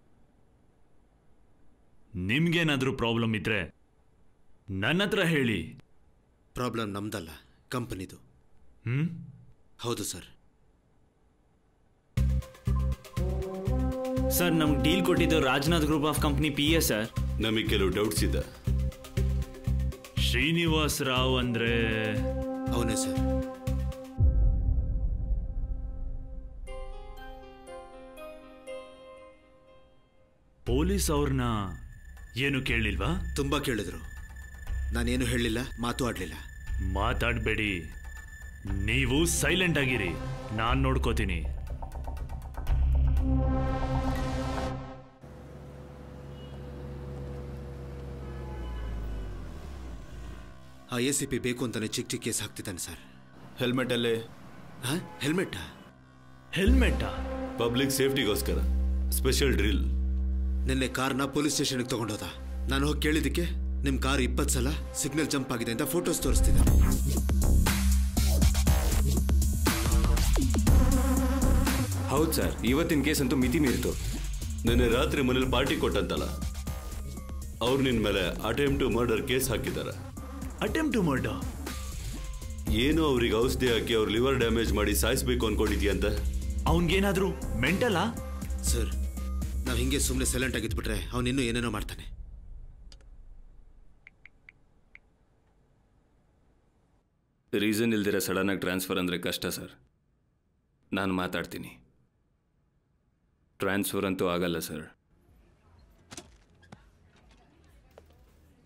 ನಿಮ್ಗೇನಾದ್ರೂ ಪ್ರಾಬ್ಲಮ್ ಇದ್ರೆ ನನ್ನ ಹತ್ರ ಹೇಳಿ ಪ್ರಾಬ್ಲಮ್ ನಮ್ದಲ್ಲ ಕಂಪನಿದು ಹ್ಮ್ ಹೌದು ಸರ್ ಸರ್ ನಮ್ಗೆ ಡೀಲ್ ಕೊಟ್ಟಿದ್ದು Rajnath group of company P A sir ನಮಗೆ ಕೆಲವು ಡೌಟ್ಸ್ ಇದೆ ಶ್ರೀನಿವಾಸ್ ರಾವ್ ಅಂದ್ರೆ ಅವನೇ ಸರ್ ಪೊಲೀಸ್ ಅವ್ರನ್ನ ಏನು ಕೇಳಿಲ್ವಾ ತುಂಬಾ ಕೇಳಿದ್ರು ನಾನೇನು ಹೇಳಿಲ್ಲ ಮಾತು ಆಡ್ಲಿಲ್ಲ ಮಾತಾಡಬೇಡಿ ನೀವು ಸೈಲೆಂಟ್ ಆಗಿರಿ ನಾನು ನೋಡ್ಕೋತೀನಿ ಆ ಎ ಸಿ ಪಿ ಬೇಕು ಅಂತಾನೆ ಚಿಕ್ಕ ಚಿಕ್ಕ ಕೇಸ್ ಹಾಕ್ತಿದ್ದಾನೆ ಸರ್ ಹೆಲ್ಮೆಟ್ ಅಲ್ಲಿ ಹೆಲ್ಮೆಟ್ ಹೆಲ್ಮೆಟ್ಟಾ ಪಬ್ಲಿಕ್ ಸೇಫ್ಟಿಗೋಸ್ಕರ ಸ್ಪೆಷಲ್ ಡ್ರಿಲ್ ನಿನ್ನೆ ಕಾರ್ನ ಪೊಲೀಸ್ ಸ್ಟೇಷನ್ಗೆ ತಗೊಂಡೋದ ನಾನು ಹೋಗಿ ಕೇಳಿದ್ದಕ್ಕೆ ನಿಮ್ಮ ಕಾರ್ ಇಪ್ಪತ್ತು ಸಲ ಸಿಗ್ನಲ್ ಜಂಪ್ ಆಗಿದೆ ಅಂತ ಫೋಟೋಸ್ ತೋರಿಸ್ತಿದ್ದಾರೆ ಹೌದು ಸರ್ ಇವತ್ತಿನ ಕೇಸ್ ಅಂತೂ ಮಿತಿ ಮೀರಿತು ನಿನ್ನೆ ರಾತ್ರಿ ಮನೇಲಿ ಪಾರ್ಟಿ ಕೊಟ್ಟಂತಲ್ಲ ಅವ್ರು ನಿನ್ ಮೇಲೆ ಅಟೆಂಪ್ಟ್ ಟು ಮರ್ಡರ್ ಕೇಸ್ ಹಾಕಿದ್ದಾರೆ ಅಟೆಂಪ್ಟ್ ಟು ಮರ್ಡರ್ ಏನೋ ಅವ್ರಿಗೆ ಔಷಧಿ ಹಾಕಿ ಅವ್ರ ಲಿವರ್ ಡ್ಯಾಮೇಜ್ ಮಾಡಿ ಸಾಯಿಸ್ಬೇಕು ಅನ್ಕೊಂಡಿದ್ಯಂತ ಅವನ್ಗೇನಾದ್ರೂ ಮೆಂಟಲಾ ಸರ್ ನಾವು ಹಿಂಗೆ ಸುಮ್ಮನೆ ಸೈಲೆಂಟ್ ಆಗಿದ್ಬಿಟ್ರೆ ಅವನು ಇನ್ನೂ ಏನೇನೋ ಮಾಡ್ತಾನೆ ರೀಸನ್ ಇಲ್ದಿರ ಸಡನ್ನಾಗಿ ಟ್ರಾನ್ಸ್ಫರ್ ಅಂದರೆ ಕಷ್ಟ ಸರ್ ನಾನು ಮಾತಾಡ್ತೀನಿ ಟ್ರಾನ್ಸ್ಫರ್ ಅಂತೂ ಆಗಲ್ಲ ಸರ್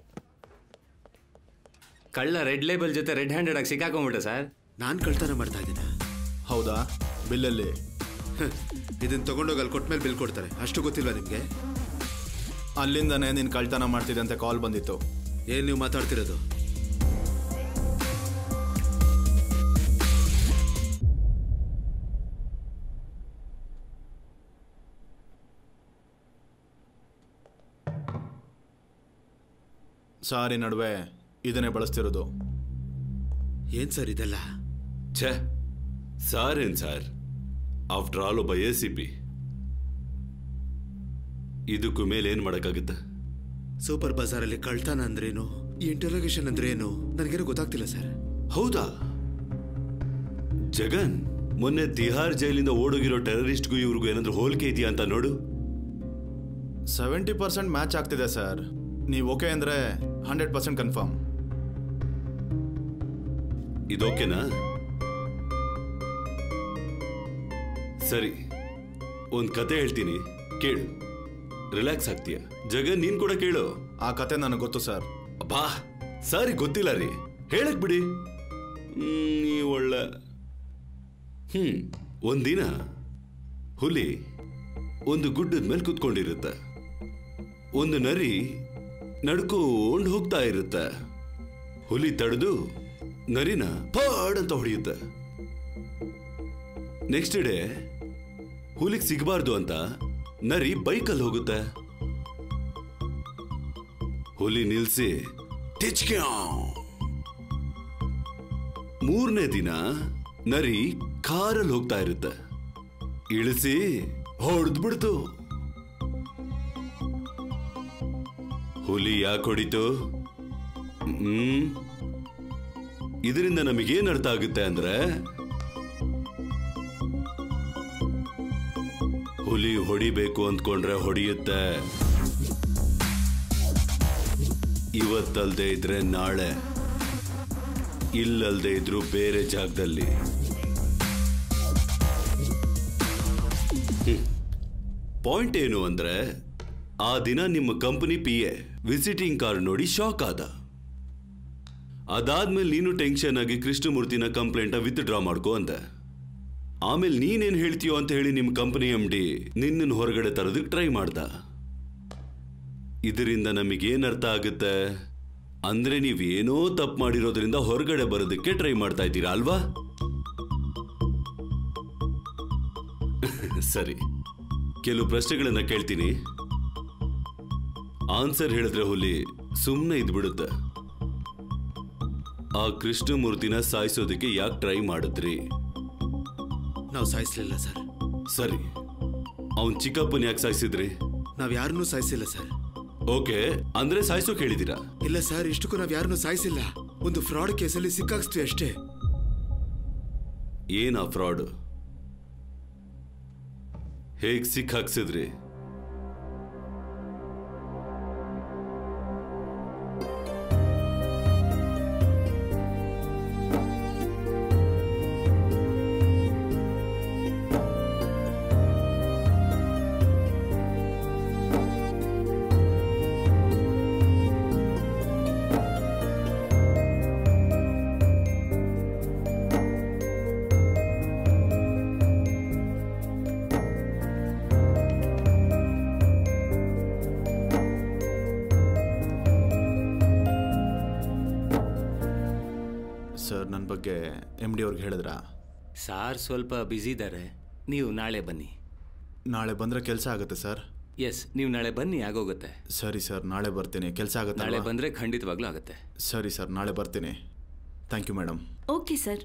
ಕಳ್ಳ ರೆಡ್ ಲೇಬಲ್ ಜೊತೆ ರೆಡ್ ಹ್ಯಾಂಡೆಡ್ ಆಗಿ ಸಿಕ್ಕಾಕೊಂಡ್ಬಿಟ್ಟೆ ಸರ್ ನಾನು ಕಳ್ತನ ಮಾಡ್ತಾ ಇದ್ದೀನಿ ಹೌದಾ ಬಿಲ್ಲಲ್ಲಿ ಇದನ್ನ ತಗೊಂಡೋಗಿ ಅಲ್ಲಿ ಕೊಟ್ಮೇಲೆ ಬಿಲ್ ಕೊಡ್ತಾರೆ ಅಷ್ಟು ಗೊತ್ತಿಲ್ವಾ ನಿಮಗೆ ಅಲ್ಲಿಂದನೇ ನೀನು ಕಳ್ತನ ಮಾಡ್ತಿದ್ದೆ ಅಂತ ಕಾಲ್ ಬಂದಿತ್ತು ಏನು ನೀವು ಮಾತಾಡ್ತಿರೋದು ಸಾರಿ ನಡುವೆ ಇದನ್ನೇ ಬಳಸ್ತಿರೋದು ಏನ್ ಸರ್ ಇದೆಲ್ಲ ಛೇ ಸಾರ್ ಏನ್ ಸಾರ್ ಆಫ್ಟರ್ ಆಲ್ ಒಬ್ಬ ಎ ಸಿ ಪಿ ಇದಕ್ಕೂ ಮೇಲೆ ಏನ್ ಮಾಡಕ್ಕಾಗುತ್ತೆ ಸೂಪರ್ ಬಜಾರಲ್ಲಿ ಕಳ್ತನ ಅಂದ್ರೇನು ಇಂಟರೋಗೇಷನ್ ಅಂದ್ರೆ ಏನು ನನಗೇನು ಗೊತ್ತಾಗ್ತಿಲ್ಲ ಸರ್ ಹೌದಾ ಜಗನ್ ಮೊನ್ನೆ ತಿಹಾರ್ ಜೈಲಿಂದ ಓಡೋಗಿರೋ ಟೆರರಿಸ್ಟ್ಗೂ ಇವ್ರಿಗೂ ಏನಾದ್ರೂ ಹೋಲಿಕೆ ಇದೆಯಾ ಅಂತ ನೋಡು ಸೆವೆಂಟಿ ಪರ್ಸೆಂಟ್ ಮ್ಯಾಚ್ ಆಗ್ತಿದೆ ಸರ್ ನೀವು ಓಕೆ ಅಂದರೆ ಹಂಡ್ರೆಡ್ ಪರ್ಸೆಂಟ್ ಕನ್ಫರ್ಮ್ ಇದೋಕೆನಾ ಸರಿ ಒಂದ್ ಕತೆ ಹೇಳ್ತೀನಿ ಕೇಳು ರಿಲ್ಯಾಕ್ಸ್ ಆಗ್ತೀಯ ಜಗನ್ ನೀನ್ ಕೂಡ ಕೇಳು ಆ ಕತೆ ನನಗೆ ಗೊತ್ತು ಸರ್ ಬಾ ಸಾರಿ ಗೊತ್ತಿಲ್ಲ ರೀ ಹೇಳಕ್ ಬಿಡಿ ಹ್ಮ್, ನೀ ಒಳ್ಳೆ ಹ್ಮ್ ಒಂದಿನ ಹುಲಿ ಒಂದು ಗುಡ್ಡದ ಮೇಲೆ ಕುತ್ಕೊಂಡಿರುತ್ತೆ ಒಂದು ನರಿ ನಡ್ಕೊಂಡು ಹೋಗ್ತಾ ಇರುತ್ತೆ ಹುಲಿ ತಡೆದು ನರಿನ ಪಾಡ್ ಅಂತ ಹೊಡೆಯುತ್ತೆ ನೆಕ್ಸ್ಟ್ ಡೇ ಹುಲಿಗೆ ಸಿಗಬಾರ್ದು ಅಂತ ನರಿ ಬೈಕಲ್ಲಿ ಹೋಗುತ್ತೆ ಹುಲಿ ನಿಲ್ಸಿ ಟಿಚ್ಕ್ಯಾವ್. ಮೂರನೇ ದಿನ ನರಿ ಕಾರಲ್ಲಿ ಹೋಗ್ತಾ ಇರುತ್ತೆ ಇಳಿಸಿ ಹೊಡೆದ್ ಬಿಡ್ತು ಹುಲಿ ಯಾಕೆ ಹೊಡಿತು ಹ್ಮ್ ಇದರಿಂದ ನಮಗೇನ್ ಅರ್ಥ ಆಗುತ್ತೆ ಅಂದ್ರೆ ಹುಲಿ ಹೊಡಿಬೇಕು ಅಂದ್ಕೊಂಡ್ರೆ ಹೊಡೆಯುತ್ತೆ ಇವತ್ತಲ್ದೆ ಇದ್ರೆ ನಾಳೆ ಇಲ್ಲಲ್ದೆ ಇದ್ರು ಬೇರೆ ಜಾಗದಲ್ಲಿ ಪಾಯಿಂಟ್ ಏನು ಅಂದ್ರೆ ಆ ದಿನ ನಿಮ್ಮ company P A visiting card ನೋಡಿ ಶಾಕ್ ಆದ ಅದಾದ್ಮೇಲೆ ನೀನು ಟೆನ್ಷನ್ ಆಗಿ ಕೃಷ್ಣಮೂರ್ತಿನ ಕಂಪ್ಲೇಂಟ್ ವಿತ್ ಡ್ರಾ ಮಾಡ್ಕೋ ಅಂದೆ ಆಮೇಲೆ ನೀನೇನ್ ಹೇಳ್ತೀಯೋ ಅಂತ ಹೇಳಿ ನಿಮ್ಮ ಕಂಪನಿ ಎಂ ಡಿ ನಿನ್ನನ್ನು ಹೊರಗಡೆ ತರೋದಕ್ಕೆ ಟ್ರೈ ಮಾಡ್ದ ಇದರಿಂದ ನಮಗೇನ್ ಅರ್ಥ ಆಗುತ್ತೆ ಅಂದ್ರೆ ನೀವೇನೋ ತಪ್ಪು ಮಾಡಿರೋದ್ರಿಂದ ಹೊರಗಡೆ ಬರೋದಕ್ಕೆ ಟ್ರೈ ಮಾಡ್ತಾ ಇದ್ದೀರಾ ಅಲ್ವಾ ಸರಿ ಕೆಲವು ಪ್ರಶ್ನೆಗಳನ್ನ ಕೇಳ್ತೀನಿ ಆನ್ಸರ್ ಹೇಳಿದ್ರೆ ಹುಲಿ ಸುಮ್ಮನೆ ಇದ್ಬಿಡುತ್ತೆ ಆ ಕೃಷ್ಣಮೂರ್ತಿನ ಸಾಯಿಸೋದಕ್ಕೆ ಯಾಕೆ ಟ್ರೈ ಮಾಡಿದ್ರಿ ನಾವು ಸಾಯಿಸ್ಲಿಲ್ಲ ಸರ್ ಸರಿ ಅವನ್ ಚಿಕ್ಕಪ್ಪನ ಯಾಕೆ ಸಾಯಿಸಿದ್ರಿ ನಾವ್ ಯಾರನ್ನೂ ಸಾಯಿಸಿಲ್ಲ ಸರ್ ಓಕೆ ಅಂದ್ರೆ ಸಾಯಿಸೋಕ್ ಹೇಳಿದೀರಾ ಇಲ್ಲ ಸರ್ ಇಷ್ಟಕ್ಕೂ ನಾವ್ ಯಾರನ್ನೂ ಸಾಯಿಸಿಲ್ಲ ಒಂದು ಫ್ರಾಡ್ ಕೇಸಲ್ಲಿ ಸಿಕ್ಕಾಕ್ಸ್ತೀವಿ ಅಷ್ಟೇ ಏನಾ ಫ್ರಾಡ್ ಹೇಗ್ ಸಿಕ್ ಹಾಕ್ಸಿದ್ರಿ ಸರ್ ನನ್ನ ಬಗ್ಗೆ ಎಮ್ ಡಿ ಅವ್ರಿಗೆ ಹೇಳಿದ್ರಾ ಸಾರ್ ಸ್ವಲ್ಪ ಬ್ಯುಸಿ ಇದ್ದಾರೆ ನೀವು ನಾಳೆ ಬನ್ನಿ ನಾಳೆ ಬಂದರೆ ಕೆಲಸ ಆಗುತ್ತೆ ಸರ್ ಎಸ್ ನೀವು ನಾಳೆ ಬನ್ನಿ ಆಗೋಗುತ್ತೆ ಸರಿ ಸರ್ ನಾಳೆ ಬರ್ತೀನಿ ಕೆಲಸ ಆಗುತ್ತೆ ನಾಳೆ ಬಂದ್ರೆ ಖಂಡಿತವಾಗ್ಲೂ ಆಗುತ್ತೆ ಸರಿ ಸರ್ ನಾಳೆ ಬರ್ತೀನಿ thank you madam okay sir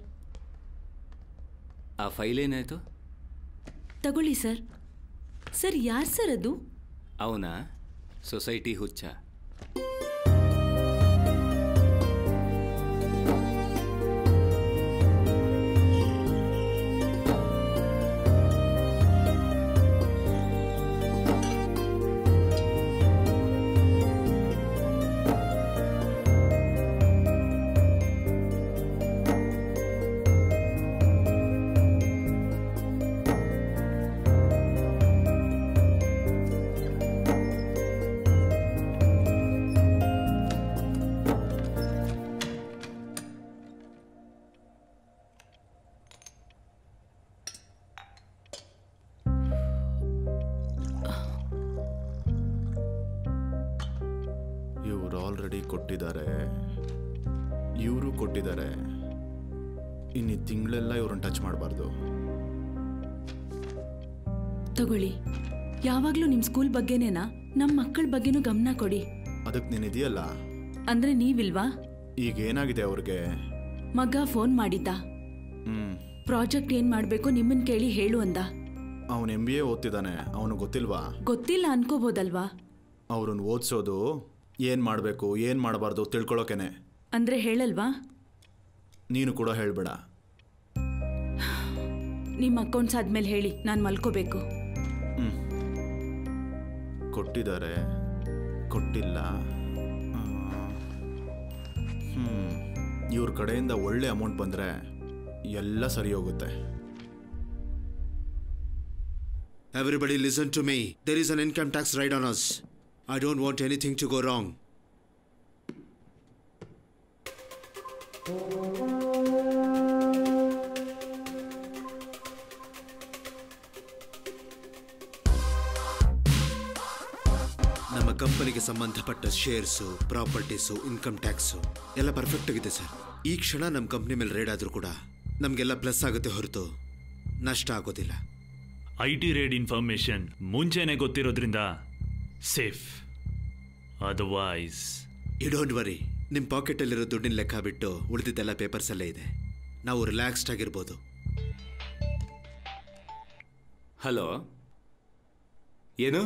ಆ ಫೈಲ್ ಏನಾಯ್ತು ತಗೊಳ್ಳಿ ಸರ್ ಸರ್ ಯಾರು ಸರ್ ಅದು ಅವನ ಸೊಸೈಟಿ ಹುಚ್ಚ ಆ ಆಲ್ರೆಡಿ ಕೊಟ್ಟಿದ್ದಾರೆ ಇವರು ಕೊಟ್ಟಿದ್ದಾರೆ ಇನ್ನು ಈ ತಿಂಗಳೆಲ್ಲ ಇವ್ರನ್ನ ಟಚ್ ಮಾಡಬಾರ್ದು ತಗೊಳ್ಳಿ ಯಾವಾಗ್ಲೂ ನಿಮ್ ಸ್ಕೂಲ್ ಬಗ್ಗೆನೇನಾ ನಮ್ ಮಕ್ಕಳ ಬಗ್ಗೆನೂ ಗಮನ ಕೊಡಿ ಅದಕ್ಕೆ ನೀನು ಇದೆಯಲ್ಲ ಅಂದ್ರೆ ನೀವಿಲ್ವಾ ಈಗ ಏನಾಗಿದೆ ಅವ್ರಿಗೆ ಮಗ ಫೋನ್ ಮಾಡಿದ್ದ ಹ್ಮ್ ಪ್ರಾಜೆಕ್ಟ್ ಏನ್ ಮಾಡ್ಬೇಕು ನಿಮ್ಮನ್ ಕೇಳಿ ಹೇಳು ಅಂದ ಅವನು ಎಂ ಬಿ ಎ ಓದ್ತಿದ್ದಾನೆ ಅವನು ಗೊತ್ತಿಲ್ವಾ ಗೊತ್ತಿಲ್ಲ ಅನ್ಕೋಬೋದಲ್ವಾ ಅವ್ರನ್ನ ಓದಿಸೋದು ಏನು ಮಾಡಬೇಕು ಏನು ಮಾಡಬಾರ್ದು ತಿಳ್ಕೊಳ್ಳೋಕೆನೆ ಅಂದ್ರೆ ಹೇಳಲ್ವಾ ನೀನು ಕೂಡ ಹೇಳ್ಬೇಡ ನಿಮ್ ಅಕೌಂಟ್ಸ್ ಆದ್ಮೇಲೆ ಹೇಳಿ ನಾನ್ ಮಲ್ಕೋಬೇಕು ಕೊಟ್ಟಿದ್ದಾರೆ ಕೊಟ್ಟಿಲ್ಲ ಹ್ಞೂ ಇವ್ರ ಕಡೆಯಿಂದ ಒಳ್ಳೆ ಅಮೌಂಟ್ ಬಂದರೆ ಎಲ್ಲ ಸರಿ ಹೋಗುತ್ತೆ Everybody listen to me. There is an income tax right on us. I don't want anything to go wrong. ನಮ್ಮ ಕಂಪನಿಗೆ ಸಂಬಂಧಪಟ್ಟ ಶೇರ್ಸು ಪ್ರಾಪರ್ಟೀಸು ಇನ್ಕಮ್ ಟ್ಯಾಕ್ಸು ಎಲ್ಲ ಪರ್ಫೆಕ್ಟ್ ಆಗಿದೆ ಸರ್ ಈ ಕ್ಷಣ ನಮ್ಮ ಕಂಪ್ನಿ ಮೇಲೆ ರೇಡ್ ಆದರೂ ಕೂಡ ನಮಗೆಲ್ಲ ಪ್ಲಸ್ ಆಗುತ್ತೆ ಹೊರತು ನಷ್ಟ ಆಗೋದಿಲ್ಲ ಐ ಟಿ ರೇಡ್ ಇನ್ಫಾರ್ಮೇಶನ್ ಮುಂಚೆನೆ ಗೊತ್ತಿರೋದ್ರಿಂದ safe otherwise you don't worry ನಿಮ್ಮ ಪಾಕೆಟಲ್ಲಿರೋ ದುಡ್ಡಿನ ಲೆಕ್ಕ ಬಿಟ್ಟು ಉಳಿದಿದ್ದೆಲ್ಲ ಪೇಪರ್ಸಲ್ಲೇ ಇದೆ ನಾವು ರಿಲ್ಯಾಕ್ಸ್ಡ್ ಆಗಿರ್ಬೋದು ಹಲೋ ಏನು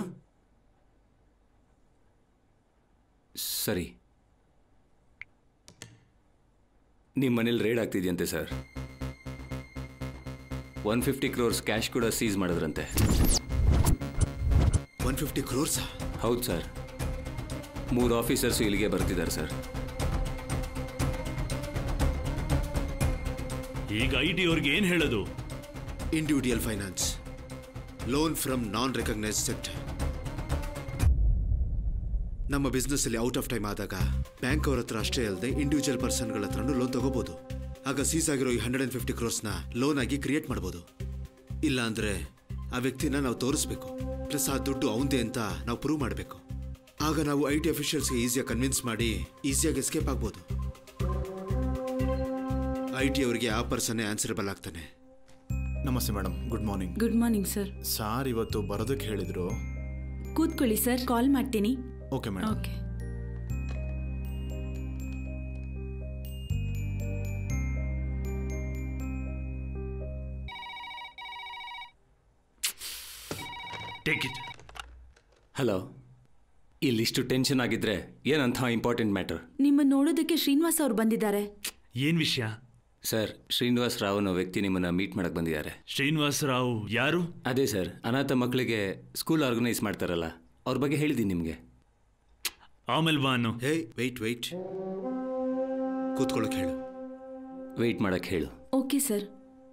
ಸರಿ ನಿಮ್ಮ ಮನೇಲಿ ರೇಡ್ ಆಗ್ತಿದೆಯಂತೆ sir one fifty crores cash ಕೂಡ ಸೀಸ್ ಮಾಡಿದ್ರಂತೆ ಒನ್ ಫಿಫ್ಟಿ ಕ್ರೋರ್ಸ್ ಹೌದು ಸರ್ ಮೂರು ಆಫೀಸರ್ಸು ಇಲ್ಲಿಗೆ ಬರ್ತಿದ್ದಾರೆ ಸರ್ ಈಗ ಐ ಟಿ ಅವ್ರಿಗೆ ಏನು ಹೇಳೋದು individual finance loan from non recognise sector ನಮ್ಮ ಬಿಸ್ನೆಸ್ ಅಲ್ಲಿ ಔಟ್ ಆಫ್ ಟೈಮ್ ಆದಾಗ ಬ್ಯಾಂಕ್ ಅವ್ರ ಹತ್ರ ಅಷ್ಟೇ ಅಲ್ಲದೆ ಇಂಡಿವಿಜುವಲ್ ಪರ್ಸನ್ಗಳ ಹತ್ರನೂ ಲೋನ್ ತಗೋಬಹುದು ಆಗ ಸೀಸ್ ಆಗಿರೋ ಈ ಹಂಡ್ರೆಡ್ ಅಂಡ್ ಫಿಫ್ಟಿ ಕ್ರೋರ್ಸ್ನ ಲೋನ್ ಆಗಿ ಕ್ರಿಯೇಟ್ ಮಾಡ್ಬೋದು ಇಲ್ಲ ಅಂದ್ರೆ ಆ ವ್ಯಕ್ತಿನ ನಾವು ತೋರಿಸ್ಬೇಕು ಪ್ಲಸ್ ಆ ದುಡ್ಡು ಅವಂದೇ ಅಂತ ನಾವು ಪ್ರೂವ್ ಮಾಡಬೇಕು ಆಗ ನಾವು ಐ ಟಿ ಅಫಿಷಿಯಲ್ಸ್ಗೆ ಈಸಿಯಾಗಿ ಕನ್ವಿನ್ಸ್ ಮಾಡಿ ಈಸಿಯಾಗಿ ಎಸ್ಕೇಪ್ ಆಗ್ಬೋದು ಐ ಟಿ ಅವರಿಗೆ ಆ ಪರ್ಸನ್ನೇ ಆನ್ಸರಬಲ್ ಆಗ್ತಾನೆ ನಮಸ್ತೆ madam good morning good morning sir sir ಇವತ್ತು ಬರೋದಕ್ಕೆ ಹೇಳಿದ್ರು ಕೂತ್ಕೊಳ್ಳಿ ಸರ್ ಕಾಲ್ ಮಾಡ್ತೀನಿ okay madam okay take it hello ಇಲ್ಲಿಷ್ಟು ಟೆನ್ಷನ್ ಆಗಿದ್ರೆ ಏನಂಥ ಇಂಪಾರ್ಟೆಂಟ್ ಮ್ಯಾಟರ್ ನಿಮ್ಮ ನೋಡೋದಕ್ಕೆ ಶ್ರೀನಿವಾಸ್ ಅವ್ರು ಬಂದಿದ್ದಾರೆ ಏನ್ ವಿಷಯ ಸರ್ ಶ್ರೀನಿವಾಸ್ ರಾವ್ ಅನ್ನೋ ವ್ಯಕ್ತಿ ನಿಮ್ಮನ್ನ ಮೀಟ್ ಮಾಡಕ್ ಬಂದಿದ್ದಾರೆ ಶ್ರೀನಿವಾಸ್ ರಾವ್ ಯಾರು ಅದೇ ಸರ್ ಅನಾಥ ಮಕ್ಕಳಿಗೆ ಸ್ಕೂಲ್ ಆರ್ಗನೈಸ್ ಮಾಡ್ತಾರಲ್ಲ ಅವ್ರ ಬಗ್ಗೆ ಹೇಳಿದ್ದೀನಿ ನಿಮಗೆ ಆಮೇಲೆ ಬಾ ಅನ್ನು ಹೇ ವೆಯ್ಟ್ ವೆಯ್ಟ್ ಕೂತ್ಕೊಳ್ಳೋಕೆ ಹೇಳು ವೆಯ್ಟ್ ಮಾಡಕ್ ಹೇಳು ಓಕೆ ಸರ್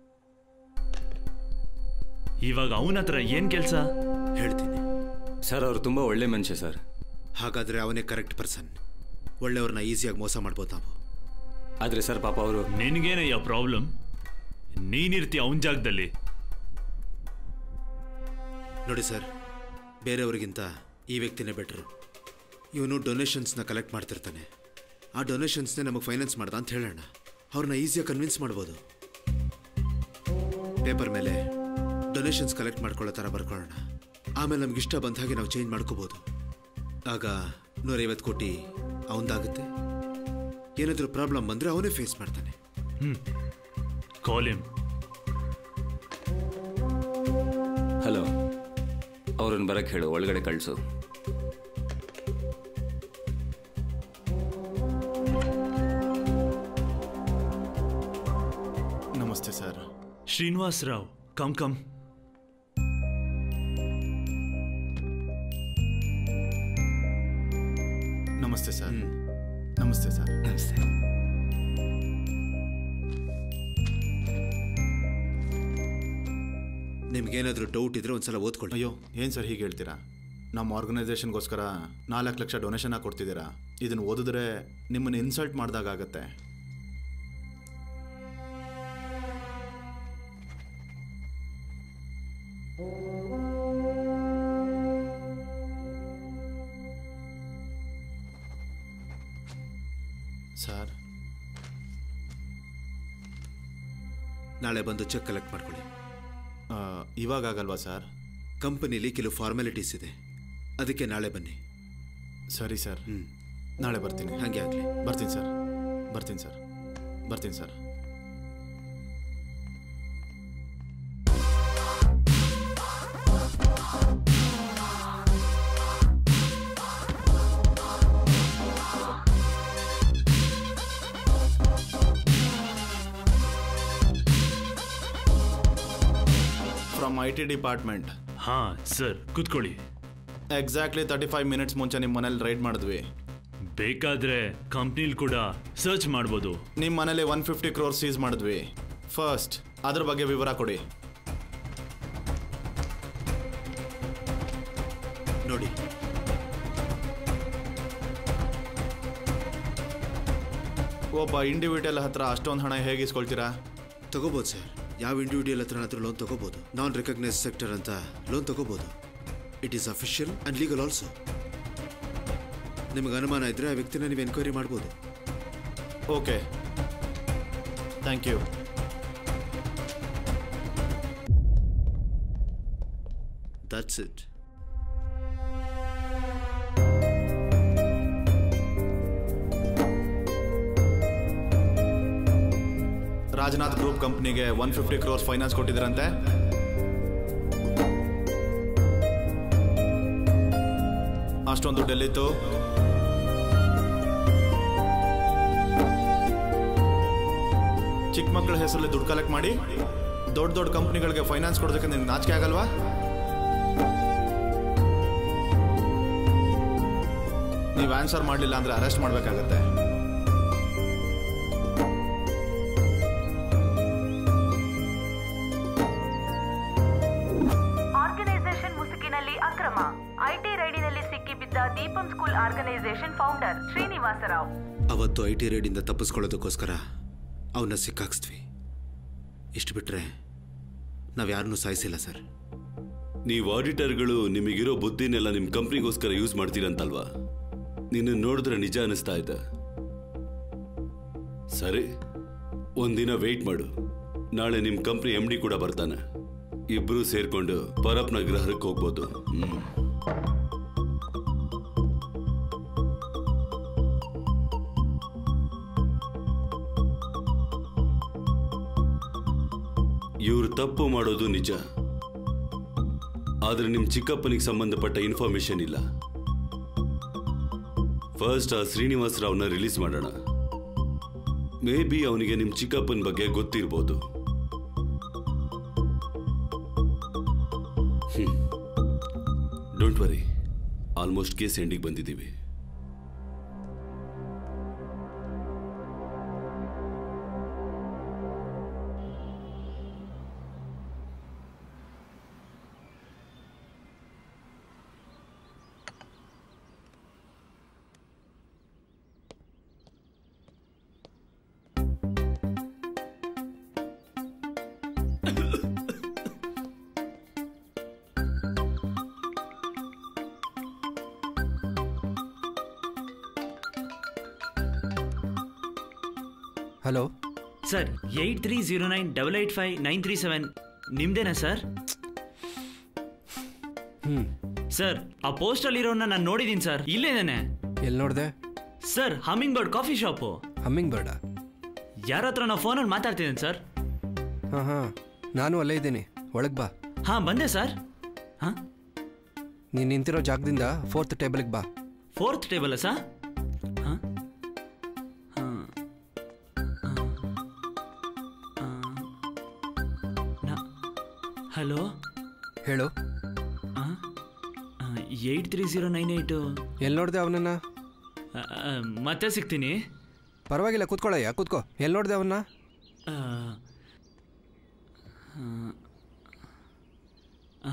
ಇವಾಗ ಅವನ ಹತ್ರ ಏನ್ ಕೆಲಸ ಹೇಳ್ತೀನಿ ಸರ್ ಅವರು ತುಂಬಾ ಒಳ್ಳೆ ಮನುಷ್ಯ ಸರ್ ಹಾಗಾದ್ರೆ ಅವನೇ ಕರೆಕ್ಟ್ ಪರ್ಸನ್ ಒಳ್ಳೆಯವ್ರನ್ನ ಈಸಿಯಾಗಿ ಮೋಸ ಮಾಡ್ಬೋದು ನಾವು ಆದ್ರೆ ಸರ್ ಪಾಪ ಅವರು ನಿನಗೇನಯ್ಯ ಪ್ರಾಬ್ಲಮ್ ನೀನಿರ್ತಿ ಅವನ ಜಾಗದಲ್ಲಿ ನೋಡಿ ಸರ್ ಬೇರೆಯವ್ರಿಗಿಂತ ಈ ವ್ಯಕ್ತಿನೇ ಬೆಟ್ರು ಇವನು ಡೊನೇಷನ್ಸ್ನ ಕಲೆಕ್ಟ್ ಮಾಡ್ತಿರ್ತಾನೆ ಆ ಡೊನೇಷನ್ಸ್ನೇ ನಮಗೆ ಫೈನಾನ್ಸ್ ಮಾಡ್ದ ಅಂತ ಹೇಳೋಣ ಅವ್ರನ್ನ ಈಸಿಯಾಗಿ ಕನ್ವಿನ್ಸ್ ಮಾಡ್ಬೋದು ಪೇಪರ್ ಮೇಲೆ ಡೊನೇಷನ್ಸ್ ಕಲೆಕ್ಟ್ ಮಾಡ್ಕೊಳ್ಳೋ ಥರ ಬರ್ಕೊಳ್ಳೋಣ ಆಮೇಲೆ ನಮ್ಗೆ ಇಷ್ಟ ಬಂದ ಹಾಗೆ ನಾವು ಚೇಂಜ್ ಮಾಡ್ಕೋಬೋದು ಆಗ ನೂರೈವತ್ತು ಕೋಟಿ ಅವಂದಾಗುತ್ತೆ ಏನಾದರೂ ಪ್ರಾಬ್ಲಮ್ ಬಂದರೆ ಅವನೇ ಫೇಸ್ ಮಾಡ್ತಾನೆ ಹ್ಮ್ ಕಾಲ್ ಹಿಮ್ ಹಲೋ ಅವ್ರನ್ನ ಬರಕ್ ಹೇಳು ಒಳಗಡೆ ಕಳಿಸು ನಮಸ್ತೆ sir Srinivas Rao come come ನಮಸ್ತೆ ಸರ್ ನಮಸ್ತೆ ಸರ್ ನಮಸ್ತೆ ನಿಮ್ಗೇನಾದರೂ ಡೌಟ್ ಇದ್ರೆ ಒಂದ್ಸಲ ಓದ್ಕೊಳ್ಳಿ ಅಯ್ಯೋ ಏನು ಸರ್ ಹೀಗೆ ಹೇಳ್ತೀರಾ ನಮ್ಮ ಆರ್ಗನೈಸೇಷನ್ಗೋಸ್ಕರ ನಾಲ್ಕು ಲಕ್ಷ ಡೊನೇಷನ್ ಕೊಡ್ತಿದ್ದೀರಾ ಇದನ್ನು ಓದಿದ್ರೆ ನಿಮ್ಮನ್ನು ಇನ್ಸಲ್ಟ್ ಮಾಡಿದಾಗತ್ತೆ ನಾಳೆ ಬಂದು ಚೆಕ್ ಕಲೆಕ್ಟ್ ಮಾಡ್ಕೊಳ್ಳಿ ಇವಾಗ ಆಗಲ್ವಾ ಸರ್ ಕಂಪನಿಲಿ ಕೆಲವು ಫಾರ್ಮಾಲಿಟೀಸ್ ಇದೆ ಅದಕ್ಕೆ ನಾಳೆ ಬನ್ನಿ ಸರಿ ಸರ್ ಹ್ಞೂ ನಾಳೆ ಬರ್ತೀನಿ ಹಾಗೆ ಆಗಲಿ ಬರ್ತೀನಿ ಸರ್ ಬರ್ತೀನಿ ಸರ್ ಬರ್ತೀನಿ sir from I T department ಹಾ ಸರ್ ಕೂತ್ಕೊಳ್ಳಿ ಎಕ್ಸಾಕ್ಟ್ಲಿ ತರ್ಟಿ ಫೈವ್ ಮಿನಿಟ್ಸ್ ಮುಂಚೆ ನಿಮ್ಮ ಮನೇಲಿ ರೈಡ್ ಮಾಡಿದ್ವಿ ಬೇಕಾದ್ರೆ ಕಂಪ್ನಿಲ್ ಕೂಡ ಸರ್ಚ್ ಮಾಡ್ಬೋದು ನಿಮ್ಮ ಮನೇಲಿ ಒನ್ ಫಿಫ್ಟಿ ಕ್ರೋರ್ ಸೀಸ್ ಮಾಡಿದ್ವಿ ಫಸ್ಟ್ ಅದ್ರ ಬಗ್ಗೆ ವಿವರ ಕೊಡಿ ನೋಡಿ ಒಬ್ಬ ಇಂಡಿವಿಜುವಲ್ ಹತ್ರ ಅಷ್ಟೊಂದು ಹಣ ಹೇಗೆ ಇಸ್ಕೊಳ್ತೀರಾ ತಗೋಬೋದು ಸರ್ ಯಾವ ಇಂಡಿವಿಜುವಲ್ ಹತ್ರನಾದ್ರೂ ಲೋನ್ ತಗೋಬೋದು ನಾನ್ ರೆಕಗ್ನೈಸ್ ಸೆಕ್ಟರ್ ಅಂತ ಲೋನ್ ತಗೋಬೋದು it is official and legal also ನಿಮಗೆ ಅನುಮಾನ ಇದ್ರೆ ಆ ವ್ಯಕ್ತಿನ ನೀವು ಎನ್ಕ್ವೈರಿ ಮಾಡ್ಬೋದು okay thank you that's it Rajanath group ಕಂಪ್ನಿಗೆ ಒನ್ ಫಿಫ್ಟಿ ಕ್ರೋರ್ಸ್ ಫೈನಾನ್ಸ್ ಕೊಟ್ಟಿದ್ರಂತೆ ಅಷ್ಟೊಂದು ದುಡ್ಡು ಎಲ್ಲಿತ್ತು ಚಿಕ್ಕ ಮಕ್ಕಳ ಹೆಸರಲ್ಲಿ ದುಡ್ಡು ಕಲೆಕ್ಟ್ ಮಾಡಿ ದೊಡ್ಡ ದೊಡ್ಡ ಕಂಪ್ನಿಗಳಿಗೆ ಫೈನಾನ್ಸ್ ಕೊಡೋದಕ್ಕೆ ನಿಮ್ಗೆ ನಾಚಿಕೆ ಆಗಲ್ವಾ ನೀವು ಆನ್ಸರ್ ಮಾಡಲಿಲ್ಲ ಅಂದ್ರೆ ಅರೆಸ್ಟ್ ಮಾಡಬೇಕಾಗತ್ತೆ ಆರ್ಗನೈಸೇಷನ್ ಮುಸುಕಿನಲ್ಲಿ ಅಕ್ರಮ ಐಟಿ ರೈಡಿನಲ್ಲಿ ಸಿಕ್ಕಿಬಿದ್ದ Deepam school organisation founder Srinivasarao ಅವತ್ತು ಐ ಟಿ ರೇಡಿಂದ ತಪ್ಪಿಸ್ಕೊಳ್ಳೋದಕ್ಕೋಸ್ಕರ ಅವನ್ನ ಸಿಕ್ಕಾಕ್ಸ್ದ್ವಿ ಇಷ್ಟು ಬಿಟ್ರೆ ನಾವು ಯಾರನ್ನೂ ಸಾಯಿಸಿಲ್ಲ ಸರ್ ನೀವು ಆಡಿಟರ್ಗಳು ನಿಮಗಿರೋ ಬುದ್ಧಿನೆಲ್ಲ ನಿಮ್ಮ ಕಂಪ್ನಿಗೋಸ್ಕರ ಯೂಸ್ ಮಾಡ್ತೀರಂತಲ್ವಾ ನಿನ್ನ ನೋಡಿದ್ರೆ ನಿಜ ಅನಿಸ್ತಾ ಇದೆ ಸರಿ ಒಂದಿನ ವೆಯ್ಟ್ ಮಾಡು ನಾಳೆ ನಿಮ್ಮ ಕಂಪ್ನಿ ಎಮ್ ಡಿ ಕೂಡ ಬರ್ತಾನೆ ಇಬ್ರು ಸೇರ್ಕೊಂಡು ಪರಪ್ನ ಗ್ರಹಕ್ಕೆ ಹೋಗ್ಬೋದು ಹ್ಮ್ ಇವ್ರು ತಪ್ಪು ಮಾಡೋದು ನಿಜ ಆದ್ರೆ ನಿಮ್ ಚಿಕ್ಕಪ್ಪನಿಗೆ ಸಂಬಂಧಪಟ್ಟ ಇನ್ಫಾರ್ಮೇಶನ್ ಇಲ್ಲ ಫಸ್ಟ್ ಆ ಶ್ರೀನಿವಾಸ್ ರಾವ್ನ ರಿಲೀಸ್ ಮಾಡೋಣ ಮೇ ಬಿ ಅವನಿಗೆ ನಿಮ್ ಚಿಕ್ಕಪ್ಪನ ಬಗ್ಗೆ ಗೊತ್ತಿರ್ಬೋದು ಡೋಂಟ್ ವರಿ ಆಲ್ಮೋಸ್ಟ್ ಕೇಸ್ ಎಂಡಿಗೆ ಬಂದಿದ್ದೀವಿ hello sir eight three zero nine double eight five nine three seven ನಿಮ್ದೇನಾ ಸರ್ ಹ್ಞೂ ಸರ್ ಆ ಪೋಸ್ಟಲ್ಲಿರೋನ್ನ ನಾನು ನೋಡಿದ್ದೀನಿ ಸರ್ ಇಲ್ಲೇನೇನೆ ಎಲ್ಲಿ ನೋಡಿದೆ sir Hummingbird coffee shop ಹಮ್ಮಿಂಗ್ ಬರ್ಡಾ ಯಾರ ಹತ್ರ ನಾವು ಫೋನಲ್ಲಿ ಮಾತಾಡ್ತಿದ್ದೀನಿ ಸರ್ ಹಾಂ ಹಾಂ ನಾನು ಅಲ್ಲೇ ಇದ್ದೀನಿ ಒಳಗೆ ಬಾ ಹಾಂ ಬಂದೆ ಸರ್ ನೀನು ನಿಂತಿರೋ ಜಾಗದಿಂದ ಫೋರ್ತ್ ಟೇಬಲ್ಗೆ ಬಾ ಫೋರ್ತ್ ಟೇಬಲ್ ಸರ್ ಹಲೋ ಹೇಳು eight three zero nine eight ಎಲ್ಲಿ ನೋಡಿದೆ ಅವನನ್ನ ಮತ್ತೆ ಸಿಗ್ತೀನಿ ಪರವಾಗಿಲ್ಲ ಕೂತ್ಕೊಳ್ಳಯ್ಯ ಕೂತ್ಕೋ ಎಲ್ಲಿ ನೋಡಿದೆ ಅವನ್ನ ಆ, ಆ,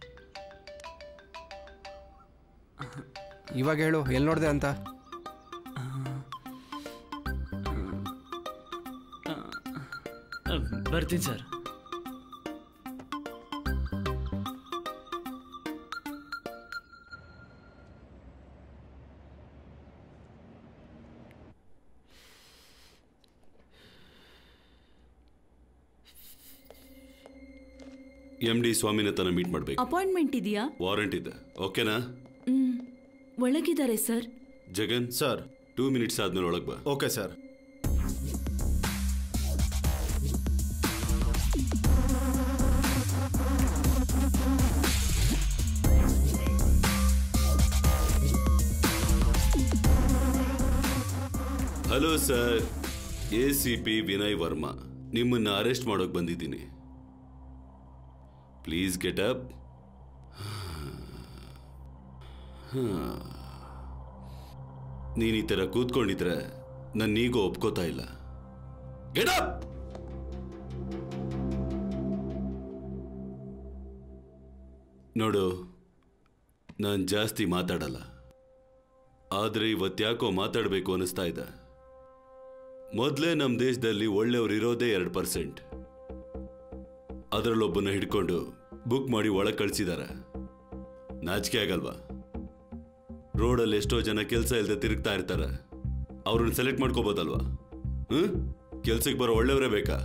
ಇವಾಗ ಹೇಳು ಎಲ್ಲಿ ನೋಡಿದೆ ಅಂತ ಆ, ಬರ್ತೀನಿ ಸರ್ ಎಂ ಡಿ ಸ್ವಾಮಿನಾಥನ ಮೀಟ್ ಮಾಡಬೇಕು ಅಪಾಯಿಂಟ್ಮೆಂಟ್ ಇದೆಯಾ ವಾರಂಟ್ ಇದೆ ಓಕೆನಾ ಹ್ಮ್ ಒಳಗಿದ್ದಾರೆ sir Jagan sir two minutes ಆದ್ಮೇಲೆ ಒಳಗೆ ಬಾ okay sir hello sir A C P Vinay Varma ನಿಮ್ಮನ್ನ ಅರೆಸ್ಟ್ ಮಾಡೋಕ್ ಬಂದಿದ್ದೀನಿ ಪ್ಲೀಸ್ ಗೆಟ್ ಅಪ್ ನೀನ್ ಈ ಥರ ಕೂತ್ಕೊಂಡಿದ್ರೆ ನನ್ನೀಗ ಒಪ್ಕೋತಾ ಇಲ್ಲ ಗೆಟ್ ಅಪ್ ನೋಡು ನಾನು ಜಾಸ್ತಿ ಮಾತಾಡಲ್ಲ ಆದರೆ ಇವತ್ತ್ಯಾಕೋ ಮಾತಾಡಬೇಕು ಅನಿಸ್ತಾ ಇದೆ ಮೊದಲೇ ನಮ್ಮ ದೇಶದಲ್ಲಿ ಒಳ್ಳೆಯವರು ಇರೋದೇ ಎರಡು ಪರ್ಸೆಂಟ್ ಅದರಲ್ಲೊಬ್ಬನ ಹಿಡ್ಕೊಂಡು ಬುಕ್ ಮಾಡಿ ಒಳಗೆ ಕಳಿಸಿದ್ದಾರೆ ನಾಚಿಕೆ ಆಗಲ್ವಾ ರೋಡಲ್ಲಿ ಎಷ್ಟೋ ಜನ ಕೆಲಸ ಇಲ್ಲದೆ ತಿರುಗ್ತಾ ಇರ್ತಾರೆ ಅವ್ರನ್ನ ಸೆಲೆಕ್ಟ್ ಮಾಡ್ಕೋಬೋದಲ್ವಾ ಹ್ಮ್ ಕೆಲ್ಸಕ್ಕೆ ಬರೋ ಒಳ್ಳೆಯವರೇ ಬೇಕಾ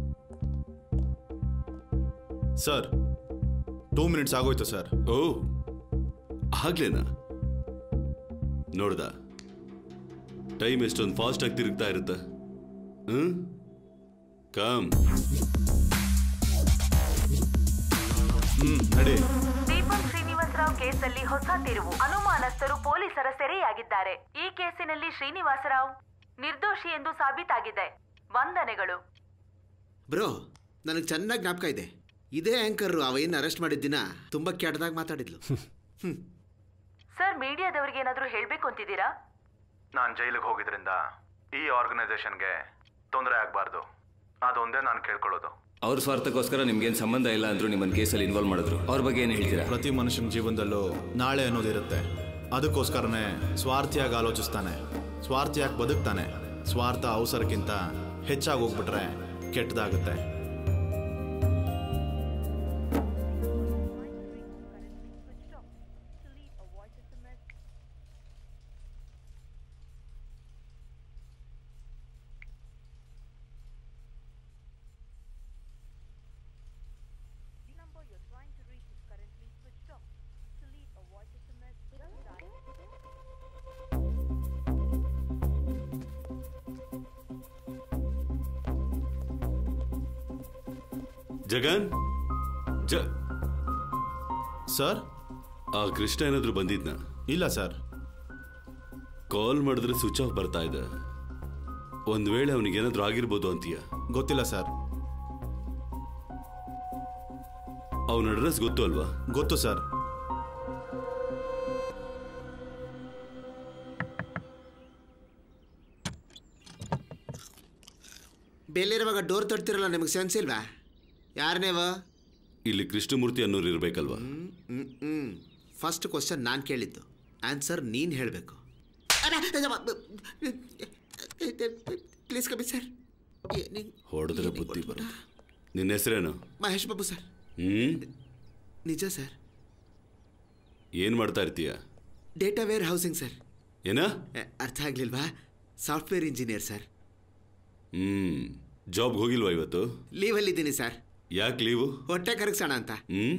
ಸರ್ ಟೂ ಮಿನಿಟ್ಸ್ ಆಗೋಯ್ತು ಸರ್ ಓ ಆಗ್ಲೇನಾ ನೋಡ್ದ ಟೈಮ್ ಎಷ್ಟೊಂದು ಫಾಸ್ಟ್ ಆಗಿ ತಿರುಗ್ತಾ ಇರುತ್ತೆ ಹ್ಮ್ ಕಮ್ ಹ್ಮ್ ನಡಿ ದೀಪಂ ಶ್ರೀನಿವಾಸರಾವ್ ಕೇಸಲ್ಲಿ ಹೊಸ ತಿರುವು ಅನುಮಾನಸ್ಥರು ಪೊಲೀಸರ ಸೆರೆಯಾಗಿದ್ದಾರೆ ಈ ಕೇಸಿನಲ್ಲಿ ಶ್ರೀನಿವಾಸರಾವ್ ನಿರ್ದೋಷಿ ಎಂದು ಸಾಬೀತಾಗಿದೆ ವಂದನೆಗಳು ಬ್ರೋ ನನಗೆ ಚೆನ್ನಾಗಿ ಜ್ಞಾಪಕ ಇದೆ ಇದೇ ಆಂಕರ್ ಅವೇನು ಅರೆಸ್ಟ್ ಮಾಡಿದ ದಿನ ತುಂಬ ಕೆಟ್ಟದಾಗಿ ಮಾತಾಡಿದ್ಲು ಸರ್ ಮೀಡಿಯಾದವರಿಗೆ ಏನಾದರೂ ಹೇಳಬೇಕು ಅಂತಿದ್ದೀರಾ ನಾನು ಜೈಲಿಗೆ ಹೋಗಿದ್ರಿಂದ ಈ ಆರ್ಗನೈಸೇಷನ್ಗೆ ತೊಂದರೆ ಆಗಬಾರ್ದು ಅದೊಂದೇ ನಾನು ಕೇಳ್ಕೊಳ್ಳೋದು ಅವ್ರ ಸ್ವಾರ್ಥಕ್ಕೋಸ್ಕರ ನಿಮ್ಗೇನು ಸಂಬಂಧ ಇಲ್ಲ ಅಂದ್ರು ನಿಮ್ಮನ್ನ ಕೇಸಲ್ಲಿ ಇನ್ವಾಲ್ವ್ ಮಾಡಿದ್ರು ಅವ್ರ ಬಗ್ಗೆ ಏನು ಹೇಳ್ತೀರಾ ಪ್ರತಿ ಮನುಷ್ಯನ ಜೀವನದಲ್ಲೂ ನಾಳೆ ಅನ್ನೋದಿರುತ್ತೆ ಅದಕ್ಕೋಸ್ಕರನೇ ಸ್ವಾರ್ಥಿಯಾಗಿ ಆಲೋಚಿಸ್ತಾನೆ ಸ್ವಾರ್ಥಿಯಾಗಿ ಬದುಕ್ತಾನೆ ಸ್ವಾರ್ಥ ಅವಸರಕ್ಕಿಂತ ಹೆಚ್ಚಾಗಿ ಹೋಗ್ಬಿಟ್ರೆ ಕೆಟ್ಟದಾಗುತ್ತೆ ಜಗನ್ ಜ ಸರ್ ಆ ಕೃಷ್ಣ ಏನಾದ್ರು ಬಂದಿದ್ನ ಇಲ್ಲ ಸರ್ ಕಾಲ್ ಮಾಡಿದ್ರೆ ಸ್ವಿಚ್ ಆಫ್ ಬರ್ತಾ ಇದೆ ಒಂದ್ ವೇಳೆ ಅವನಿಗೆ ಏನಾದ್ರು ಆಗಿರ್ಬೋದು ಅಂತೀಯ ಗೊತ್ತಿಲ್ಲ ಸರ್ ಅವನ ಅಡ್ರೆಸ್ ಗೊತ್ತು ಅಲ್ವಾ ಗೊತ್ತು ಸರ್ ಬೇಲಿರುವಾಗ ಡೋರ್ ತಡ್ತಿರಲ್ಲ ನಿಮಗೆ ಸೆನ್ಸ್ ಇಲ್ವಾ ಯಾರನೇವ ಇಲ್ಲಿ ಕೃಷ್ಣಮೂರ್ತಿ ಅನ್ನೋರು ಇರ್ಬೇಕಲ್ವಾ ಹ್ಞೂ ಹ್ಞೂ ಫಸ್ಟ್ ಕ್ವಶನ್ ನಾನು ಕೇಳಿದ್ದು ಆನ್ಸರ್ ನೀನು ಹೇಳಬೇಕು ಪ್ಲೀಸ್ ಕಮ್ಮಿ ಸರ್ ಹೊಡೆದ್ರೆ ಬುದ್ಧಿ ಬರುತ್ತೆ ನಿನ್ನ ಹೆಸರೇನು ಮಹೇಶ್ ಬಾಬು ಸರ್ ಹ್ಮ್ ನಿಜ ಸರ್ ಏನ್ ಮಾಡ್ತಾ ಇರ್ತೀಯ ಡೇಟಾ ವೇರ್ ಹೌಸಿಂಗ್ ಸರ್ ಏನ ಅರ್ಥ ಆಗ್ಲಿಲ್ವಾ ಸಾಫ್ಟ್ವೇರ್ ಇಂಜಿನಿಯರ್ ಸರ್ ಹ್ಮ್ ಜಾಬ್ಗೆ ಹೋಗಿಲ್ವಾ ಇವತ್ತು ಲೀವಲ್ಲಿದ್ದೀನಿ ಸರ್ ಯಾಕೆ ಲೀವು ಹೊಟ್ಟೆ ಕರಗಿಸೋಣ ಅಂತ ಹ್ಮ್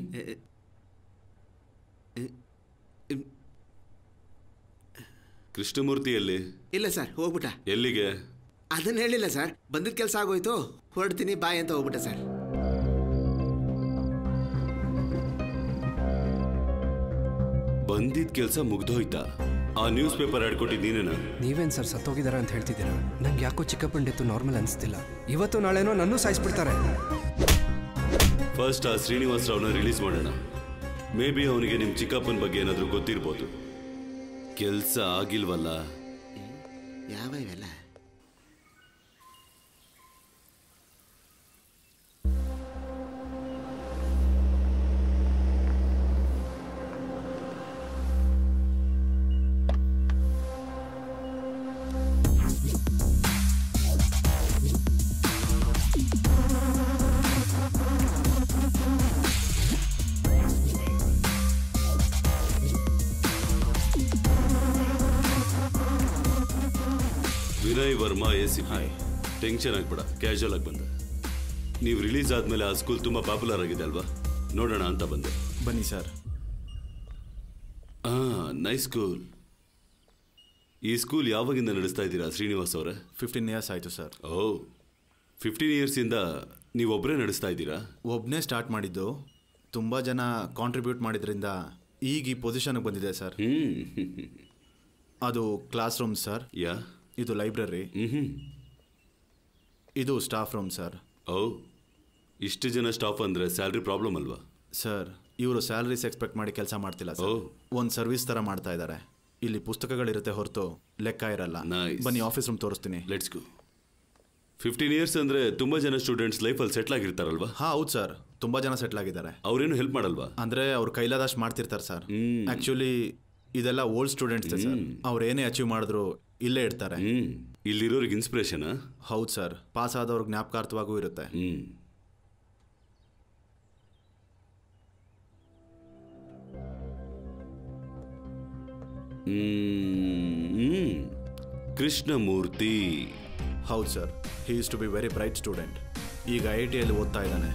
ಕೃಷ್ಣಮೂರ್ತಿಯಲ್ಲಿ ಇಲ್ಲ ಸರ್ ಹೋಗ್ಬಿಟ್ಟ ಎಲ್ಲಿಗೆ ಅದನ್ನ ಹೇಳಿಲ್ಲ ಸರ್ ಬಂದಿದ್ದ ಕೆಲಸ ಆಗೋಯ್ತು ಹೊರಡ್ತೀನಿ ಬಾಯ್ ಅಂತ ಹೋಗ್ಬಿಟ್ಟ ಸರ್ ಬಂದಿದ್ ಕೆಲ್ಸ ಮುಗ್ದೋಯ್ತಾ ಆ ನ್ಯೂಸ್ ಪೇಪರ್ ಆಡ್ಕೊಟ್ಟಿದ್ ನೀನೇನಾ ನೀವೇನು ಸರ್ ಸತ್ತೋಗಿದಾರ ಅಂತ ಹೇಳ್ತಿದ್ದೀರಾ ನಂಗೆ ಯಾಕೋ ಚಿಕ್ಕಪ್ಪಂಡಿತ್ತು ನಾರ್ಮಲ್ ಅನಿಸ್ತಿಲ್ಲ ಇವತ್ತು ನಾಳೆನೋ ನನ್ನೂ ಸಾಯಿಸ್ಬಿಡ್ತಾರೆ ಫಸ್ಟ್ ಆ ಶ್ರೀನಿವಾಸ್ ರಾವ್ನ ರಿಲೀಸ್ ಮಾಡೋಣ ಮೇ ಬಿ ಅವನಿಗೆ ನಿಮ್ ಚಿಕ್ಕಪ್ಪನ ಬಗ್ಗೆ ಏನಾದ್ರೂ ಗೊತ್ತಿರ್ಬೋದು ಕೆಲ್ಸ ಆಗಿಲ್ವಲ್ಲ ಯಾವ ಇವೆಲ್ಲ Vinay Varma A C P tension ಆಗ್ಬೇಡ ಕ್ಯಾಶುವಲ್ ಆಗಿ ಬಂದ ನೀವು ರಿಲೀಸ್ ಆದ್ಮೇಲೆ ಆ ಸ್ಕೂಲ್ ತುಂಬಾ ಪಾಪ್ಯುಲರ್ ಆಗಿದೆ ಅಲ್ವಾ ನೋಡೋಣ ಅಂತ ಬಂದೆ ಬನ್ನಿ ಸರ್ ಆ ನೈಸ್ ಸ್ಕೂಲ್ ಈ ಸ್ಕೂಲ್ ಯಾವಾಗಿಂದ ನಡೆಸ್ತಾ ಇದ್ದೀರಾ ಶ್ರೀನಿವಾಸ್ ಅವರೇ ಫಿಫ್ಟೀನ್ ಇಯರ್ಸ್ ಆಯಿತು ಸರ್ ಓ ಫಿಫ್ಟೀನ್ ಇಯರ್ಸಿಂದ ನೀವೊಬ್ಬರೇ ನಡೆಸ್ತಾ ಇದ್ದೀರಾ ಒಬ್ಬನೇ ಸ್ಟಾರ್ಟ್ ಮಾಡಿದ್ದು ತುಂಬ ಜನ ಕಾಂಟ್ರಿಬ್ಯೂಟ್ ಮಾಡಿದ್ರಿಂದ ಈಗ ಈ ಪೊಸಿಷನ್ಗೆ ಬಂದಿದೆ ಸರ್ ಅದು ಕ್ಲಾಸ್ ರೂಮ್ ಸರ್ ಯಾ ಇದು ಲೈಬ್ರರಿ ಇದು ಸ್ಟಾಫ್ ರೂಮ್ ಸರ್ ಓ ಇಷ್ಟು ಜನ ಸ್ಟಾಫ್ ಅಂದರೆ ಸ್ಯಾಲ್ರಿ ಪ್ರಾಬ್ಲಮ್ ಅಲ್ವಾ ಸರ್ ಇವರು ಸ್ಯಾಲರೀಸ್ ಎಕ್ಸ್ಪೆಕ್ಟ್ ಮಾಡಿ ಕೆಲಸ ಮಾಡ್ತಿಲ್ಲ ಸರ್ ಒಂದು ಸರ್ವಿಸ್ ಥರ ಮಾಡ್ತಾ ಇದ್ದಾರೆ ಇಲ್ಲಿ ಪುಸ್ತಕಗಳಿರುತ್ತೆ ಹೊರತು ಲೆಕ್ಕ ಇರಲ್ಲ ಬನ್ನಿ ಆಫೀಸ್ ರೂಮ್ ತೋರಿಸ್ತೀನಿ ಲೆಟ್ಸ್ ಗೋ ಫಿಫ್ಟೀನ್ ಇಯರ್ಸ್ ಅಂದರೆ ತುಂಬ ಜನ ಸ್ಟೂಡೆಂಟ್ಸ್ ಲೈಫಲ್ಲಿ ಸೆಟ್ಲ್ ಆಗಿರ್ತಾರಲ್ವಾ ಹಾಂ ಹೌದು ಸರ್ ತುಂಬ ಜನ ಸೆಟ್ಲ್ ಆಗಿದ್ದಾರೆ ಅವ್ರೇನು ಹೆಲ್ಪ್ ಮಾಡಲ್ವಾ ಅಂದರೆ ಅವ್ರ ಕೈಲಾದಷ್ಟು ಮಾಡ್ತಿರ್ತಾರೆ ಸರ್ ಆ್ಯಕ್ಚುಲಿ ಇದೆಲ್ಲ ಓಲ್ಡ್ ಸ್ಟೂಡೆಂಟ್ಸ್ ಸರ್ ಅವ್ರು ಏನೇ ಅಚೀವ್ ಮಾಡಿದ್ರು ಇಲ್ಲೇ ಇರ್ತಾರೆ ಇಲ್ಲಿರೋರಿಗೆ ಇನ್ಸ್ಪಿರೇಷನ್ ಹೌದು ಸರ್ ಪಾಸ್ ಆದವ್ರಿಗೆ ಜ್ಞಾಪಕಾರ್ಥವಾಗೂ ಇರುತ್ತೆ ಹ್ಮ್. ಕೃಷ್ಣಮೂರ್ತಿ ಹೌದು sir he is to be very bright student ಈಗ ಐ ಐ ಟಿಯಲ್ಲಿ ಓದ್ತಾ ಇದ್ದಾನೆ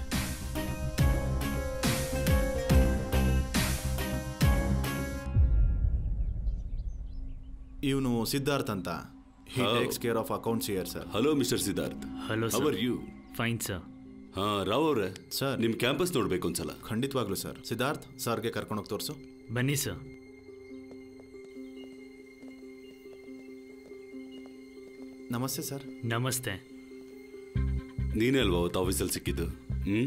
ಇವನು ಸಿದ್ಧಾರ್ಥ್ ಅಂತ he How? Takes care of accounts year sir hello mister Siddharth Hello, sir. Are you fine sir ಹಾ ರಾವ್ ಅವರೇ ಸರ್ ನಿಮ್ಮ ಕ್ಯಾಂಪಸ್ ನೋಡ್ಬೇಕು ಒಂದ್ಸಲ ಖಂಡಿತವಾಗ್ಲೂ ಸರ್ ಸಿದ್ಧಾರ್ಥ್ ಸರ್ಗೆ ಕರ್ಕೊಂಡೋಗಿ ತೋರಿಸು ಬನ್ನಿ ಸರ್ ನಮಸ್ತೆ ಸರ್ ನಮಸ್ತೆ ನೀನೇ ಅಲ್ವಾ ಅವತ್ತು ಆಫೀಸಲ್ಲಿ ಸಿಕ್ಕಿದ್ದು ಹ್ಮ್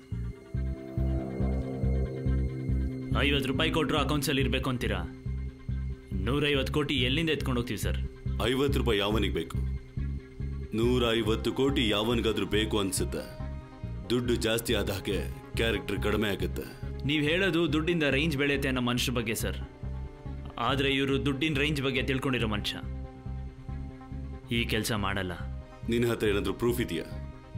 ಐವತ್ತು ರೂಪಾಯಿ ಕೊಟ್ಟರು ಅಕೌಂಟ್ಸಲ್ಲಿ ಇರಬೇಕು ಅಂತೀರಾ ನೂರೈವತ್ತು ಕೋಟಿ ಎಲ್ಲಿಂದ ಎತ್ಕೊಂಡು ಹೋಗ್ತೀವಿ ಸರ್ ಐವತ್ತು ರೂಪಾಯಿ ಯಾವನಿಗೆ ಬೇಕು ನೂರ ಐವತ್ತು ಕೋಟಿ ಯಾವನಿಗಾದ್ರೂ ಬೇಕು ಅನ್ಸುತ್ತೆ ದುಡ್ಡು ಜಾಸ್ತಿ ಆದ ಹಾಗೆ ಕ್ಯಾರೆಕ್ಟರ್ ಕಡಿಮೆ ಆಗುತ್ತೆ ನೀವು ಹೇಳೋದು ದುಡ್ಡಿಂದ ರೇಂಜ್ ಬೆಳೆಯುತ್ತೆ ಅನ್ನೋ ಮನುಷ್ಯ ಬಗ್ಗೆ ಸರ್ ಆದರೆ ಇವರು ದುಡ್ಡಿನ ರೇಂಜ್ ಬಗ್ಗೆ ತಿಳ್ಕೊಂಡಿರೋ ಮನುಷ್ಯ ಈ ಕೆಲಸ ಮಾಡಲ್ಲ ನಿನ್ನ ಹತ್ರ ಏನಾದರೂ ಪ್ರೂಫ್ ಇದೆಯಾ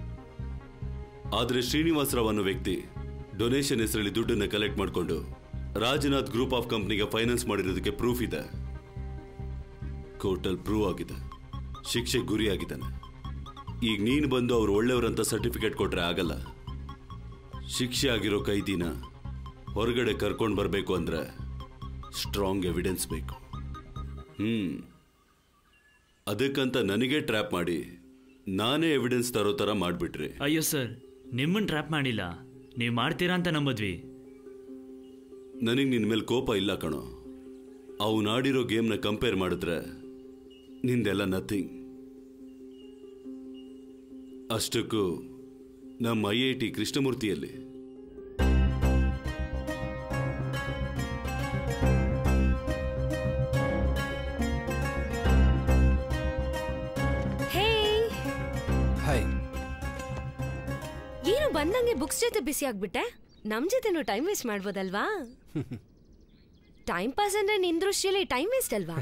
ಆದರೆ ಶ್ರೀನಿವಾಸರಾವ್ ಅನ್ನೋ ವ್ಯಕ್ತಿ ಡೊನೇಷನ್ ಹೆಸರಲ್ಲಿ ದುಡ್ಡನ್ನು ಕಲೆಕ್ಟ್ ಮಾಡಿಕೊಂಡು ರಾಜನಾಥ್ ಗ್ರೂಪ್ ಆಫ್ ಕಂಪ್ನಿಗೆ ಫೈನಾನ್ಸ್ ಮಾಡಿರೋದಕ್ಕೆ ಪ್ರೂಫ್ ಇದೆ ಕೋರ್ಟಲ್ ಪ್ರೂವ್ ಆಗಿದೆ ಶಿಕ್ಷೆ ಗುರಿಯಾಗಿದ್ದಾನೆ ಈಗ ನೀನು ಬಂದು ಅವ್ರು ಒಳ್ಳೆಯವರಂತ ಸರ್ಟಿಫಿಕೇಟ್ ಕೊಟ್ರೆ ಆಗಲ್ಲ ಶಿಕ್ಷೆ ಆಗಿರೋ ಕೈದಿನ ಹೊರಗಡೆ ಕರ್ಕೊಂಡು ಬರಬೇಕು ಅಂದ್ರೆ ಸ್ಟ್ರಾಂಗ್ ಎವಿಡೆನ್ಸ್ ಬೇಕು ಹ್ಮ್ ಅದಕ್ಕಂತ ನನಗೆ ಟ್ರ್ಯಾಪ್ ಮಾಡಿ ನಾನೇ ಎವಿಡೆನ್ಸ್ ತರೋ ಥರ ಮಾಡಿಬಿಟ್ರಿ ಅಯ್ಯೋ ಸರ್ ನಿಮ್ಮನ್ನು ಟ್ರ್ಯಾಪ್ ಮಾಡಿಲ್ಲ ನೀವು ಮಾಡ್ತೀರಾ ಅಂತ ನಂಬದ್ವಿ ನನಗೆ ನಿನ್ನ ಮೇಲೆ ಕೋಪ ಇಲ್ಲ ಕಣೋ ಅವ್ನು ಆಡಿರೋ ಗೇಮ್ನ ಕಂಪೇರ್ ಮಾಡಿದ್ರೆ ನಿಂದೆಲ್ಲ ನಥಿಂಗ್ ಅಷ್ಟಕ್ಕೂ ನಮ್ಮ ಐ ಐ ಟಿ ಕೃಷ್ಣಮೂರ್ತಿಯಲ್ಲಿ ಹೇ ಹಾಯ್ ಏನು ಬಂದಂಗೆ ಬುಕ್ಸ್ ಜೊತೆ ಬಿಸಿ ಆಗ್ಬಿಟ್ಟೆ ನಮ್ ಜೊತೆನೂ ಟೈಮ್ ವೇಸ್ಟ್ ಮಾಡ್ಬೋದಲ್ವಾ ಟೈಮ್ ಪಾಸ್ ಅಂದ್ರೆ ನಿನ್ ದೃಷ್ಟಿಯಲ್ಲಿ ಟೈಮ್ ವೇಸ್ಟ್ ಅಲ್ವಾ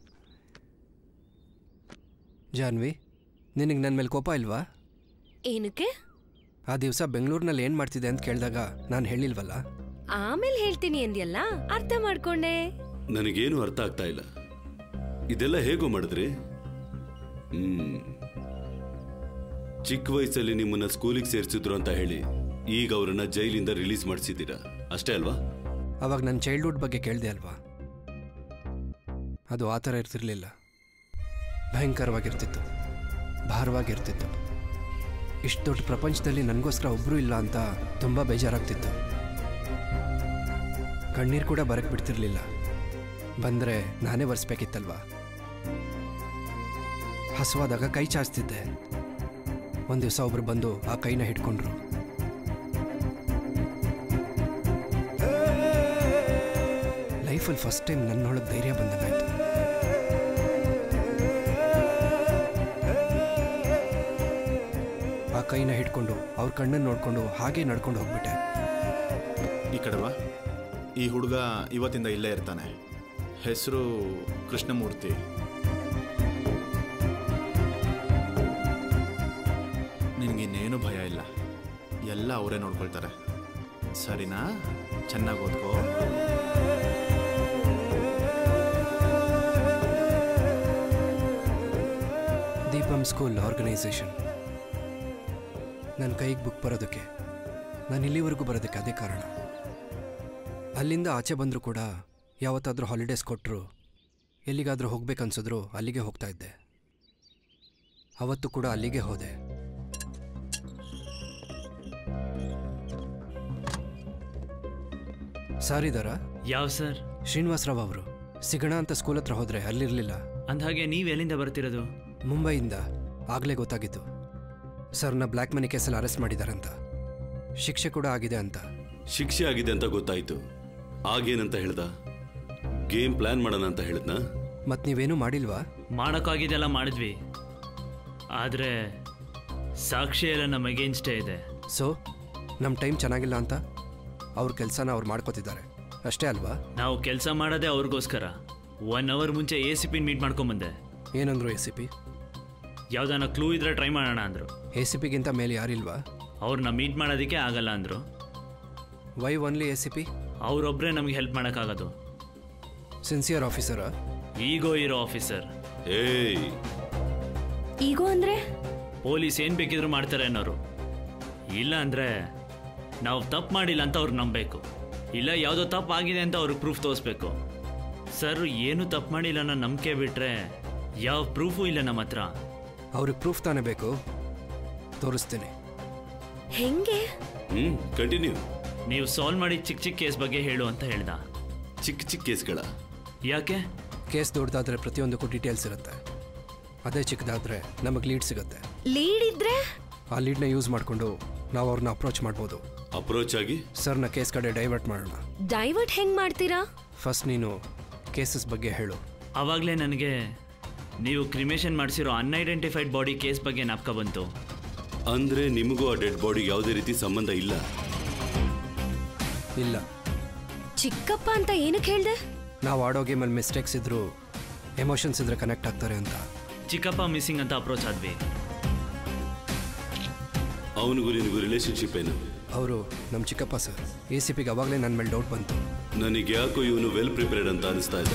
ಜಾನ್ವಿ ನಿನಗೆ ನನ್ನ ಮೇಲೆ ಕೋಪ ಇಲ್ವಾ ಏನಕ್ಕೆ ಆ ದಿವಸ ಬೆಂಗಳೂರಿನಲ್ಲಿ ಏನು ಮಾಡ್ತಿದ್ದೆ ಅಂತ ಕೇಳಿದಾಗ ನಾನು ಹೇಳಿಲ್ವಲ್ಲ ಆಮೇಲೆ ಹೇಳ್ತೀನಿ ಅಂದ್ಯಲ್ಲ ಅರ್ಥ ಮಾಡ್ಕೊಂಡೆ ನನಗೇನು ಅರ್ಥ ಆಗ್ತಾ ಇಲ್ಲ ಇದೆಲ್ಲ ಹೇಗೋ ಮಾಡಿದ್ರಿ ಹ್ಮ್ ಚಿಕ್ಕ ವಯಸ್ಸಲ್ಲಿ ನಿಮ್ಮನ್ನ ಸ್ಕೂಲಿಗೆ ಸೇರಿಸಿದ್ರು ಅಂತ ಹೇಳಿ ಈಗ ಅವರನ್ನ ಜೈಲಿಂದ ರಿಲೀಸ್ ಮಾಡಿಸಿದ್ದೀರಾ ಅಷ್ಟೇ ಅಲ್ವಾ ಅವಾಗ ನನ್ನ ಚೈಲ್ಡ್ಹುಡ್ ಬಗ್ಗೆ ಕೇಳಿದೆ ಅಲ್ವಾ ಅದು ಆ ಥರ ಇರ್ತಿರ್ಲಿಲ್ಲ ಭಯಂಕರವಾಗಿರ್ತಿತ್ತು ಭಾರವಾಗಿರ್ತಿತ್ತು ಇಷ್ಟು ದೊಡ್ಡ ಪ್ರಪಂಚದಲ್ಲಿ ನನಗೋಸ್ಕರ ಒಬ್ಬರೂ ಇಲ್ಲ ಅಂತ ತುಂಬ ಬೇಜಾರಾಗ್ತಿತ್ತು ಕಣ್ಣೀರು ಕೂಡ ಬರಕ್ಕೆ ಬಿಡ್ತಿರ್ಲಿಲ್ಲ ಬಂದರೆ ನಾನೇ ಒರೆಸ್ಬೇಕಿತ್ತಲ್ವಾ ಹಸುವಾದಾಗ ಕೈ ಚಾಚ್ತಿದ್ದೆ ಒಂದು ದಿವಸ ಒಬ್ರು ಬಂದು ಆ ಕೈನ ಹಿಡ್ಕೊಂಡ್ರು ಲೈಫಲ್ಲಿ ಫಸ್ಟ್ ಟೈಮ್ ನನ್ನೊಳಗೆ ಧೈರ್ಯ ಬಂದಂಗಾಯ್ತು ಆ ಕೈನ ಹಿಡ್ಕೊಂಡು ಅವ್ರ ಕಣ್ಣನ್ನು ನೋಡ್ಕೊಂಡು ಹಾಗೆ ನಡ್ಕೊಂಡು ಹೋಗ್ಬಿಟ್ಟೆ ಈ ಕಡೆವಾ ಈ ಹುಡುಗ ಇವತ್ತಿಂದ ಇಲ್ಲೇ ಇರ್ತಾನೆ ಹೆಸರು ಕೃಷ್ಣಮೂರ್ತಿ ನಿನಗಿನ್ನೇನು ಭಯ ಇಲ್ಲ ಎಲ್ಲ ಅವರೇ ನೋಡ್ಕೊಳ್ತಾರೆ ಸರಿನಾ ಚೆನ್ನಾಗಿ ಓದ್ಕೋ ದೀಪಂ ಸ್ಕೂಲ್ ಆರ್ಗನೈಸೇಷನ್ ನನ್ನ ಕೈಗೆ ಬುಕ್ ಬರೋದಕ್ಕೆ ನಾನು ಇಲ್ಲಿವರೆಗೂ ಬರೋದಕ್ಕೆ ಅದೇ ಕಾರಣ ಅಲ್ಲಿಂದ ಆಚೆ ಬಂದರೂ ಕೂಡ ಯಾವತ್ತಾದರೂ ಹಾಲಿಡೇಸ್ ಕೊಟ್ಟರು ಎಲ್ಲಿಗಾದರೂ ಹೋಗ್ಬೇಕನ್ಸಿದ್ರು ಅಲ್ಲಿಗೆ ಹೋಗ್ತಾ ಇದ್ದೆ ಅವತ್ತು ಕೂಡ ಅಲ್ಲಿಗೆ ಹೋದೆ ಸರ್ ಇದ್ದಾರಾ ಯಾವ ಸರ್ ಶ್ರೀನಿವಾಸರಾವ್ ಅವರು ಸಿಗೋಣ ಅಂತ ಸ್ಕೂಲ್ ಹತ್ರ ಹೋದ್ರೆ ಅಲ್ಲಿರಲಿಲ್ಲ ಅಂದಹಾಗೆ ನೀವು ಎಲ್ಲಿಂದ ಬರ್ತಿರೋದು ಮುಂಬೈಯಿಂದ ಆಗಲೇ ಗೊತ್ತಾಗಿತ್ತು ಸರ್ನ ಬ್ಲ್ಯಾಕ್ ಮನಿ ಕೇಸಲ್ಲಿ ಅರೆಸ್ಟ್ ಮಾಡಿದಾರಂತ ಶಿಕ್ಷೆ ಕೂಡ ಆಗಿದೆ ಅಂತ ಶಿಕ್ಷೆ ಆಗಿದೆ ಅಂತ ಗೊತ್ತಾಯ್ತು ಆಗೇನಂತ ಹೇಳ್ದ ಗೇಮ್ ಪ್ಲಾನ್ ಮಾಡೋಣ ಅಂತ ಹೇಳಿದ್ನಾ ಮತ್ ನೀವೇನೂ ಮಾಡಿಲ್ವಾ ಮಾಡೋಕ್ಕಾಗಿದ್ದೆಲ್ಲ ಮಾಡಿದ್ವಿ ಆದರೆ ಸಾಕ್ಷಿ ಎಲ್ಲ ನಮ್ಮ ಅಗೇನ್ಸ್ಟೇ ಇದೆ ಸೊ ನಮ್ಮ ಟೈಮ್ ಚೆನ್ನಾಗಿಲ್ಲ ಅಂತ ಅವ್ರ ಕೆಲಸನ ಅವ್ರು ಮಾಡ್ಕೋತಿದ್ದಾರೆ ಅಷ್ಟೇ ಅಲ್ವಾ ನಾವು ಕೆಲಸ ಮಾಡೋದೇ ಅವ್ರಿಗೋಸ್ಕರ ಒನ್ ಅವರ್ ಮುಂಚೆ ಎ ಸಿ ಪಿನ್ ಮೀಟ್ ಮಾಡ್ಕೊಂಬಂದೆ ಏನಂದ್ರು ಎ ಸಿ ಪಿ ಯಾವ್ದಾನ ಕ್ಲೂ ಇದ್ರೆ ಟ್ರೈ ಮಾಡೋಣ ಅಂದರು ಎ ಸಿ ಪಿಗಿಂತ ಮೇಲೆ ಯಾರಿಲ್ವಾ ಅವ್ರನ್ನ ಮೀಟ್ ಮಾಡೋದಕ್ಕೆ ಆಗಲ್ಲ ಅಂದರು why only A C P ಅವರೊಬ್ಬರೇ ನಮಗೆ ಹೆಲ್ಪ್ ಮಾಡೋಕ್ಕಾಗೋದು ಸಿನ್ಸಿಯರ್ ಆಫೀಸರಾ ಈಗೋ ಇರೋ ಆಫೀಸರ್ ಏಯ್ ಈಗೋ ಅಂದ್ರೆ ಪೊಲೀಸ್ ಏನು ಬೇಕಿದ್ರು ಮಾಡ್ತಾರೆ ಅನ್ನೋರು ಇಲ್ಲ ಅಂದರೆ ನಾವು ತಪ್ಪು ಮಾಡಿಲ್ಲ ಅಂತ ಅವ್ರು ನಂಬಬೇಕು ಇಲ್ಲ ಯಾವುದೋ ತಪ್ಪು ಆಗಿದೆ ಅಂತ ಅವ್ರಿಗೆ ಪ್ರೂಫ್ ತೋರಿಸ್ಬೇಕು ಸರ್ ಏನು ತಪ್ಪು ಮಾಡಿಲ್ಲ ಅನ್ನೋ ನಂಬಿಕೆ ಬಿಟ್ಟರೆ ಯಾವ ಪ್ರೂಫು ಇಲ್ಲ ನಮ್ಮ ಹತ್ರ ಅವ್ರಿಗೆ ಪ್ರೂಫ್ ತಾನೇ ಬೇಕು ತೋರಿಸ್ತೀನಿ ಹೆಂಗೆ ಹ್ಮ್ ಕಂಟಿನ್ಯೂ ನೀವು ಸಾಲ್ವ್ ಮಾಡಿ ಚಿಕ್ಕ ಚಿಕ್ಕ ಕೇಸ್ ಬಗ್ಗೆ ಹೇಳು ಅಂತ ಹೇಳ್ದ ಚಿಕ್ಕ ಚಿಕ್ಕ ಕೇಸ್ಗಳ ಯಾಕೆ ಕೇಸ್ ದೊಡ್ಡದಾದ್ರೆ ಪ್ರತಿಯೊಂದಕ್ಕೂ ಡೀಟೇಲ್ಸ್ ಇರುತ್ತೆ ಅದೇ ಚಿಕ್ಕದಾದ್ರೆ ನಮಗೆ ಲೀಡ್ ಸಿಗುತ್ತೆ ಲೀಡ್ ಇದ್ರೆ ಆ ಲೀಡ್ನ ಯೂಸ್ ಮಾಡಿಕೊಂಡು ನಾವು ಅವ್ರನ್ನ ಅಪ್ರೋಚ್ ಮಾಡ್ಬೋದು ಅಪ್ರೋಚ್ ಆಗಿ ಸರ್ನ ಕೇಸ್ ಕಡೆ ಡೈವರ್ಟ್ ಮಾಡೋಣ ಡೈವರ್ಟ್ ಹೆಂಗ್ ಮಾಡ್ತೀರಾ ಫಸ್ಟ್ ನೀನು ಕೇಸಸ್ ಬಗ್ಗೆ ಹೇಳು ಆವಾಗಲೇ ನನಗೆ ನೀವು ಕ್ರಿಮೇಷನ್ ಮಾಡಿಸಿರೋ ಅನ್ಐಡೆಂಟಿಫೈಡ್ ಬಾಡಿ ಕೇಸ್ ಬಗ್ಗೆ ನಾಪ್ಕ ಬಂತು ಅಂದ್ರೆ ನಿಮಗೂ ಆ ಡೆಡ್ ಬಾಡಿ ಯಾವುದೇ ರೀತಿ ಸಂಬಂಧ ಇಲ್ಲ ಇಲ್ಲ ಚಿಕ್ಕಪ್ಪ ಅಂತ ಏನಕ್ಕೆ ಹೇಳ್ದೆ ನಾವು ಆಡೋ ಗೇಮಲ್ಲಿ ಮಿಸ್ಟೇಕ್ಸ್ ಇದ್ರು ಎಮೋಷನ್ಸ್ ಇದ್ರೆ ಕನೆಕ್ಟ್ ಆಗ್ತಾರೆ ಅಂತ ಚಿಕ್ಕಪ್ಪ ಮಿಸ್ಸಿಂಗ್ ಅಂತ ಅಪ್ರೋಚ್ ಆದ್ವಿ ಅವನಿಗೂ ನಿನಗೂ ರಿಲೇಶನ್ಶಿಪ್ ಏನು ಅವರು ನಮ್ಮ ಚಿಕ್ಕಪ್ಪ ಸರ್ ಎ ಸಿ ಪಿಗೆ ಅವಾಗಲೇ ನನ್ನ ಮೇಲೆ ಡೌಟ್ ಬಂತು ನನಗೆ ಯಾಕೋ ಇವನು ವೆಲ್ ಪ್ರಿಪೇರ್ಡ್ ಅಂತ ಅನಿಸ್ತಾ ಇದೆ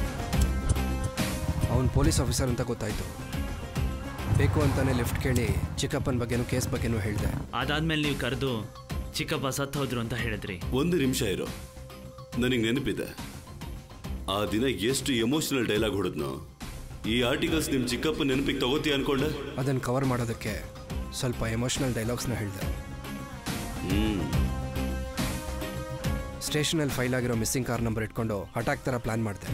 ಅವನು ಪೊಲೀಸ್ ಆಫೀಸರ್ ಅಂತ ಗೊತ್ತಾಯ್ತು ಬೇಕು ಅಂತಾನೆ ಲಿಫ್ಟ್ ಕೇಳಿ ಚಿಕ್ಕಪ್ಪನ ಬಗ್ಗೆನೂ ಕೇಸ್ ಬಗ್ಗೆನೂ ಹೇಳಿದೆ ಅದಾದ್ಮೇಲೆ ನೀವು ಕರೆದು ಚಿಕ್ಕಪ್ಪ ಸತ್ತು ಹೋದ್ರು ಅಂತ ಹೇಳಿದ್ರಿ ಒಂದು ನಿಮಿಷ ಇರೋ ನನಗೆ ನೆನಪಿದೆ ಆ ದಿನ ಎಷ್ಟು ಎಮೋಷನಲ್ ಡೈಲಾಗ್ ಹೊಡೆದ್ನೋ ಈ ಆರ್ಟಿಕಲ್ಸ್ ನಿಮ್ ಚಿಕ್ಕಪ್ಪ ನೆನಪಿಗೆ ತಗೋತೀಯ ಅನ್ಕೊಂಡೆ ಅದನ್ನು ಕವರ್ ಮಾಡೋದಕ್ಕೆ ಸ್ವಲ್ಪ ಎಮೋಷ್ನಲ್ ಡೈಲಾಗ್ಸ್ನ ಹೇಳಿದೆ ಹ್ಮ್ ಸ್ಟೇಷನಲ್ಲಿ ಫೈಲ್ ಆಗಿರೋ ಮಿಸ್ಸಿಂಗ್ ಕಾರ್ ನಂಬರ್ ಇಟ್ಕೊಂಡು ಅಟ್ಯಾಕ್ ಥರ ಪ್ಲಾನ್ ಮಾಡಿದೆ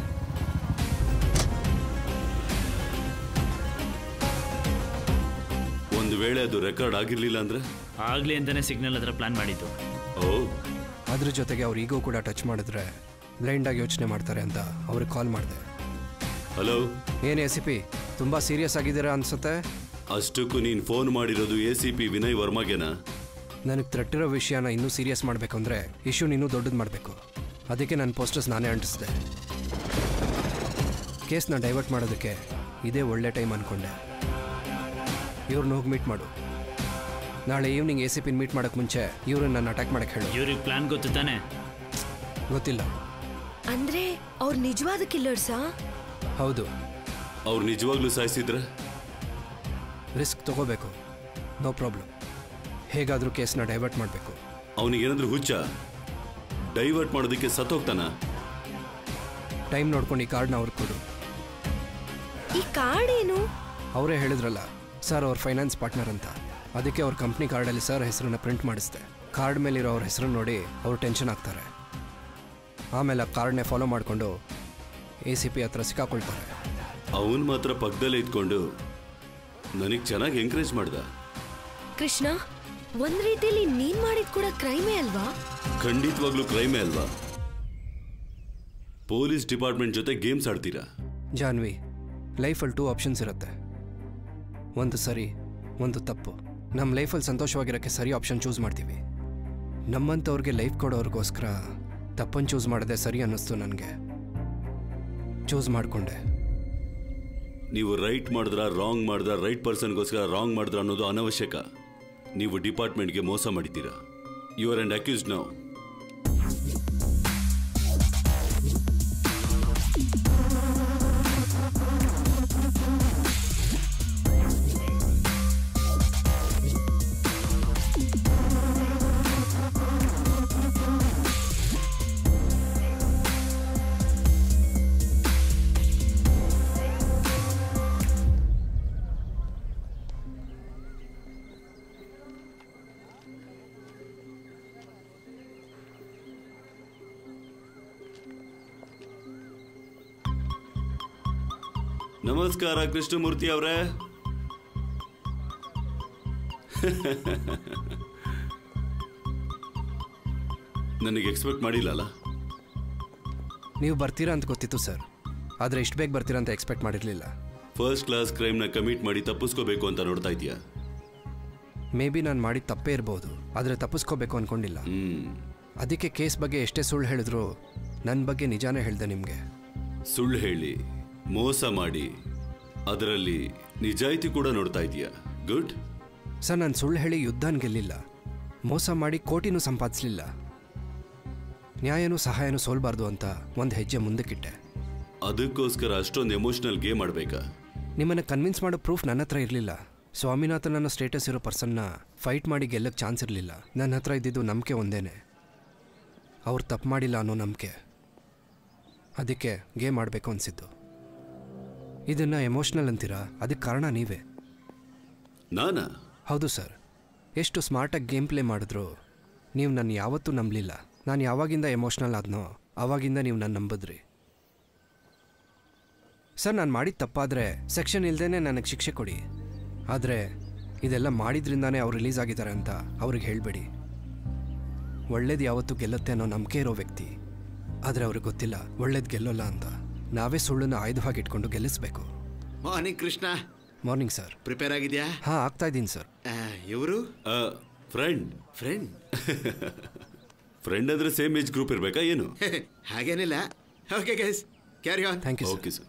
ಒಂದು ವೇಳೆ ಅದು ರೆಕಾರ್ಡ್ ಆಗಿರ್ಲಿಲ್ಲ ಅಂದ್ರೆ ಆಗ್ಲಿ ಅಂತಾನೆ ಸಿಗ್ನಲ್ ಹತ್ರ ಪ್ಲಾನ್ ಮಾಡಿದ್ದು ಓ ಅದ್ರ ಜೊತೆಗೆ ಅವ್ರ ಈಗೋ ಕೂಡ ಟಚ್ ಮಾಡಿದ್ರೆ ಬ್ಲೈಂಡಾಗಿ ಯೋಚನೆ ಮಾಡ್ತಾರೆ ಅಂತ ಅವ್ರಿಗೆ ಕಾಲ್ ಮಾಡಿದೆ ಹಲೋ ಏನು ಎ ಸಿ ಪಿ ತುಂಬ ಸೀರಿಯಸ್ ಆಗಿದ್ದೀರಾ ಅನ್ಸುತ್ತೆ ಅಷ್ಟಕ್ಕೂ ನೀನ್ ಫೋನ್ ಮಾಡಿರೋದು ಎ ಸಿ ಪಿ ವಿನಯ್ ವರ್ಮಾಗೆನಾ ನನಗೆ ತಟ್ಟಿರೋ ವಿಷಯನ ಇನ್ನೂ ಸೀರಿಯಸ್ ಮಾಡಬೇಕಂದ್ರೆ ಇಶ್ಯೂ ಇನ್ನೂ ದೊಡ್ಡದು ಮಾಡಬೇಕು ಅದಕ್ಕೆ ನನ್ನ ಪೋಸ್ಟರ್ಸ್ ನಾನೇ ಅಂಟಿಸಿದೆ ಕೇಸ್ನ ಡೈವರ್ಟ್ ಮಾಡೋದಕ್ಕೆ ಇದೇ ಒಳ್ಳೆ ಟೈಮ್ ಅಂದ್ಕೊಂಡೆ ಇವ್ರನ್ನ ಹೋಗಿ ಮೀಟ್ ಮಾಡು ನಾಳೆ ಈವ್ನಿಂಗ್ ಎ ಸಿ ಪಿನ ಮೀಟ್ ಮಾಡೋಕ್ಕೆ ಮುಂಚೆ ಇವ್ರನ್ನ ನಾನು ಅಟ್ಯಾಕ್ ಮಾಡಕ್ಕೆ ಹೇಳು ಇವ್ರಿಗೆ ಪ್ಲಾನ್ ಗೊತ್ತು ತಾನೆ ಗೊತ್ತಿಲ್ಲ ಅಂದ್ರೆ ಅವ್ರ ನಿಜವಾದ ಕಿಲ್ಲರ್ಸಾ ಹೌದು ಅವ್ರು ನಿಜವಾಗ್ಲೂ ಸಾಯಿಸಿದ್ರೆ ರಿಸ್ಕ್ ತಗೋಬೇಕು ನೋ ಪ್ರಾಬ್ಲಮ್ ಹೇಗಾದರೂ ಕೇಸ್ನ ಡೈವರ್ಟ್ ಮಾಡಬೇಕು ಅವನಿಗೇನಾದ್ರೂ ಹುಚ್ಚ ಡೈವರ್ಟ್ ಮಾಡೋದಕ್ಕೆ ಸತ್ತೋಗ್ತಾನ ಟೈಮ್ ನೋಡ್ಕೊಂಡು ಈ ಕಾರ್ಡ್ನ ಅವ್ರಿಗೆ ಕೊಡು ಈ ಕಾರ್ಡ್ ಏನು ಅವರೇ ಹೇಳಿದ್ರಲ್ಲ ಸರ್ ಅವ್ರ ಫೈನಾನ್ಸ್ ಪಾರ್ಟ್ನರ್ ಅಂತ ಅದಕ್ಕೆ ಅವ್ರ ಕಂಪ್ನಿ ಕಾರ್ಡಲ್ಲಿ ಸರ್ ಹೆಸರನ್ನ ಪ್ರಿಂಟ್ ಮಾಡಿಸ್ದೆ ಕಾರ್ಡ್ ಮೇಲಿರೋ ಅವ್ರ ಹೆಸರನ್ನು ನೋಡಿ ಅವರು ಟೆನ್ಷನ್ ಆಗ್ತಾರೆ ಆಮೇಲೆ ಆ ಕಾರ್ಡ್ನೇ ಫಾಲೋ ಮಾಡಿಕೊಂಡು ಎ ಸಿ ಪಿ ಹತ್ರ ಸಿಕ್ಕಾಕೊಳ್ತಾರೆ ಅವನ್ ಮಾತ್ರ ಪಕ್ಕದಲ್ಲೇ ಇದ್ಕೊಂಡು ನನಗೆ ಚೆನ್ನಾಗಿ ಎಂಕರೇಜ್ ಮಾಡ್ದ ಕೃಷ್ಣ ಒಂದ್ ರೀತಿಯಲ್ಲಿ ನೀನ್ ಮಾಡಿದ್ ಕೂಡ ಕ್ರೈಮೇ ಅಲ್ವಾ ಖಂಡಿತವಾಗ್ಲೂ ಕ್ರೈಮೇ ಅಲ್ವಾ ಪೊಲೀಸ್ ಡಿಪಾರ್ಟ್ಮೆಂಟ್ ಜೊತೆ ಗೇಮ್ಸ್ ಆಡ್ತೀರಾ ಜಾನ್ವಿ ಲೈಫಲ್ಲಿ ಟೂ ಆಪ್ಷನ್ಸ್ ಇರುತ್ತೆ ಒಂದು ಸರಿ ಒಂದು ತಪ್ಪು ನಮ್ಮ ಲೈಫಲ್ಲಿ ಸಂತೋಷವಾಗಿರೋಕ್ಕೆ ಸರಿ ಆಪ್ಷನ್ ಚೂಸ್ ಮಾಡ್ತೀವಿ ನಮ್ಮಂಥವ್ರಿಗೆ ಲೈಫ್ ಕೊಡೋರ್ಗೋಸ್ಕರ ತಪ್ಪನ್ನು ಚೂಸ್ ಮಾಡದೆ ಸರಿ ಅನ್ನಿಸ್ತು ನನಗೆ ಚೂಸ್ ಮಾಡಿಕೊಂಡೆ ನೀವು ರೈಟ್ ಮಾಡಿದ್ರ ರಾಂಗ್ ಮಾಡಿದ್ರ ರೈಟ್ ಪರ್ಸನ್ಗೋಸ್ಕರ ರಾಂಗ್ ಮಾಡಿದ್ರ ಅನ್ನೋದು ಅನವಶ್ಯಕ ನೀವು ಡಿಪಾರ್ಟ್ಮೆಂಟ್ಗೆ ಮೋಸ ಮಾಡಿದ್ದೀರಾ you are and accuse now ನಮಸ್ಕಾರ ಕೃಷ್ಣಮೂರ್ತಿ ಅವರೇ ನನಗೆ ಎಕ್ಸ್ಪೆಕ್ಟ್ ಮಾಡಿಲ್ಲಲ್ಲ ನೀವು ಬರ್ತೀರಾ ಅಂತ ಗೊತ್ತಿತ್ತು ಸರ್ ಆದರೆ ಇಷ್ಟು ಬೇಗ ಬರ್ತೀರಾ ಅಂತ ಎಕ್ಸ್ಪೆಕ್ಟ್ ಮಾಡಿರಲಿಲ್ಲ ಫಸ್ಟ್ ಕ್ಲಾಸ್ ಕ್ರೈಮ್ನ ಕಮಿಟ್ ಮಾಡಿ ತಪ್ಪಿಸ್ಕೋಬೇಕು ಅಂತ ನೋಡ್ತಾ ಇದೀಯಾ ಮೇ ಬಿ ನಾನು ಮಾಡಿದ ತಪ್ಪೇ ಇರ್ಬೋದು ಆದರೆ ತಪ್ಪಿಸ್ಕೋಬೇಕು ಅಂದ್ಕೊಂಡಿಲ್ಲ ಅದಕ್ಕೆ ಕೇಸ್ ಬಗ್ಗೆ ಎಷ್ಟೇ ಸುಳ್ಳು ಹೇಳಿದ್ರು ನನ್ನ ಬಗ್ಗೆ ನಿಜಾನೇ ಹೇಳಿದೆ ನಿಮಗೆ ಸುಳ್ಳು ಹೇಳಿ ಮೋಸ ಮಾಡಿ ಅದರಲ್ಲಿ ನಿಜಾಯಿತಿ ಕೂಡ ನೋಡ್ತಾ ಇದೀಯಾ ಗುಡ್ ಸರ್ ನಾನು ಸುಳ್ಳು ಹೇಳಿ ಯುದ್ಧನ ಗೆಲ್ಲಿಲ್ಲ ಮೋಸ ಮಾಡಿ ಕೋಟಿನೂ ಸಂಪಾದಿಸಲಿಲ್ಲ ನ್ಯಾಯನೂ ಸಹಾಯನೂ ಸೋಲ್ಬಾರ್ದು ಅಂತ ಒಂದು ಹೆಜ್ಜೆ ಮುಂದಕ್ಕಿಟ್ಟೆ ಅದಕ್ಕೋಸ್ಕರ ಅಷ್ಟೊಂದು ಎಮೋಷನಲ್ ಗೇಮ್ ಆಡ್ಬೇಕಾ ನಿಮ್ಮನ್ನು ಕನ್ವಿನ್ಸ್ ಮಾಡೋ ಪ್ರೂಫ್ ನನ್ನ ಹತ್ರ ಇರಲಿಲ್ಲ ಸ್ವಾಮಿನಾಥನ್ ಅನ್ನೋ ಸ್ಟೇಟಸ್ ಇರೋ ಪರ್ಸನ್ನ ಫೈಟ್ ಮಾಡಿ ಗೆಲ್ಲಕ್ಕೆ ಚಾನ್ಸ್ ಇರಲಿಲ್ಲ ನನ್ನ ಹತ್ರ ಇದ್ದಿದ್ದು ನಂಬಿಕೆ ಒಂದೇನೆ ಅವ್ರು ತಪ್ಪು ಮಾಡಿಲ್ಲ ಅನ್ನೋ ನಂಬಿಕೆ ಅದಕ್ಕೆ ಗೇಮ್ ಆಡಬೇಕು ಅನಿಸಿದ್ದು ಇದನ್ನು ಎಮೋಷ್ನಲ್ ಅಂತೀರಾ ಅದಕ್ಕೆ ಕಾರಣ ನೀವೇ ನಾನಾ ಹೌದು ಸರ್ ಎಷ್ಟು ಸ್ಮಾರ್ಟಾಗಿ ಗೇಮ್ ಪ್ಲೇ ಮಾಡಿದ್ರು ನೀವು ನನ್ನ ಯಾವತ್ತೂ ನಂಬಲಿಲ್ಲ ನಾನು ಯಾವಾಗಿಂದ ಎಮೋಷ್ನಲ್ ಆದ್ನೋ ಆವಾಗಿಂದ ನೀವು ನನ್ನ ನಂಬಿದ್ರಿ ಸರ್ ನಾನು ಮಾಡಿದ ತಪ್ಪಾದರೆ ಸೆಕ್ಷನ್ ಇಲ್ದೇನೆ ನನಗೆ ಶಿಕ್ಷೆ ಕೊಡಿ ಆದರೆ ಇದೆಲ್ಲ ಮಾಡಿದ್ರಿಂದಾನೇ ಅವ್ರು ರಿಲೀಸ್ ಆಗಿದ್ದಾರೆ ಅಂತ ಅವ್ರಿಗೆ ಹೇಳಬೇಡಿ ಒಳ್ಳೇದು ಯಾವತ್ತೂ ಗೆಲ್ಲುತ್ತೆ ಅನ್ನೋ ನಂಬಿಕೆ ಇರೋ ವ್ಯಕ್ತಿ ಆದರೆ ಅವ್ರಿಗೆ ಗೊತ್ತಿಲ್ಲ ಒಳ್ಳೇದು ಗೆಲ್ಲೋಲ್ಲ ಅಂತ ನಾವೇ ಸುಳ್ಳನ್ನು ಆಯುಧವಾಗಿ ಇಟ್ಕೊಂಡು ಗೆಲ್ಲಿಸ್ಬೇಕು morning Krishna morning sir prepare ಆಗಿದ್ಯಾ ಹಾಂ ಆಗ್ತಾ ಇದ್ದೀನಿ ಸರ್ ಇವರು ಫ್ರೆಂಡ್ ಫ್ರೆಂಡ್ ಫ್ರೆಂಡ್ ಅಂದ್ರೆ ಸೇಮ್ ಏಜ್ ಗ್ರೂಪ್ ಇರ್ಬೇಕಾ ಏನು ಹಾಗೇನಿಲ್ಲ okay guys carry on thank you okay sir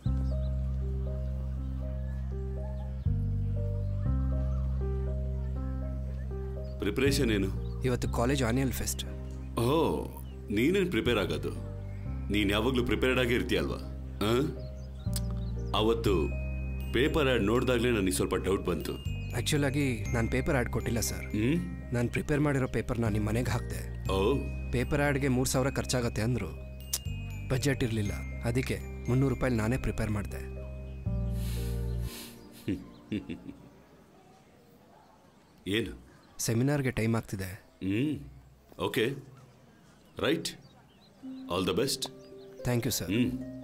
preparation ಏನು ಇವತ್ತು ಕಾಲೇಜ್ ಆನ್ಯಲ್ ಫೆಸ್ಟ್ ಓ ನೀನೇನು ಪ್ರಿಪೇರ್ ಆಗೋದು ನೀನು ಯಾವಾಗಲೂ ಪ್ರಿಪೇರ್ಡ್ ಆಗೇ ಇರ್ತೀಯಲ್ವಾ ಆ? ಅವತ್ತು ಪೇಪರ್ ಆ್ಯಡ್ ನೋಡಿದಾಗಲೇ ನನಗೆ ಸ್ವಲ್ಪ ಡೌಟ್ ಬಂತು ಆ್ಯಕ್ಚುಲಾಗಿ ನಾನು ಪೇಪರ್ ಆ್ಯಡ್ ಕೊಟ್ಟಿಲ್ಲ ಸರ್ ನಾನು ಪ್ರಿಪೇರ್ ಮಾಡಿರೋ ಪೇಪರ್ನ ನಿಮ್ಮ ಮನೆಗೆ ಹಾಕಿದೆ ಓ ಪೇಪರ್ ಆ್ಯಡ್ಗೆ ಮೂರು ಸಾವಿರ ಖರ್ಚಾಗತ್ತೆ ಅಂದರು ಬಜೆಟ್ ಇರಲಿಲ್ಲ ಅದಕ್ಕೆ ಮುನ್ನೂರು ರೂಪಾಯಿ ನಾನೇ ಪ್ರಿಪೇರ್ ಮಾಡಿದೆ ಏನು ಸೆಮಿನಾರ್ಗೆ ಟೈಮ್ ಆಗ್ತಿದೆ hmm okay right all the best thank you sir hmm